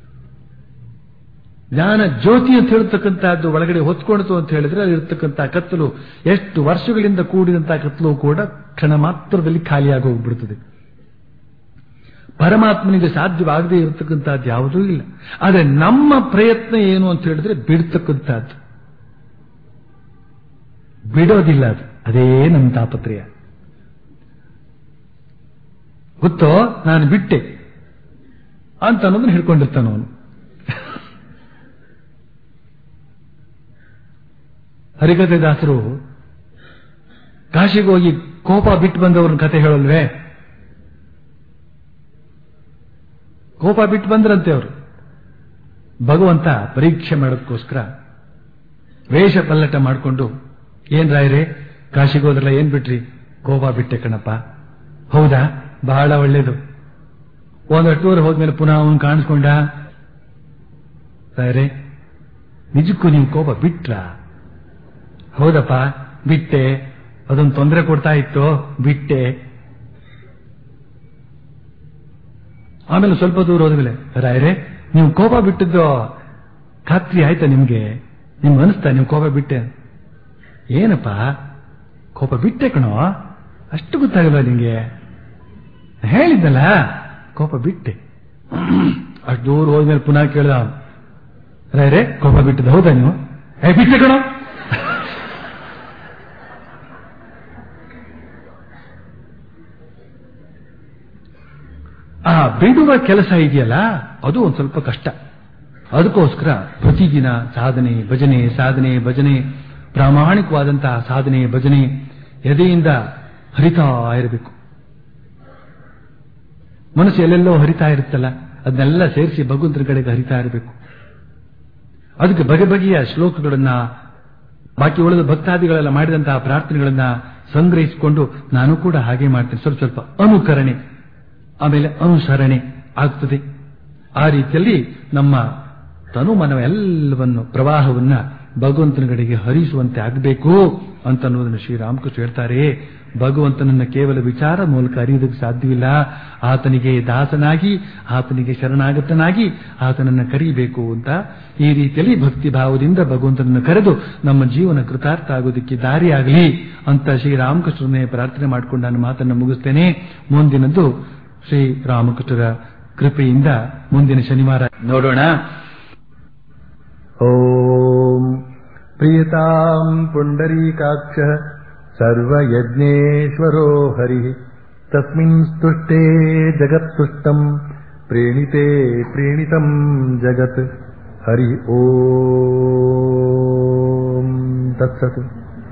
ಜ್ಞಾನ ಜ್ಯೋತಿ ಅಂತ ಹೇಳ್ತಕ್ಕಂಥದ್ದು ಒಳಗಡೆ ಹೊತ್ಕೊಳ್ತು ಅಂತ ಹೇಳಿದ್ರೆ ಅಲ್ಲಿರ್ತಕ್ಕಂಥ ಕತ್ತಲು ಎಷ್ಟು ವರ್ಷಗಳಿಂದ ಕೂಡಿದಂತಹ ಕತ್ತಲು ಕೂಡ ಕ್ಷಣ ಮಾತ್ರದಲ್ಲಿ ಖಾಲಿಯಾಗಿ ಹೋಗ್ಬಿಡ್ತದೆ ಪರಮಾತ್ಮನಿಗೆ ಸಾಧ್ಯವಾಗದೇ ಇರತಕ್ಕಂಥದ್ದು ಯಾವುದೂ ಇಲ್ಲ ಆದರೆ ನಮ್ಮ ಪ್ರಯತ್ನ ಏನು ಅಂತ ಹೇಳಿದ್ರೆ ಬಿಡ್ತಕ್ಕಂಥದ್ದು ಬಿಡೋದಿಲ್ಲ ಅದು ಅದೇ ನಮ್ಮ ತಾಪತ್ರಯ ಗೊತ್ತೋ ನಾನು ಬಿಟ್ಟೆ ಅಂತ ಅನ್ನೋದನ್ನ ಹಿಡ್ಕೊಂಡಿರ್ತಾನ ಅವನು ಹರಿಕಥೆ ದಾಸರು ಕಾಶಿಗೆ ಹೋಗಿ ಕೋಪ ಬಿಟ್ಟು ಬಂದವ್ರನ್ನ ಕತೆ ಹೇಳಲ್ವೇ ಕೋಪ ಬಿಟ್ಟು ಬಂದ್ರಂತೆ ಅವರು ಭಗವಂತ ಪರೀಕ್ಷೆ ಮಾಡೋದಕ್ಕೋಸ್ಕರ ವೇಷ ಪಲ್ಲಟ ಮಾಡಿಕೊಂಡು ಏನ್ ರಾಯ್ರೆ ಕಾಶಿಗೆ ಹೋದ್ರಲ್ಲ ಏನ್ ಬಿಟ್ರಿ ಕೋಪ ಬಿಟ್ಟೆ ಕಣಪ್ಪ ಹೌದಾ ಬಹಳ ಒಳ್ಳೇದು ಒಂದಷ್ಟು ದೂರ ಹೋದ್ಮೇಲೆ ಪುನಃ ಅವನು ಕಾಣಿಸ್ಕೊಂಡ ರಾಯ್ರೆ ನಿಜಕ್ಕೂ ನೀವು ಕೋಪ ಬಿಟ್ರಾ ಹೌದಪ್ಪ ಬಿಟ್ಟೆ ಅದೊಂದು ತೊಂದರೆ ಕೊಡ್ತಾ ಇತ್ತು ಬಿಟ್ಟೆ ಆಮೇಲೆ ಸ್ವಲ್ಪ ದೂರ ಹೋದ್ಮೇಲೆ ರಾಯರೇ ನೀವು ಕೋಪ ಬಿಟ್ಟಿದ್ದು ಖಾತ್ರಿ ಆಯ್ತಾ ನಿಮ್ಗೆ ನಿಮ್ಗೆ ಅನಿಸ್ತಾ ನೀವು ಕೋಪ ಬಿಟ್ಟೆ ಏನಪ್ಪ ಕೋಪ ಬಿಟ್ಟೆ ಕಣೋ ಅಷ್ಟು ಗೊತ್ತಾಗಲ್ಲ ನಿಂಗೆ ಹೇಳಿದ್ದಲ್ಲ ಕೋಪ ಬಿಟ್ಟೆ ಅಷ್ಟು ದೂರ ಹೋದ್ಮೇಲೆ ಪುನಃ ಕೇಳ್ದ ರಾಯರೇ ಕೋಪ ಬಿಟ್ಟಿದ್ದು ಹೌದಾ ನೀವು ಏ ಬಿಟ್ಟೆ ಕಣೋ ಆ ಬಿಡುವ ಕೆಲಸ ಇದೆಯಲ್ಲ ಅದು ಒಂದು ಸ್ವಲ್ಪ ಕಷ್ಟ ಅದಕ್ಕೋಸ್ಕರ ಪ್ರತಿದಿನ ಸಾಧನೆ ಭಜನೆ ಸಾಧನೆ ಭಜನೆ ಪ್ರಾಮಾಣಿಕವಾದಂತಹ ಸಾಧನೆ ಭಜನೆ ಎದೆಯಿಂದ ಹರಿತಾ ಇರಬೇಕು ಮನಸ್ಸು ಎಲ್ಲೆಲ್ಲೋ ಹರಿತಾ ಇರುತ್ತಲ್ಲ ಅದನ್ನೆಲ್ಲ ಸೇರಿಸಿ ಭಗವಂತನ ಕಡೆಗೆ ಹರಿತಾ ಇರಬೇಕು ಅದಕ್ಕೆ ಬಗೆ ಬಗೆಯ ಶ್ಲೋಕಗಳನ್ನ ಬಾಕಿ ಉಳಿದ ಭಕ್ತಾದಿಗಳೆಲ್ಲ ಮಾಡಿದಂತಹ ಪ್ರಾರ್ಥನೆಗಳನ್ನ ಸಂಗ್ರಹಿಸಿಕೊಂಡು ನಾನು ಕೂಡ ಹಾಗೆ ಮಾಡ್ತೇನೆ ಸ್ವಲ್ಪ ಸ್ವಲ್ಪ ಅನುಕರಣೆ ಆಮೇಲೆ ಅನುಸರಣೆ ಆಗ್ತದೆ ಆ ರೀತಿಯಲ್ಲಿ ನಮ್ಮ ತನು ಮನವ ಎಲ್ಲವನ್ನು ಪ್ರವಾಹವನ್ನ ಭಗವಂತನ ಕಡೆಗೆ ಹರಿಸುವಂತೆ ಆಗಬೇಕು ಅಂತ ಅನ್ನೋದನ್ನು ಶ್ರೀರಾಮಕೃಷ್ಣ ಹೇಳ್ತಾರೆ ಭಗವಂತನನ್ನ ಕೇವಲ ವಿಚಾರ ಮೂಲಕ ಅರಿಯುವುದಕ್ಕೆ ಸಾಧ್ಯವಿಲ್ಲ ಆತನಿಗೆ ದಾಸನಾಗಿ ಆತನಿಗೆ ಶರಣಾಗತನಾಗಿ ಆತನನ್ನ ಕರೀಬೇಕು ಅಂತ ಈ ರೀತಿಯಲ್ಲಿ ಭಕ್ತಿ ಭಾವದಿಂದ ಭಗವಂತನನ್ನು ಕರೆದು ನಮ್ಮ ಜೀವನ ಕೃತಾರ್ಥ ಆಗೋದಕ್ಕೆ ದಾರಿಯಾಗಲಿ ಅಂತ ಶ್ರೀರಾಮಕೃಷ್ಣನೇ ಪ್ರಾರ್ಥನೆ ಮಾಡಿಕೊಂಡು ನಾನು ಮಾತನ್ನು ಮುಗಿಸ್ತೇನೆ ಮುಂದಿನದ್ದು ಶ್ರೀ ರಾಮಕೃಷ್ಣರ ಕೃಪೆಯಿಂದ ಮುಂದಿನ ಶನಿವಾರ ನೋಡೋಣ ॐ प्रियताम् पुण्डरीकाक्षः सर्वयज्ञेश्वरो हरिः तस्मिन् स्तुष्टे जगत्तुष्टम् प्रेणिते प्रेणितम् जगत् हरि ॐ तत्सत्